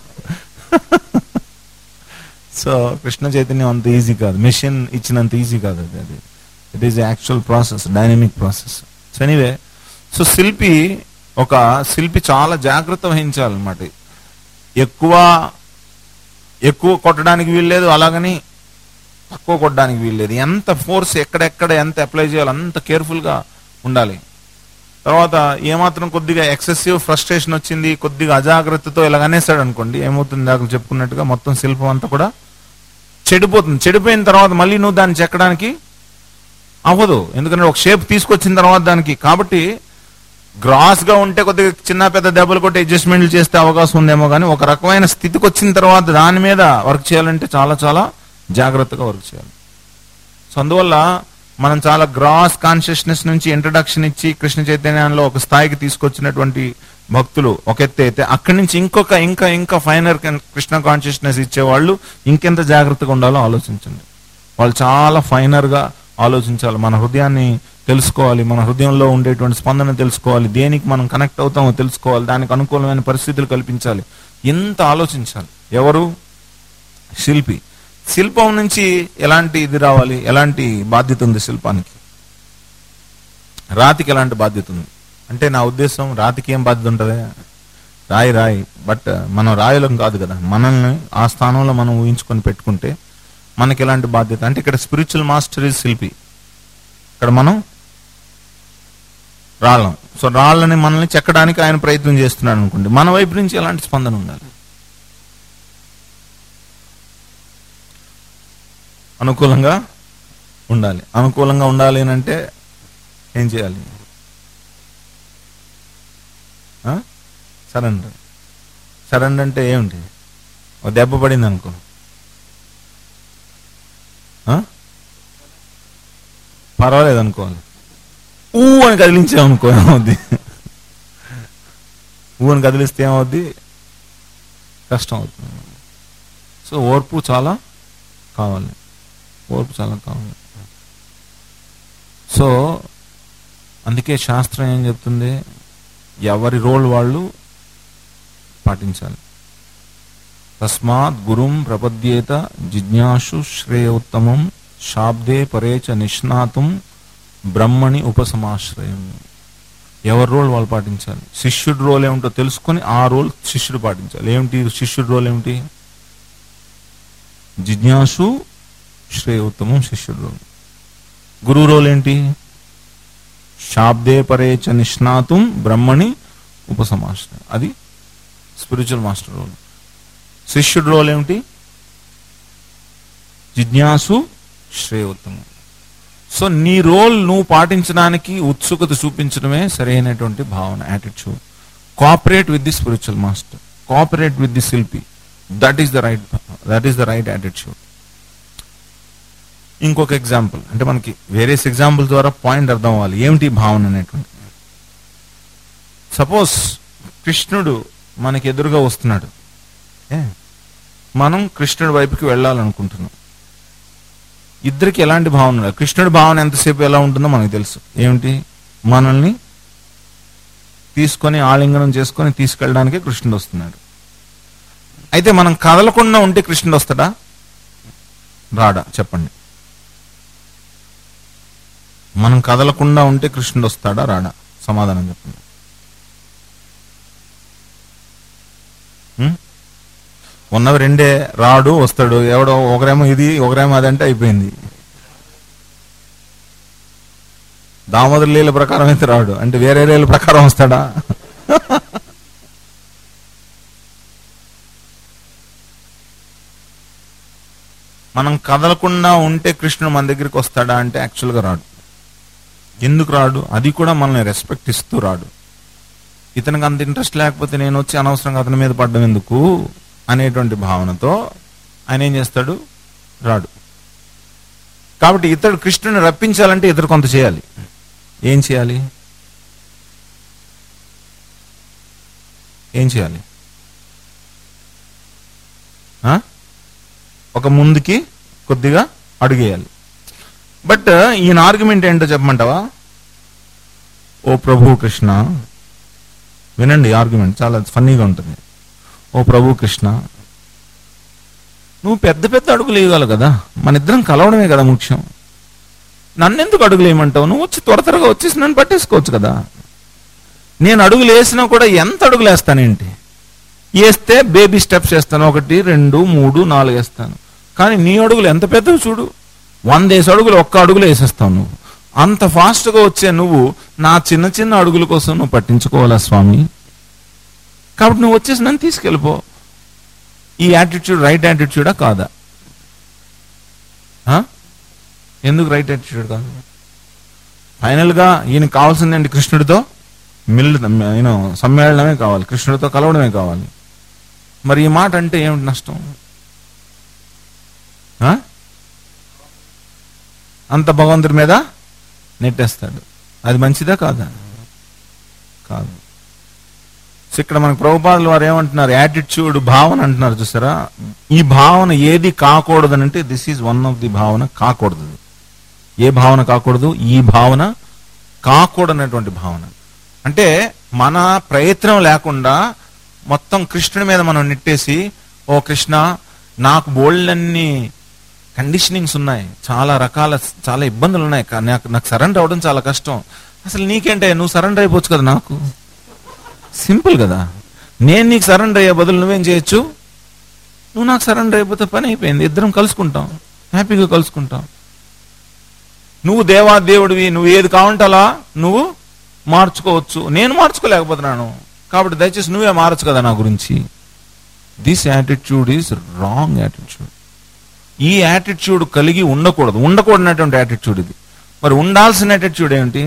సో కృష్ణ చైతన్యం అంత ఈజీ కాదు మెషిన్ ఇచ్చినంత ఈజీ కాదు అది అది it is actual process dynamic process so anyway so శిల్పి ఒక శిల్పి చాలా జాగ్రత్త వహించాలన్నమాట ఎక్కువ ఎక్కువ కొట్టడానికి వీల్లేదు అలాగని తక్కువ కొట్టడానికి వీల్లేదు ఎంత ఫోర్స్ ఎక్కడెక్కడ ఎంత అప్లై చేయాలో అంత కేర్ఫుల్ గా ఉండాలి తర్వాత ఏమాత్రం కొద్దిగా ఎక్సెసివ్ ఫ్రస్ట్రేషన్ వచ్చింది కొద్దిగా అజాగ్రత్తతో ఇలాగ అనేసాడు అనుకోండి ఏమవుతుంది దాకా చెప్పుకున్నట్టుగా మొత్తం శిల్పం అంతా కూడా చెడిపోతుంది చెడిపోయిన తర్వాత మళ్ళీ నువ్వు దాన్ని చెక్కడానికి అవ్వదు ఎందుకంటే ఒక షేప్ తీసుకొచ్చిన తర్వాత దానికి కాబట్టి గ్రాస్ గా ఉంటే కొద్దిగా చిన్న పెద్ద దెబ్బలు కొట్టి అడ్జస్ట్మెంట్లు చేస్తే అవకాశం ఉందేమో కానీ ఒక రకమైన స్థితికి వచ్చిన తర్వాత దాని మీద వర్క్ చేయాలంటే చాలా చాలా జాగ్రత్తగా వర్క్ చేయాలి సో అందువల్ల మనం చాలా గ్రాస్ కాన్షియస్నెస్ నుంచి ఇంట్రడక్షన్ ఇచ్చి కృష్ణ చైతన్యంలో ఒక స్థాయికి తీసుకొచ్చినటువంటి భక్తులు ఒక ఎత్తు అయితే అక్కడి నుంచి ఇంకొక ఇంకా ఇంకా ఫైనర్ కృష్ణ కాన్షియస్నెస్ ఇచ్చేవాళ్ళు ఇంకెంత జాగ్రత్తగా ఉండాలో ఆలోచించండి వాళ్ళు చాలా ఫైనర్ గా ఆలోచించాలి మన హృదయాన్ని తెలుసుకోవాలి మన హృదయంలో ఉండేటువంటి స్పందన తెలుసుకోవాలి దేనికి మనం కనెక్ట్ అవుతామో తెలుసుకోవాలి దానికి అనుకూలమైన పరిస్థితులు కల్పించాలి ఎంత ఆలోచించాలి ఎవరు శిల్పి శిల్పం నుంచి ఎలాంటి ఇది రావాలి ఎలాంటి బాధ్యత ఉంది శిల్పానికి రాతికి ఎలాంటి బాధ్యత ఉంది అంటే నా ఉద్దేశం రాతికి ఏం బాధ్యత ఉంటుంది రాయి రాయి బట్ మనం రాయలం కాదు కదా మనల్ని ఆ స్థానంలో మనం ఊహించుకొని పెట్టుకుంటే మనకి ఎలాంటి బాధ్యత అంటే ఇక్కడ స్పిరిచువల్ మాస్టర్ ఇస్ శిల్పి ఇక్కడ మనం రాళ్ళం సో రాళ్ళని మనల్ని చెక్కడానికి ఆయన ప్రయత్నం చేస్తున్నాడు అనుకోండి మన వైపు నుంచి ఎలాంటి స్పందన ఉండాలి అనుకూలంగా ఉండాలి అనుకూలంగా ఉండాలి అని అంటే ఏం చేయాలి సరెండర్ సరెండర్ అంటే ఏమిటి ఒక దెబ్బ పడింది అనుకో ఆ? పర్వాలేదు అనుకోవాలి ఊ అని కదిలించామనుకో ఏమవుద్ది ఊ అని కదిలిస్తే ఏమవుద్ది కష్టం అవుతుంది సో ఓర్పు చాలా కావాలి ఓర్పు చాలా కావాలి సో అందుకే శాస్త్రం ఏం చెప్తుంది ఎవరి రోల్ వాళ్ళు పాటించాలి తస్మాత్ గురుం ప్రపద్యేత జిజ్ఞాసు శ్రేయోత్తమం శాబ్దే పరేచ నిష్ణాతం బ్రహ్మణి ఉపసమాశ్రయం ఎవరి రోల్ వాళ్ళు పాటించాలి శిష్యుడి రోల్ ఏమిటో తెలుసుకొని ఆ రోల్ శిష్యుడు పాటించాలి ఏమిటి శిష్యుడి రోల్ ఏమిటి జిజ్ఞాసు శ్రేయోత్తమం శిష్యుడి రోల్ గురువు రోల్ ఏంటి శాబ్దే పరేచ నిష్ణాతం బ్రహ్మణి ఉపసమాశ్రయం అది స్పిరిచువల్ మాస్టర్ రోల్ శిష్యుడి రోల్ ఏమిటి జిజ్ఞాసు శ్రేయోత్తమం సో నీ రోల్ నువ్వు పాటించడానికి ఉత్సుకత చూపించడమే సరైనటువంటి భావన attitude cooperate with the spiritual master cooperate with the శిల్పి that is the right that is the right attitude ఇంకొక ఎగ్జాంపుల్ అంటే మనకి వేరియస్ ఎగ్జాంపుల్ ద్వారా పాయింట్ అర్థం అవ్వాలి ఏమిటి ఈ భావన అనేటువంటి సపోజ్ కృష్ణుడు మనకి ఎదురుగా వస్తున్నాడు ఏ? మనం కృష్ణుడి వైపుకి వెళ్ళాలనుకుంటున్నాం ఇద్దరికి ఎలాంటి భావన ఉండాలి కృష్ణుడి భావన ఎంతసేపు ఎలా ఉంటుందో మనకు తెలుసు ఏమిటి మనల్ని తీసుకొని ఆలింగనం చేసుకొని తీసుకెళ్ళడానికి కృష్ణుడు వస్తున్నాడు అయితే మనం కదలకుండా ఉంటే కృష్ణుడు వస్తాడా రాడా చెప్పండి మనం కదలకుండా ఉంటే కృష్ణుడు వస్తాడా రాడా సమాధానం చెప్పండి ఉం? ఉన్నవి రెండే రాడు వస్తాడు ఎవడో ఒకరేమో ఇది ఒకరేమో అదంటే అయిపోయింది దామోదర లీల ప్రకారం అయితే రాడు అంటే వేరే లీల ప్రకారం వస్తాడా మనం కదలకుండా ఉంటే కృష్ణుడు మన దగ్గరికి వస్తాడా అంటే యాక్చువల్గా రాడు ఎందుకు రాడు అది కూడా మనల్ని రెస్పెక్ట్ ఇస్తూ రాడు ఇతనికి అంత ఇంట్రెస్ట్ లేకపోతే నేను వచ్చి అనవసరంగా అతని మీద పడ్డం ఎందుకు అనేటువంటి భావనతో ఆయన ఏం చేస్తాడు రాడు కాబట్టి ఇతడు కృష్ణుని రప్పించాలంటే ఇతడు కొంత చేయాలి ఏం చేయాలి ఏం చేయాలి ఆ? ఒక ముందుకి కొద్దిగా అడుగేయాలి బట్ ఈయన ఆర్గ్యుమెంట్ ఏంటో చెప్పమంటావా ఓ ప్రభు కృష్ణ వినండి ఆర్గ్యుమెంట్ చాలా ఫన్నీగా ఉంటుంది ఓ ప్రభు కృష్ణ నువ్వు పెద్ద పెద్ద అడుగులు వేయగలవు కదా మన ఇద్దరం కలవడమే కదా ముఖ్యం నన్నెందుకు అడుగులు వేయమంటావు నువ్వు వచ్చి త్వర త్వరగా వచ్చేసి నన్ను పట్టేసుకోవచ్చు కదా నేను అడుగులు వేసినా కూడా ఎంత అడుగులు వేస్తానేంటి వేస్తే బేబీ స్టెప్స్ వేస్తాను ఒకటి రెండు మూడు నాలుగు వేస్తాను కానీ నీ అడుగులు ఎంత పెద్దవి చూడు వందేసి అడుగులు ఒక్క అడుగులు వేసేస్తావు నువ్వు అంత ఫాస్ట్గా వచ్చే నువ్వు నా చిన్న చిన్న అడుగుల కోసం నువ్వు పట్టించుకోవాలా స్వామి కాబట్టి నువ్వు వచ్చేసి నన్ను తీసుకెళ్ళిపో ఈ యాటిట్యూడ్ రైట్ యాటిట్యూడా కాదా ఆ? ఎందుకు రైట్ యాటిట్యూడ్ కాదు ఫైనల్గా ఈయన కావాల్సిందండి కృష్ణుడితో మిల్లు ఈయన సమ్మేళనమే కావాలి కృష్ణుడితో కలవడమే కావాలి మరి ఈ మాట అంటే ఏమిటి నష్టం ఆ? అంత భగవంతుడి మీద నెట్టేస్తాడు అది మంచిదా కాదా కాదు సో ఇక్కడ మనకు ప్రభుపాదులు వారు ఏమంటున్నారు యాటిట్యూడ్ భావన అంటున్నారు చూసారా ఈ భావన ఏది కాకూడదు అంటే this is one of the భావన కాకూడదు ఏ భావన కాకూడదు ఈ భావన కాకూడనటువంటి భావన అంటే మన ప్రయత్నం లేకుండా మొత్తం కృష్ణుడి మీద మనం నెట్టేసి ఓ కృష్ణ నాకు బోల్డన్ని కండిషనింగ్స్ ఉన్నాయి చాలా రకాల చాలా ఇబ్బందులు ఉన్నాయి కానీ నాకు నాకు సరెండర్ అవ్వడం చాలా కష్టం అసలు నీకేంటే నువ్వు సరెండర్ అయిపోవచ్చు కదా నాకు సింపుల్ కదా నేను నీకు సరెండర్ అయ్యే బదులు నువ్వేం చేయొచ్చు నువ్వు నాకు సరెండర్ అయిపోతే పని అయిపోయింది ఇద్దరం కలుసుకుంటాం హ్యాపీగా కలుసుకుంటాం నువ్వు దేవా దేవుడివి నువ్వు ఏది కావంటాలా నువ్వు మార్చుకోవచ్చు నేను మార్చుకోలేకపోతున్నాను కాబట్టి దయచేసి నువ్వే మారచ్చు కదా నా గురించి this attitude is wrong attitude ఈ యాటిట్యూడ్ కలిగి ఉండకూడదు ఉండకూడనటువంటి యాటిట్యూడ్ ఇది మరి ఉండాల్సిన యాటిట్యూడ్ ఏంటి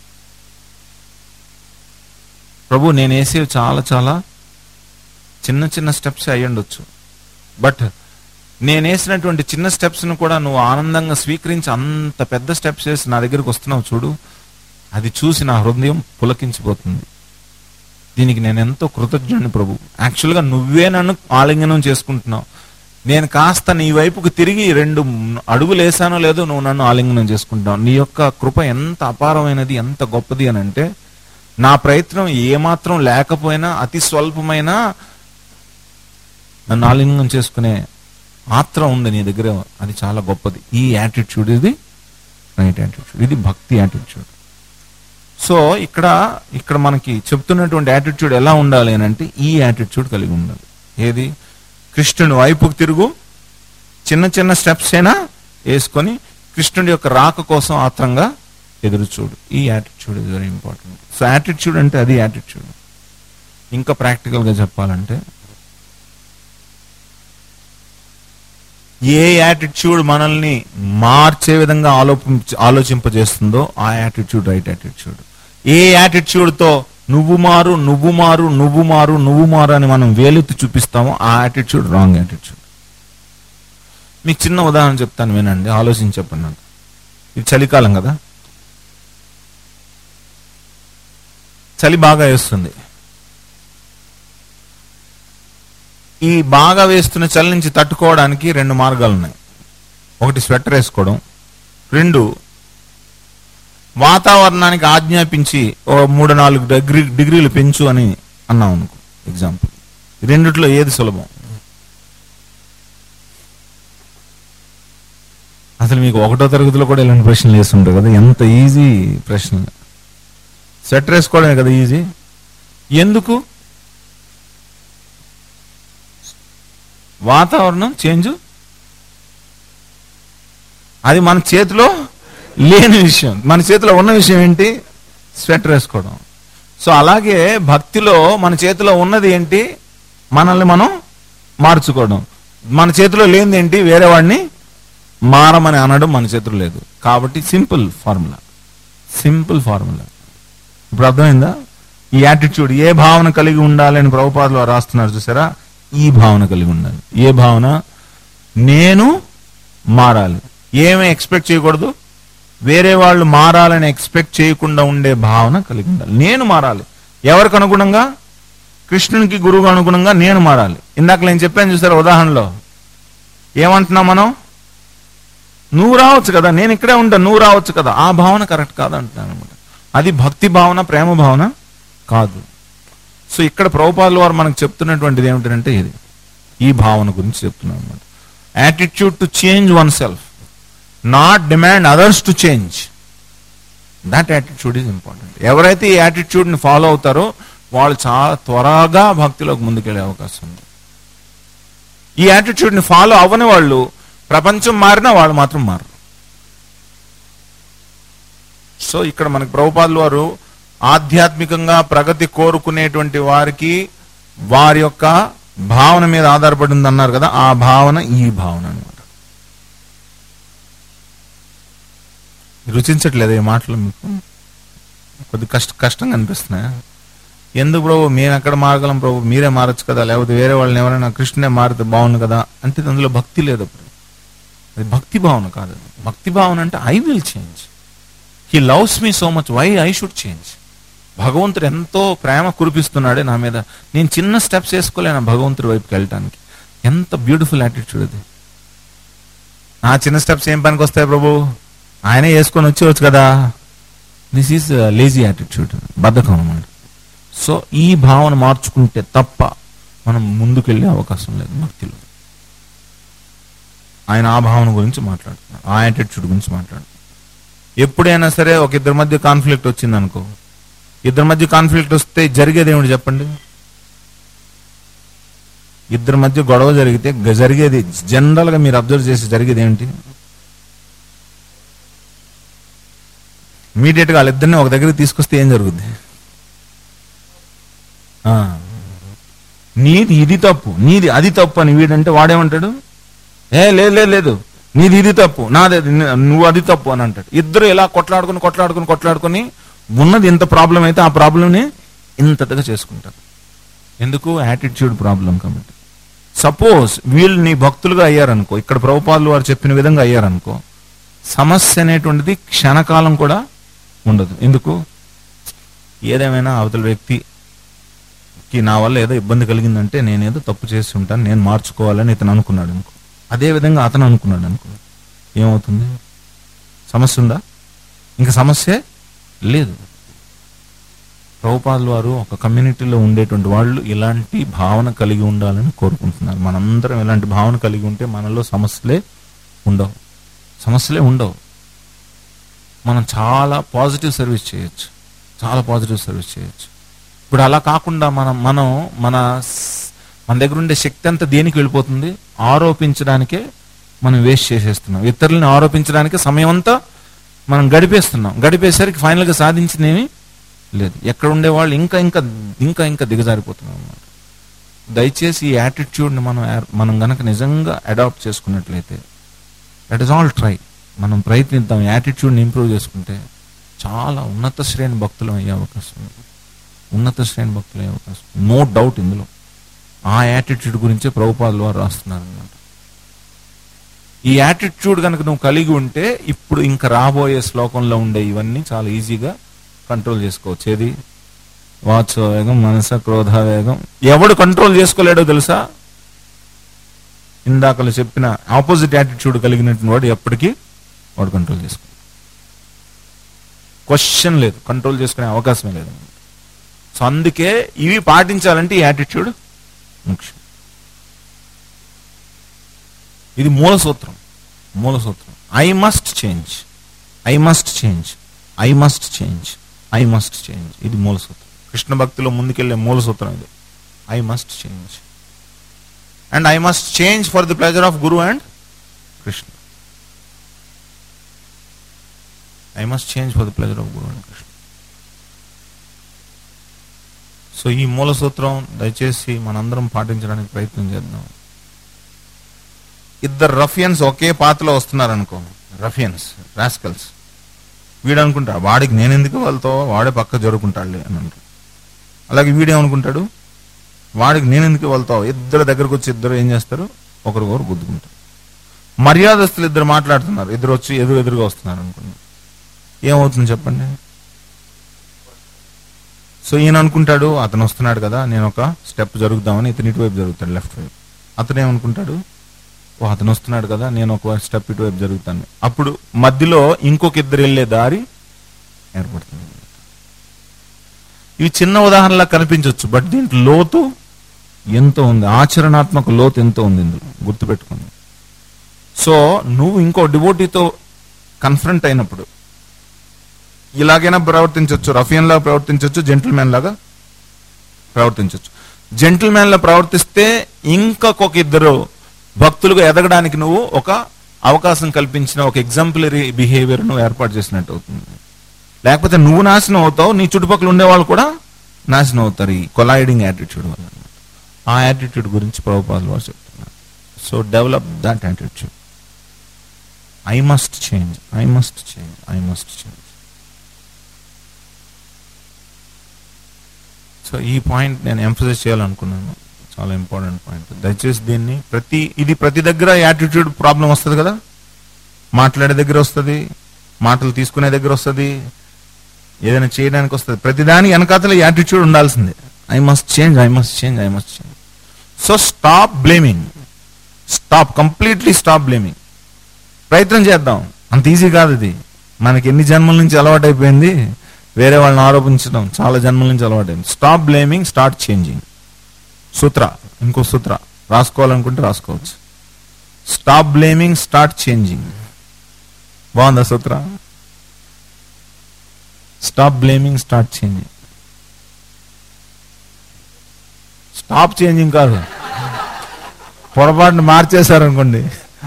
ప్రభు నేను వేసేవి చాలా చాలా చిన్న చిన్న స్టెప్స్ అయ్యి ఉండొచ్చు బట్ నేను వేసినటువంటి చిన్న స్టెప్స్ను కూడా నువ్వు ఆనందంగా స్వీకరించి అంత పెద్ద స్టెప్స్ వేసి నా దగ్గరికి వస్తున్నావు చూడు అది చూసి నా హృదయం పులకించిపోతుంది దీనికి నేను ఎంతో కృతజ్ఞుడిని ప్రభు యాక్చువల్గా నువ్వే నన్ను ఆలింగనం చేసుకుంటున్నావు నేను కాస్త నీ వైపుకు తిరిగి రెండు అడుగులు వేసానో లేదో నువ్వు నన్ను ఆలింగనం చేసుకుంటున్నావు నీ యొక్క కృప ఎంత అపారమైనది ఎంత గొప్పది అని అంటే నా ప్రయత్నం ఏమాత్రం లేకపోయినా అతి స్వల్పమైనా నన్ను ఆలింగనం చేసుకునే ఆత్రం ఉంది నీ దగ్గర అది చాలా గొప్పది ఈ యాటిట్యూడ్ ఇది రైట్ యాటిట్యూడ్ ఇది భక్తి యాటిట్యూడ్ సో ఇక్కడ ఇక్కడ మనకి చెప్తున్నటువంటి యాటిట్యూడ్ ఎలా ఉండాలి అని అంటే ఈ యాటిట్యూడ్ కలిగి ఉండాలి ఏది కృష్ణుని వైపుకు తిరుగు చిన్న చిన్న స్టెప్స్ అయినా వేసుకొని కృష్ణుడి యొక్క రాక కోసం ఆత్రంగా ఎదురు చూడు ఈ attitude is very important so attitude అంటే అది యాటిట్యూడ్ ఇంకా ప్రాక్టికల్గా చెప్పాలంటే ఏ యాటిట్యూడ్ మనల్ని మార్చే విధంగా ఆలోచింప ఆలోచింపజేస్తుందో ఆ యాటిట్యూడ్ రైట్ యాటిట్యూడ్ ఏ యాటిట్యూడ్తో నువ్వు మారు నువ్వు మారు నువ్వు మారు నువ్వు మారు అని మనం వేలెత్తి చూపిస్తామో ఆ యాటిట్యూడ్ రాంగ్ యాటిట్యూడ్ మీకు చిన్న ఉదాహరణ చెప్తాను వినండి ఆలోచించి చెప్పండి నాకు ఇది చలికాలం కదా చలి బాగా వేస్తుంది ఈ బాగా వేస్తున్న చలి నుంచి తట్టుకోవడానికి రెండు మార్గాలు ఉన్నాయి ఒకటి స్వెటర్ వేసుకోవడం రెండు వాతావరణానికి ఆజ్ఞాపించి ఓ మూడు నాలుగు డిగ్రీ డిగ్రీలు పెంచు అని అన్నాం అనుకో ఎగ్జాంపుల్ రెండిట్లో ఏది సులభం అసలు మీకు ఒకటో తరగతిలో కూడా ఇలాంటి ప్రశ్నలు వేస్తుంటారు కదా ఎంత ఈజీ ప్రశ్నలు స్వెటర్ వేసుకోవడమే కదా ఈజీ ఎందుకు వాతావరణం చేంజ్ అది మన చేతిలో లేని విషయం మన చేతిలో ఉన్న విషయం ఏంటి స్వెటర్ వేసుకోవడం సో అలాగే భక్తిలో మన చేతిలో ఉన్నది ఏంటి మనల్ని మనం మార్చుకోవడం మన చేతిలో లేనిది ఏంటి వేరే వాడిని మారమని అనడం మన చేతిలో లేదు కాబట్టి సింపుల్ ఫార్ములా సింపుల్ ఫార్ములా ఇప్పుడు అర్థమైందా ఈ యాటిట్యూడ్ ఏ భావన కలిగి ఉండాలని ప్రభుపాదులు వారు రాస్తున్నారు చూసారా ఈ భావన కలిగి ఉండాలి ఏ భావన నేను మారాలి ఏమీ ఎక్స్పెక్ట్ చేయకూడదు వేరే వాళ్ళు మారాలని ఎక్స్పెక్ట్ చేయకుండా ఉండే భావన కలిగి ఉండాలి నేను మారాలి ఎవరికి అనుగుణంగా కృష్ణునికి గురువుకు అనుగుణంగా నేను మారాలి ఇందాక నేను చెప్పాను చూసారా ఉదాహరణలో ఏమంటున్నాం మనం నువ్వు రావచ్చు కదా నేను ఇక్కడే ఉంటాను నువ్వు రావచ్చు కదా ఆ భావన కరెక్ట్ కాదు అంటున్నాను అనమాట అది భక్తి భావన ప్రేమ భావన కాదు సో ఇక్కడ ప్రభుపాదుల వారు మనకు చెప్తున్నటువంటిది ఏమిటంటే ఇది ఈ భావన గురించి చెప్తున్నాం అనమాట attitude to change oneself not demand others to change that attitude is important ఎవరైతే ఈ యాటిట్యూడ్ని ఫాలో అవుతారో వాళ్ళు చాలా త్వరగా భక్తిలోకి ముందుకెళ్ళే అవకాశం ఉంది ఈ యాటిట్యూడ్ని ఫాలో అవ్వని వాళ్ళు ప్రపంచం మారినా వాళ్ళు మాత్రం మారరు సో ఇక్కడ మనకి ప్రభుపాదులు వారు ఆధ్యాత్మికంగా ప్రగతి కోరుకునేటువంటి వారికి వారి యొక్క భావన మీద ఆధారపడింది అన్నారు కదా ఆ భావన ఈ భావన అనమాట రుచించట్లేదు ఈ మాటలు మీకు కొద్ది కష్ట కష్టంగా అనిపిస్తున్నాయా ఎందుకు ప్రభు మేము ఎక్కడ మారగలం ప్రభు మీరే మారచ్చు కదా లేకపోతే వేరే వాళ్ళని ఎవరైనా కృష్ణునే మారితే బాగుండు కదా అంటే అందులో భక్తి లేదు అప్పుడు అది భక్తి భావన కాదు అది. భక్తి భావన అంటే I will change he loves me so much why I should change భగవంతుడు ఎంతో ప్రేమ కురిపిస్తున్నాడే నా మీద నేను చిన్న స్టెప్స్ వేసుకోలేను ఆ భగవంతుడి వైపుకి వెళ్ళటానికి ఎంత బ్యూటిఫుల్ యాటిట్యూడ్ అది నా చిన్న స్టెప్స్ ఏం పనికి వస్తాయి ప్రభు ఆయనే వేసుకొని వచ్చేవచ్చు కదా దిస్ ఈజ్ లేజీ యాటిట్యూడ్ బద్ధకం అన్నమాట సో ఈ భావన మార్చుకుంటే తప్ప మనం ముందుకెళ్ళే అవకాశం లేదు భక్తిలో ఆయన ఆ భావన గురించి మాట్లాడుతున్నారు ఆ యాటిట్యూడ్ గురించి మాట్లాడుతున్నారు ఎప్పుడైనా సరే ఒక ఇద్దరి మధ్య కాన్ఫ్లిక్ట్ వచ్చింది అనుకో ఇద్దరి మధ్య కాన్ఫ్లిక్ట్ వస్తే జరిగేది ఏమిటి చెప్పండి ఇద్దరి మధ్య గొడవ జరిగితే గ- జరిగేది జనరల్ గా మీరు అబ్జర్వ్ చేసి జరిగేది ఏంటి ఇమీడియట్ గా వాళ్ళిద్దరిని ఒక దగ్గరికి తీసుకొస్తే ఏం జరుగుద్ది ఆ, నీది ఇది తప్పు నీది అది తప్పు అని వీడంటే వాడేమంటాడు ఏ లేదు లేదు లేదు నీది ఇది తప్పు నాది అది, ని- నువ్వు అది తప్పు అని అంటాడు ఇద్దరు ఇలా కొట్లాడుకుని కొట్లాడుకుని కొట్లాడుకుని ఉన్నది ఇంత ప్రాబ్లం అయితే ఆ ప్రాబ్లంని ఇంతగా చేసుకుంటారు ఎందుకు యాటిట్యూడ్ ప్రాబ్లం కాబట్టి సపోజ్ వీళ్ళు నీ భక్తులుగా అయ్యారనుకో ఇక్కడ ప్రభుపాదులు వారు చెప్పిన విధంగా అయ్యారనుకో సమస్య అనేటువంటిది క్షణకాలం కూడా ఉండదు ఎందుకు ఏదేమైనా అవతల వ్యక్తికి నా వల్ల ఏదో ఇబ్బంది కలిగిందంటే నేనేదో తప్పు చేసి ఉంటాను నేను మార్చుకోవాలని ఇతను అనుకున్నాడు అనుకో అదే విధంగా అతను అనుకున్నాడు అనుకో ఏమవుతుంది సమస్య ఉందా ఇంకా సమస్య లేదు ప్రభుపాదుల వారు ఒక కమ్యూనిటీలో ఉండేటువంటి వాళ్ళు ఇలాంటి భావన కలిగి ఉండాలని కోరుకుంటున్నారు మనందరం ఇలాంటి భావన కలిగి ఉంటే మనలో సమస్యలే ఉండవు సమస్యలే ఉండవు మనం చాలా పాజిటివ్ సర్వీస్ చేయొచ్చు చాలా పాజిటివ్ సర్వీస్ చేయొచ్చు ఇప్పుడు అలా కాకుండా మనం మనం మన స్- మన దగ్గర ఉండే శక్తి అంతా దేనికి వెళ్ళిపోతుంది ఆరోపించడానికే మనం వేస్ట్ చేసేస్తున్నాం ఇతరులని ఆరోపించడానికే సమయం అంతా మనం గడిపేస్తున్నాం గడిపేసరికి ఫైనల్గా సాధించిందేమీ లేదు ఎక్కడ ఉండేవాళ్ళు ఇంకా ఇంకా ఇంకా ఇంకా దిగజారిపోతున్నాం అన్నమాట దయచేసి ఈ యాటిట్యూడ్ని మనం ఏర్- మనం గనక నిజంగా అడాప్ట్ చేసుకున్నట్లయితే దట్ ఇస్ ఆల్ ట్రై మనం ప్రయత్నిద్దాం యాటిట్యూడ్ని ఇంప్రూవ్ చేసుకుంటే చాలా ఉన్నత శ్రేణి భక్తులు అయ్యే అవకాశం ఉంది ఉన్నత శ్రేణి భక్తులు అయ్యే అవకాశం నో డౌట్ ఇందులో ఆ యాటిట్యూడ్ గురించే ప్రభుపాదులు వారు రాస్తున్నారు అన్నమాట ఈ యాటిట్యూడ్ కనుక నువ్వు కలిగి ఉంటే ఇప్పుడు ఇంకా రాబోయే శ్లోకంలో ఉండే ఇవన్నీ చాలా ఈజీగా కంట్రోల్ చేసుకోవచ్చు ఏది వాచో వేగం మనస క్రోధ వేగం ఎవడు కంట్రోల్ చేసుకోలేడో తెలుసా ఇందాకలు చెప్పిన ఆపోజిట్ యాటిట్యూడ్ కలిగినటువంటి వాడు ఎప్పటికీ వాడు కంట్రోల్ చేసుకో క్వశ్చన్ లేదు కంట్రోల్ చేసుకునే అవకాశమే లేదు సో అందుకే ఇవి పాటించాలంటే ఈ యాటిట్యూడ్ ముఖ్యం ఇది మూల సూత్రం మూల సూత్రం I must change I must change I must change I must change ఇది మూల సూత్రం కృష్ణ భక్తిలో ముందుకెళ్లే మూల సూత్రం ఇది I must change and I must change for the pleasure of guru and Krishna I must change for the pleasure of guru and Krishna so ఈ మూల సూత్రం దయచేసి మనందరం పాటించడానికి ప్రయత్నం చేద్దాం ఇద్దరు రఫియన్స్ ఒకే పాతలో వస్తున్నారు అనుకో రఫియన్స్ రాస్కల్స్ వీడు అనుకుంటా వాడికి నేను ఎందుకు వెళ్తావో వాడే పక్క జరుపుకుంటాడులే అని అంటాడు అలాగే వీడేమనుకుంటాడు వాడికి నేను ఎందుకు వెళ్తావు ఇద్దరు దగ్గరకు వచ్చి ఇద్దరు ఏం చేస్తారు ఒకరికొకరు గుద్దుకుంటారు మర్యాదస్తులు ఇద్దరు మాట్లాడుతున్నారు ఇద్దరు వచ్చి ఎదురు ఎదురుగా వస్తున్నారు అనుకోండి ఏమవుతుంది చెప్పండి సో ఈయన అనుకుంటాడు అతను వస్తున్నాడు కదా నేను ఒక స్టెప్ జరుగుదామని ఇతను ఇటువైపు జరుగుతాడు లెఫ్ట్ వైపు అతను ఏమనుకుంటాడు ఓ అతను వస్తున్నాడు కదా నేను ఒక స్టెప్ ఇటువైపు జరుగుతాను అప్పుడు మధ్యలో ఇంకొక ఇద్దరు వెళ్ళే దారి ఏర్పడుతుంది ఇవి చిన్న ఉదాహరణలా కనిపించవచ్చు బట్ దీంట్లో లోతు ఎంతో ఉంది ఆచరణాత్మక లోతు ఎంతో ఉంది ఇందులో గుర్తుపెట్టుకోండి సో నువ్వు ఇంకో డివోటీతో కన్ఫ్రంట్ అయినప్పుడు ఇలాగైనా ప్రవర్తించవచ్చు రఫియన్ లాగా ప్రవర్తించవచ్చు జెంటిల్మెన్ లాగా ప్రవర్తించవచ్చు జెంటిల్మెన్ లా ప్రవర్తిస్తే ఇంకొక ఇద్దరు భక్తులుగా ఎదగడానికి నువ్వు ఒక అవకాశం కల్పించిన ఒక ఎగ్జాంపులరీ బిహేవియర్ నువ్వు ఏర్పాటు చేసినట్టు అవుతుంది లేకపోతే నువ్వు నాశనం అవుతావు నీ చుట్టుపక్కల ఉండే వాళ్ళు కూడా నాశనం అవుతారు ఈ కొలైడింగ్ యాటిట్యూడ్ వల్ల ఆ యాటిట్యూడ్ గురించి ప్రభుపాదులు వారు చెప్తున్నారు so develop that attitude I must change I must change I must change so ఈ పాయింట్ నేను ఎంఫసైజ్ చేయాలనుకున్నాను చాలా ఇంపార్టెంట్ పాయింట్ దయచేసి దీన్ని ప్రతి ఇది ప్రతి దగ్గర యాటిట్యూడ్ ప్రాబ్లం వస్తుంది కదా మాట్లాడే దగ్గర వస్తుంది మాటలు తీసుకునే దగ్గర వస్తుంది ఏదైనా చేయడానికి వస్తుంది ప్రతిదాని వెనకాతల యాటిట్యూడ్ ఉండాల్సిందే I must change I must change I must change so stop blaming stop completely stop blaming ప్రయత్నం చేద్దాం అంత ఈజీ కాదు ఇది మనకి ఎన్ని జన్మల నుంచి అలవాటైపోయింది వేరే వాళ్ళని ఆరోపించడం చాలా జన్మల నుంచి అలవాటైంది స్టాప్ బ్లేమింగ్ స్టార్ట్ చేంజింగ్ సూత్ర ఇంకో సూత్ర రాసుకోవాలనుకుంటే రాసుకోవచ్చు స్టాప్ బ్లేమింగ్ స్టార్ట్ చేంజింగ్ బాగుందా సూత్ర stop blaming start changing stop changing కాదు పొరపాటును మార్చేశారనుకోండి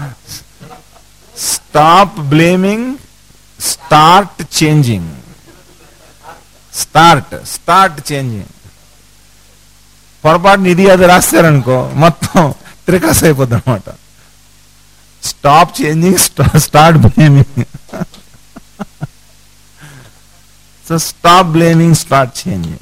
stop blaming start changing start start changing పొరపాటున ఇది అది రాస్తారనుకో మొత్తం త్రికాస్ అయిపోద్ది అనమాట stop changing start blaming so stop blaming start changing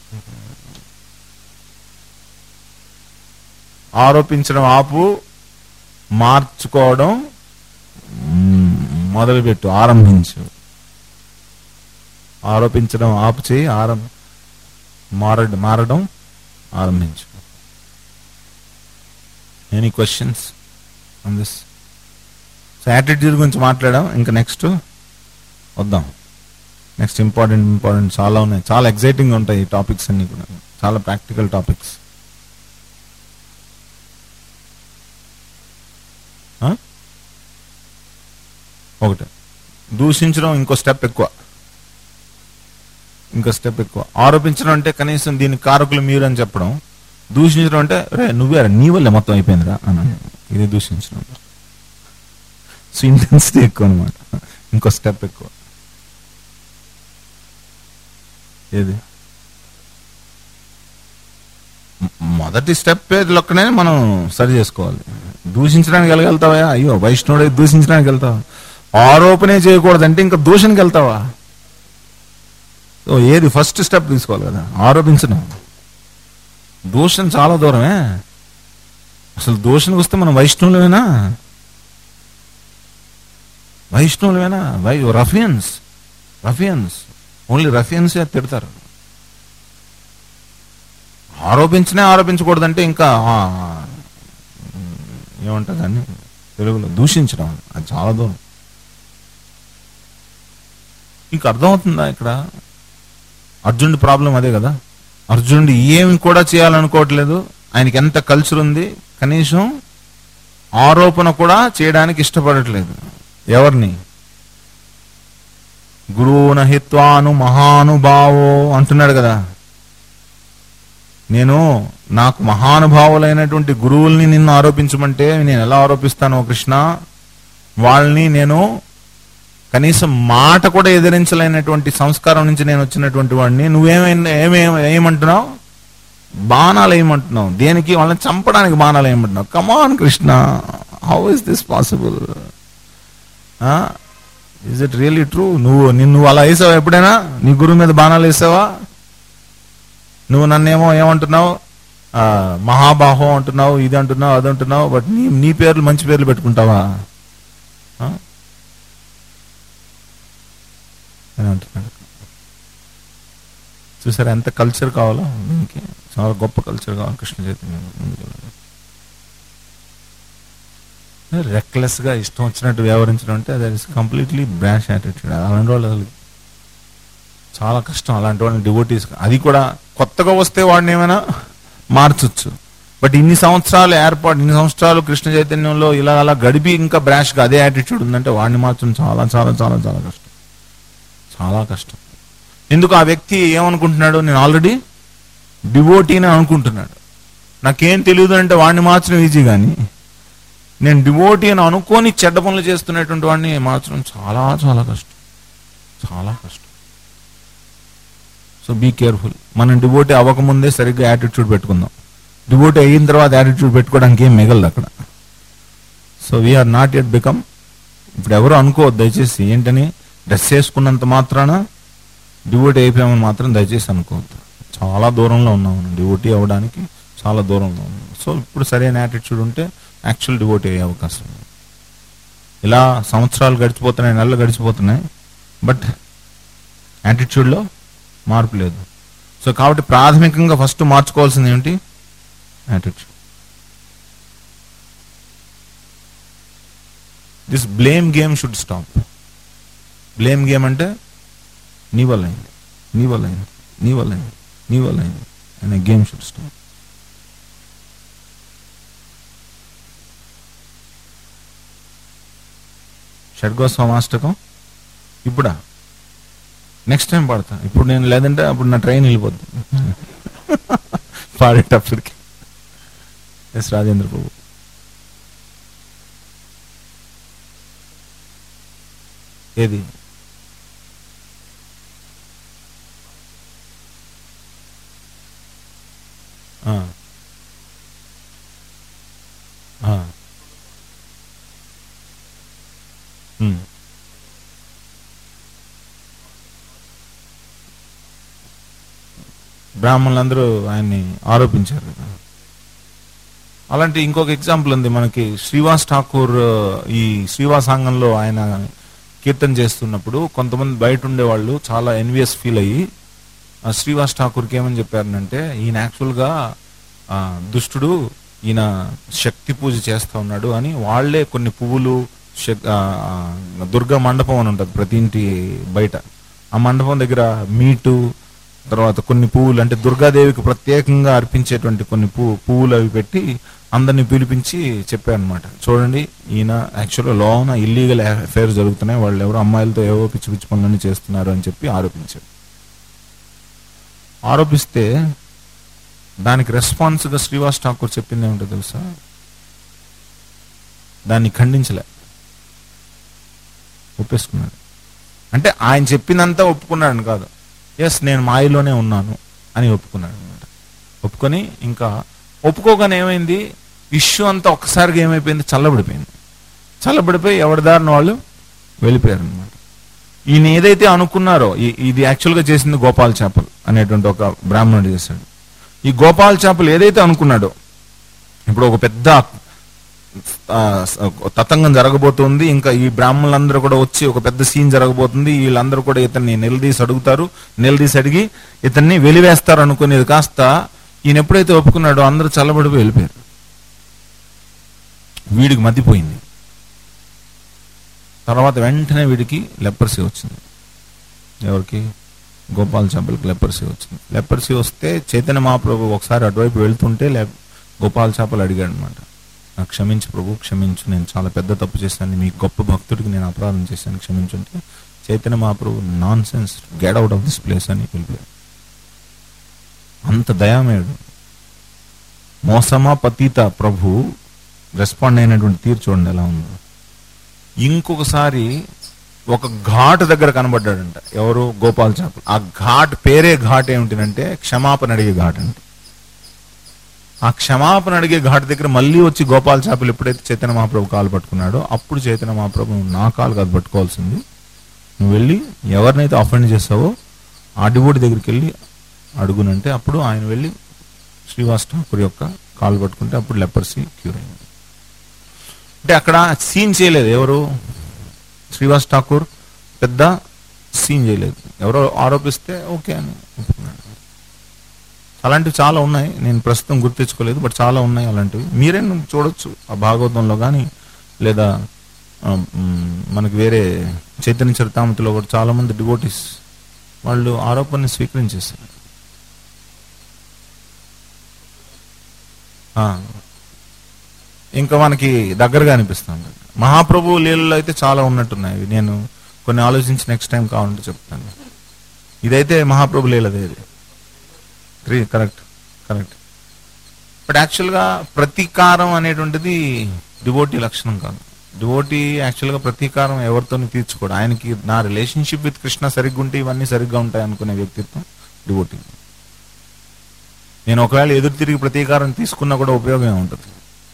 ఆరోపించడం ఆపు మార్చుకోవడం మ్మ్, మొదలుపెట్టు ఆరంభించు ఆరోపించడం ఆపు చేయి ఆరం మార మారడం ఆరంభించు any questions on this so attitude గురించి మాట్లాడాం ఇంకా నెక్స్ట్ వద్దాం నెక్స్ట్ ఇంపార్టెంట్ ఇంపార్టెంట్ చాలా ఉన్నాయి చాలా ఎగ్జైటింగ్ ఉంటాయి ఈ టాపిక్స్ అన్ని కూడా చాలా ప్రాక్టికల్ టాపిక్స్ ఒకటి దూషించడం ఇంకో స్టెప్ ఎక్కువ ఇంకో స్టెప్ ఎక్కువ ఆరోపించడం అంటే కనీసం దీని కారకులు మీరు అని చెప్పడం దూషించడం అంటే రే నువ్వే రా, నీ వల్లే మొత్తం అయిపోయిందిరా అని ఇది దూషించడం సో ఇంటెన్సిటీ ఎక్కువ అనమాట ఇంకో స్టెప్ ఎక్కువ ఏది మ- మొదటి స్టెప్ లొక్కనే మనం సరి చేసుకోవాలి దూషించడానికి వెళ్ళగలుగుతావా అయ్యో వైష్ణవుడే దూషించడానికి వెళ్తావా ఆరోపణే చేయకూడదంటే ఇంకా దూషణకి వెళ్తావా సో ఏది ఫస్ట్ స్టెప్ తీసుకోవాలి కదా ఆరోపించడం దూషణ చాలా దూరమే అసలు దూషణకు వస్తే మనం వైష్ణవులమేనా వైష్ణవులమేనా వై రఫియన్స్ రఫియన్స్ ఓన్లీ రఫియన్స్ తిడతారు ఆరోపించనే ఆరోపించకూడదంటే ఇంకా ఆ, ఏమంటారు దాన్ని తెలుగులో దూషించడం అది చాలా దూరం ఇంకా అర్థమవుతుందా ఇక్కడ అర్జునుడి ప్రాబ్లం అదే కదా అర్జునుడు ఏమి కూడా చేయాలనుకోవట్లేదు ఆయనకి ఎంత కల్చర్ ఉంది కనీసం ఆరోపణ కూడా చేయడానికి ఇష్టపడట్లేదు ఎవరిని గురువున హిత్వాను మహానుభావో అంటున్నాడు కదా నేను నాకు మహానుభావులైనటువంటి గురువుల్ని నిన్ను ఆరోపించమంటే నేను ఎలా ఆరోపిస్తాను ఓ కృష్ణ వాళ్ళని నేను కనీసం మాట కూడా ఎదిరించలేనటువంటి సంస్కారం నుంచి నేను వచ్చినటువంటి వాడిని నువ్వేమైనా ఏమే ఏమంటున్నావు బాణాలు వేయమంటున్నావు దేనికి వాళ్ళని చంపడానికి బాణాలు వేయమంటున్నావు come on Krishna how is this possible is it really true నువ్వు నిన్ను అలా వేసావా ఎప్పుడైనా నీ గురువు మీద బాణాలు వేసావా నువ్వు నన్నేమో ఏమంటున్నావు ఆ, మహాబాహో అంటున్నావు ఇది అంటున్నావు అది అంటున్నావు బట్ నీ నీ పేర్లు మంచి పేర్లు పెట్టుకుంటావా ఆ? అని అంటున్నాడు చూసారా ఎంత కల్చర్ కావాలో దీనికి చాలా గొప్ప కల్చర్ కావాలి కృష్ణ చైతన్యం ముందుకెళ్ళాలి రెక్లెస్ గా ఇష్టం వచ్చినట్టు వ్యవహరించడం అంటే that is completely brash attitude అలాంటి వాళ్ళు అసలు చాలా కష్టం అలాంటి వాళ్ళని డివోటీస్ అది కూడా కొత్తగా వస్తే వాడిని ఏమైనా మార్చొచ్చు బట్ ఇన్ని సంవత్సరాలు ఏర్పాటు ఇన్ని సంవత్సరాలు కృష్ణ చైతన్యంలో ఇలా అలా గడిపి ఇంకా బ్రాష్ గా అదే యాటిట్యూడ్ ఉందంటే వాడిని మార్చడం చాలా చాలా చాలా చాలా కష్టం చాలా కష్టం ఎందుకు ఆ వ్యక్తి ఏమనుకుంటున్నాడు నేను ఆల్రెడీ డివోటీని అనుకుంటున్నాడు నాకేం తెలియదు అంటే వాడిని మార్చడం ఈజీ కానీ నేను డివోటీ అని అనుకొని చెడ్డ పనులు చేస్తున్నటువంటి వాడిని మార్చడం చాలా చాలా కష్టం చాలా కష్టం సో బీ కేర్ఫుల్ మనం డివోటీ అవ్వకముందే సరిగ్గా యాటిట్యూడ్ పెట్టుకుందాం డివోటీ అయిన తర్వాత యాటిట్యూడ్ పెట్టుకోవడానికి ఏం మిగలదు అక్కడ so we are not at become ఇప్పుడు ఎవరు అనుకోవద్దు దయచేసి ఏంటని డ్రెస్ వేసుకున్నంత మాత్రాన డివోటీ అయిపోయామని మాత్రం దయచేసి అనుకోవద్దు చాలా దూరంలో ఉన్నాం డివోటీ అవ్వడానికి చాలా దూరంలో ఉన్నాం సో ఇప్పుడు సరైన యాటిట్యూడ్ ఉంటే యాక్చువల్ డివోటీ అయ్యే అవకాశం ఉంది ఇలా సంవత్సరాలు గడిచిపోతున్నాయి నెలలు గడిచిపోతున్నాయి బట్ యాటిట్యూడ్లో మార్పు లేదు సో కాబట్టి ప్రాథమికంగా ఫస్ట్ మార్చుకోవాల్సింది ఏంటి attitude this blame game should stop blame game అంటే నీ వల్ల అయింది నీ వల్ల అయింది నీ వల్ల అయింది నీ వల్ల అయింది అనే గేమ్ షుడ్ స్టాప్ షడ్గోస్వామాష్టకం ఇప్పుడా నెక్స్ట్ టైం పాడతా ఇప్పుడు నేను లేదంటే అప్పుడు నా ట్రైన్ వెళ్ళిపోద్ది పాడేటప్పటికి ఎస్ రాజేంద్ర ప్రభు ఏది ఆ. ఆ. ఉమ్. బ్రాహ్మణులందరూ ఆయన్ని ఆరోపించారు అలాంటి ఇంకొక ఎగ్జాంపుల్ ఉంది మనకి శ్రీవాస్ ఠాకూర్ ఈ శ్రీవాసాంగంలో ఆయన కీర్తన చేస్తున్నప్పుడు కొంతమంది బయట ఉండేవాళ్ళు చాలా ఎన్వియస్ ఫీల్ అయ్యి ఆ శ్రీవాస్ ఠాకూర్కి ఏమని చెప్పారనంటే ఈయన యాక్చువల్గా ఆ, దుష్టుడు ఈయన శక్తి పూజ చేస్తా ఉన్నాడు అని వాళ్ళే కొన్ని పువ్వులు శక్- ఆ, ఆ, దుర్గా మండపం అని ఉంటుంది ప్రతి ఇంటి బయట ఆ మండపం దగ్గర మీటు తర్వాత కొన్ని పువ్వులు అంటే దుర్గాదేవికి ప్రత్యేకంగా అర్పించేటువంటి కొన్ని పువ్వు పువ్వులు అవి పెట్టి అందరిని పిలిపించి చెప్పారనమాట చూడండి ఈయన యాక్చువల్గా లోన ఇల్లీగల్ అఫైర్ జరుగుతున్నాయి వాళ్ళు ఎవరో అమ్మాయిలతో ఏవో పిచ్చి పిచ్చి పనులన్నీ చేస్తున్నారు అని చెప్పి ఆరోపించారు ఆరోపిస్తే దానికి రెస్పాన్స్గా శ్రీవాస్ ఠాకూర్ చెప్పింది ఏమిటో తెలుసా దాన్ని ఖండించలే ఒప్పేసుకున్నాడు అంటే ఆయన చెప్పిందంతా ఒప్పుకున్నాడు కాదు ఎస్ నేను మాయలోనే ఉన్నాను అని ఒప్పుకున్నాడు అనమాట ఒప్పుకొని ఇంకా ఒప్పుకోగానే ఏమైంది ఇష్యూ అంతా ఒక్కసారిగా ఏమైపోయింది చల్లబడిపోయింది చల్లబడిపోయి ఎవరి దారిన వాళ్ళు వెళ్ళిపోయారు అనమాట ఈయన ఏదైతే అనుకున్నారో ఈ- ఇది యాక్చువల్గా చేసింది గోపాల్ చేపల్ అనేటువంటి ఒక బ్రాహ్మణుడు చేశాడు ఈ గోపాల్ చేపలు ఏదైతే అనుకున్నాడో ఇప్పుడు ఒక పెద్ద ఆ, స- తతంగం జరగబోతుంది ఇంకా ఈ బ్రాహ్మణులందరూ కూడా వచ్చి ఒక పెద్ద సీన్ జరగబోతుంది వీళ్ళందరూ కూడా ఇతన్ని నిలదీసి అడుగుతారు నిలదీసి అడిగి ఇతన్ని వెలివేస్తారు అనుకునేది కాస్త ఈయన ఎప్పుడైతే ఒప్పుకున్నాడో అందరూ చల్లబడిపోయి వెళ్ళిపోయారు వీడికి మతిపోయింది తర్వాత వెంటనే వీడికి లెప్పర్సీ వచ్చింది ఎవరికి గోపాల్ చేపలకి లెప్పర్సీ వచ్చింది లెప్పర్సీ వస్తే చైతన్య మహాప్రభు ఒకసారి అటువైపు వెళ్తుంటే లే గోపాల్ చేపలు అడిగాడు అనమాట నాకు క్షమించు ప్రభు క్షమించు నేను చాలా పెద్ద తప్పు చేశాను మీ గొప్ప భక్తుడికి నేను అపరాధం చేశాను క్షమించుంటే Chaitanya Mahaprabhu nonsense get out of this place అని వెళ్ళిపోయాడు అంత దయామయుడు మోసమా పతీత ప్రభు రెస్పాండ్ అయినటువంటి తీరు చూడండి ఎలా ఉందో ఇంకొకసారి ఒక ఘాట్ దగ్గర కనబడ్డాడంట ఎవరు గోపాల్ చేపలు ఆ ఘాట్ పేరే ఘాట్ ఏమిటినంటే క్షమాపణ అడిగే ఘాట్ అంటే ఆ క్షమాపణ అడిగే ఘాటు దగ్గర మళ్ళీ వచ్చి గోపాల్ చేపలు ఎప్పుడైతే చైతన్య మహాప్రభు కాలు పట్టుకున్నాడో అప్పుడు చైతన్య మహాప్రభు "నువ్వు నా కాలు కాదు పట్టుకోవాల్సింది నువ్వు వెళ్ళి ఎవరినైతే అఫెండ్ చేసావో ఆ డివోటి దగ్గరికి వెళ్ళి అడుగునంటే అప్పుడు ఆయన వెళ్ళి శ్రీవాస్ ఠాకూర్ యొక్క కాలు పట్టుకుంటే అప్పుడు లెపర్సీ క్యూర్ అయింది అంటే అక్కడ సీన్ చేయలేదు ఎవరు శ్రీవాస్ ఠాకూర్ పెద్ద సీన్ చేయలేదు ఎవరో ఆరోపిస్తే ఓకే అని ఒప్పుకున్నాడు అలాంటివి చాలా ఉన్నాయి నేను ప్రస్తుతం గుర్తించుకోలేదు బట్ చాలా ఉన్నాయి అలాంటివి మీరే చూడొచ్చు ఆ భాగవతంలో కానీ లేదా ఆ, మ్, మనకి వేరే చైతన్య చరితామతిలో కూడా చాలా మంది డివోటీస్ వాళ్ళు ఆరోపణని స్వీకరించేస్తారు ఆ, ఇంకా మనకి దగ్గరగా అనిపిస్తుంది మహాప్రభు లీలలో అయితే చాలా ఉన్నట్టున్నాయి ఇవి నేను కొన్ని ఆలోచించి నెక్స్ట్ టైం కావాలంటే చెప్తాను ఇదైతే మహాప్రభు లీలదే ఇది కరెక్ట్ కరెక్ట్ బట్ యాక్చువల్గా ప్రతీకారం అనేటువంటిది డివోటీ లక్షణం కాదు డివోటీ యాక్చువల్గా ప్రతీకారం ఎవరితోని తీర్చుకోడు ఆయనకి నా రిలేషన్షిప్ విత్ కృష్ణ సరిగ్గా ఉంటే ఇవన్నీ సరిగ్గా ఉంటాయి అనుకునే వ్యక్తిత్వం డివోటీ నేను ఒకవేళ ఎదురు తిరిగి ప్రతీకారం తీసుకున్నా కూడా ఉపయోగం ఏముంటుంది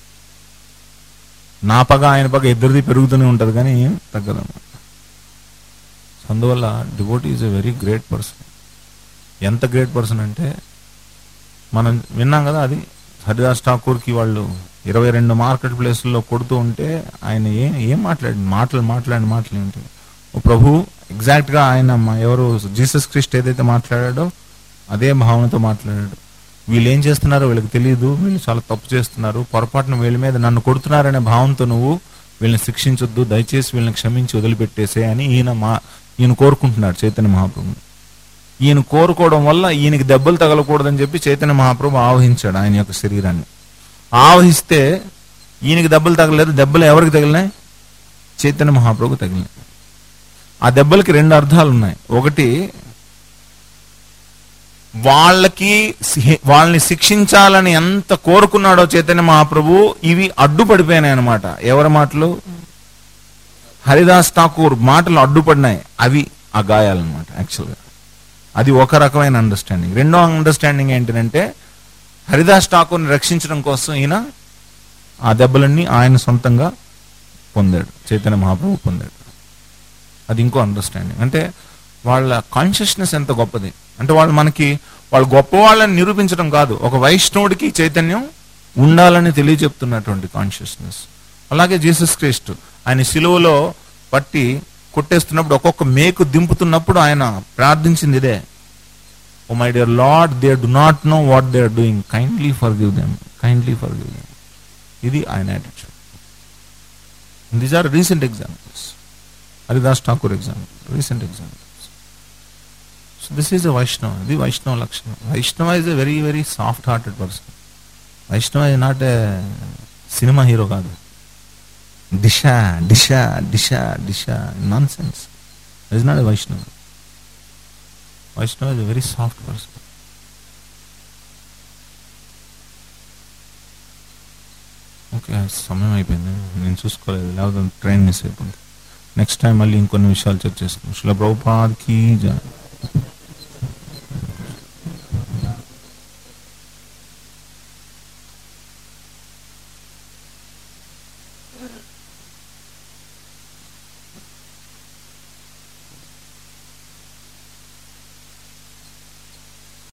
నా పగ ఆయన పగ ఇద్దరిది పెరుగుతూనే ఉంటుంది కానీ ఏం తగ్గదన్నమాట అందువల్ల devotee is a very great person ఎంత గ్రేట్ పర్సన్ అంటే మనం విన్నాం కదా అది హరిదాస్ ఠాకూర్కి వాళ్ళు ఇరవై రెండు మార్కెట్ ప్లేస్లో కొడుతూ ఉంటే ఆయన ఏం ఏం మాట్లాడి మాటలు మాట్లాడి మాటలు ఏంటి ఓ ప్రభు ఎగ్జాక్ట్గా ఆయన మా ఎవరు జీసస్ క్రిస్ట్ ఏదైతే మాట్లాడాడో అదే భావనతో మాట్లాడాడు వీళ్ళు ఏం చేస్తున్నారో వీళ్ళకి తెలియదు వీళ్ళు చాలా తప్పు చేస్తున్నారు పొరపాటున వీళ్ళ మీద నన్ను కొడుతున్నారనే భావంతో నువ్వు వీళ్ళని శిక్షించొద్దు దయచేసి వీళ్ళని క్షమించి వదిలిపెట్టేసే అని ఈయన మా ఈయన కోరుకుంటున్నాడు చైతన్య మహాప్రభు ఈయన కోరుకోవడం వల్ల ఈయనకి దెబ్బలు తగలకూడదని చెప్పి చైతన్య మహాప్రభు ఆవహించాడు ఆయన యొక్క శరీరాన్ని ఆవహిస్తే ఈయనకి దెబ్బలు తగలేదు దెబ్బలు ఎవరికి తగిలినాయి చైతన్య మహాప్రభు తగిలినాయి ఆ దెబ్బలకి రెండు అర్థాలు ఉన్నాయి ఒకటి వాళ్ళకి సి- వాళ్ళని శిక్షించాలని ఎంత కోరుకున్నాడో చైతన్య మహాప్రభు ఇవి అడ్డుపడిపోయినాయి అనమాట ఎవరి మాటలు హరిదాస్ ఠాకూర్ మాటలు అడ్డుపడినాయి అవి ఆ గాయాలన్నమాట యాక్చువల్గా అది ఒక రకమైన అండర్స్టాండింగ్ రెండో అండర్స్టాండింగ్ ఏంటంటే హరిదాస్ ఠాకూర్ని రక్షించడం కోసం ఈయన ఆ దెబ్బలన్నీ ఆయన సొంతంగా పొందాడు చైతన్య మహాప్రభు పొందాడు అది ఇంకో అండర్స్టాండింగ్ అంటే వాళ్ళ కాన్షియస్నెస్ ఎంత గొప్పది అంటే వాళ్ళు మనకి వాళ్ళు గొప్ప వాళ్ళని నిరూపించడం కాదు ఒక వైష్ణవుడికి చైతన్యం ఉండాలని తెలియజెప్తున్నటువంటి కాన్షియస్నెస్ అలాగే జీసస్ క్రీస్తు ఆయన సిలువలో పట్టి కొట్టేస్తున్నప్పుడు ఒక్కొక్క మేకు దింపుతున్నప్పుడు ఆయన ప్రార్థించింది ఇదే oh my dear lord they do not know what they are doing kindly forgive them kindly forgive them ఇది ఆయన attitude these are recent examples Haridas Thakur example recent examples so this is a Vaishnava ఇది వైష్ణవ లక్షణం Vaishnava is a very very soft hearted person Vaishnava is not a cinema hero కాదు దిశ దిశ దిశ దిశ nonsense is not a Vaishnava వైష్ణవ is a very soft person okay సమయం అయిపోయింది నేను చూసుకోలేదు లేకపోతే ట్రైన్ మిస్ అయిపోయింది నెక్స్ట్ టైం మళ్ళీ ఇంకొన్ని విషయాలు చర్చిస్తాం శిల ప్రభుపాద్కి జై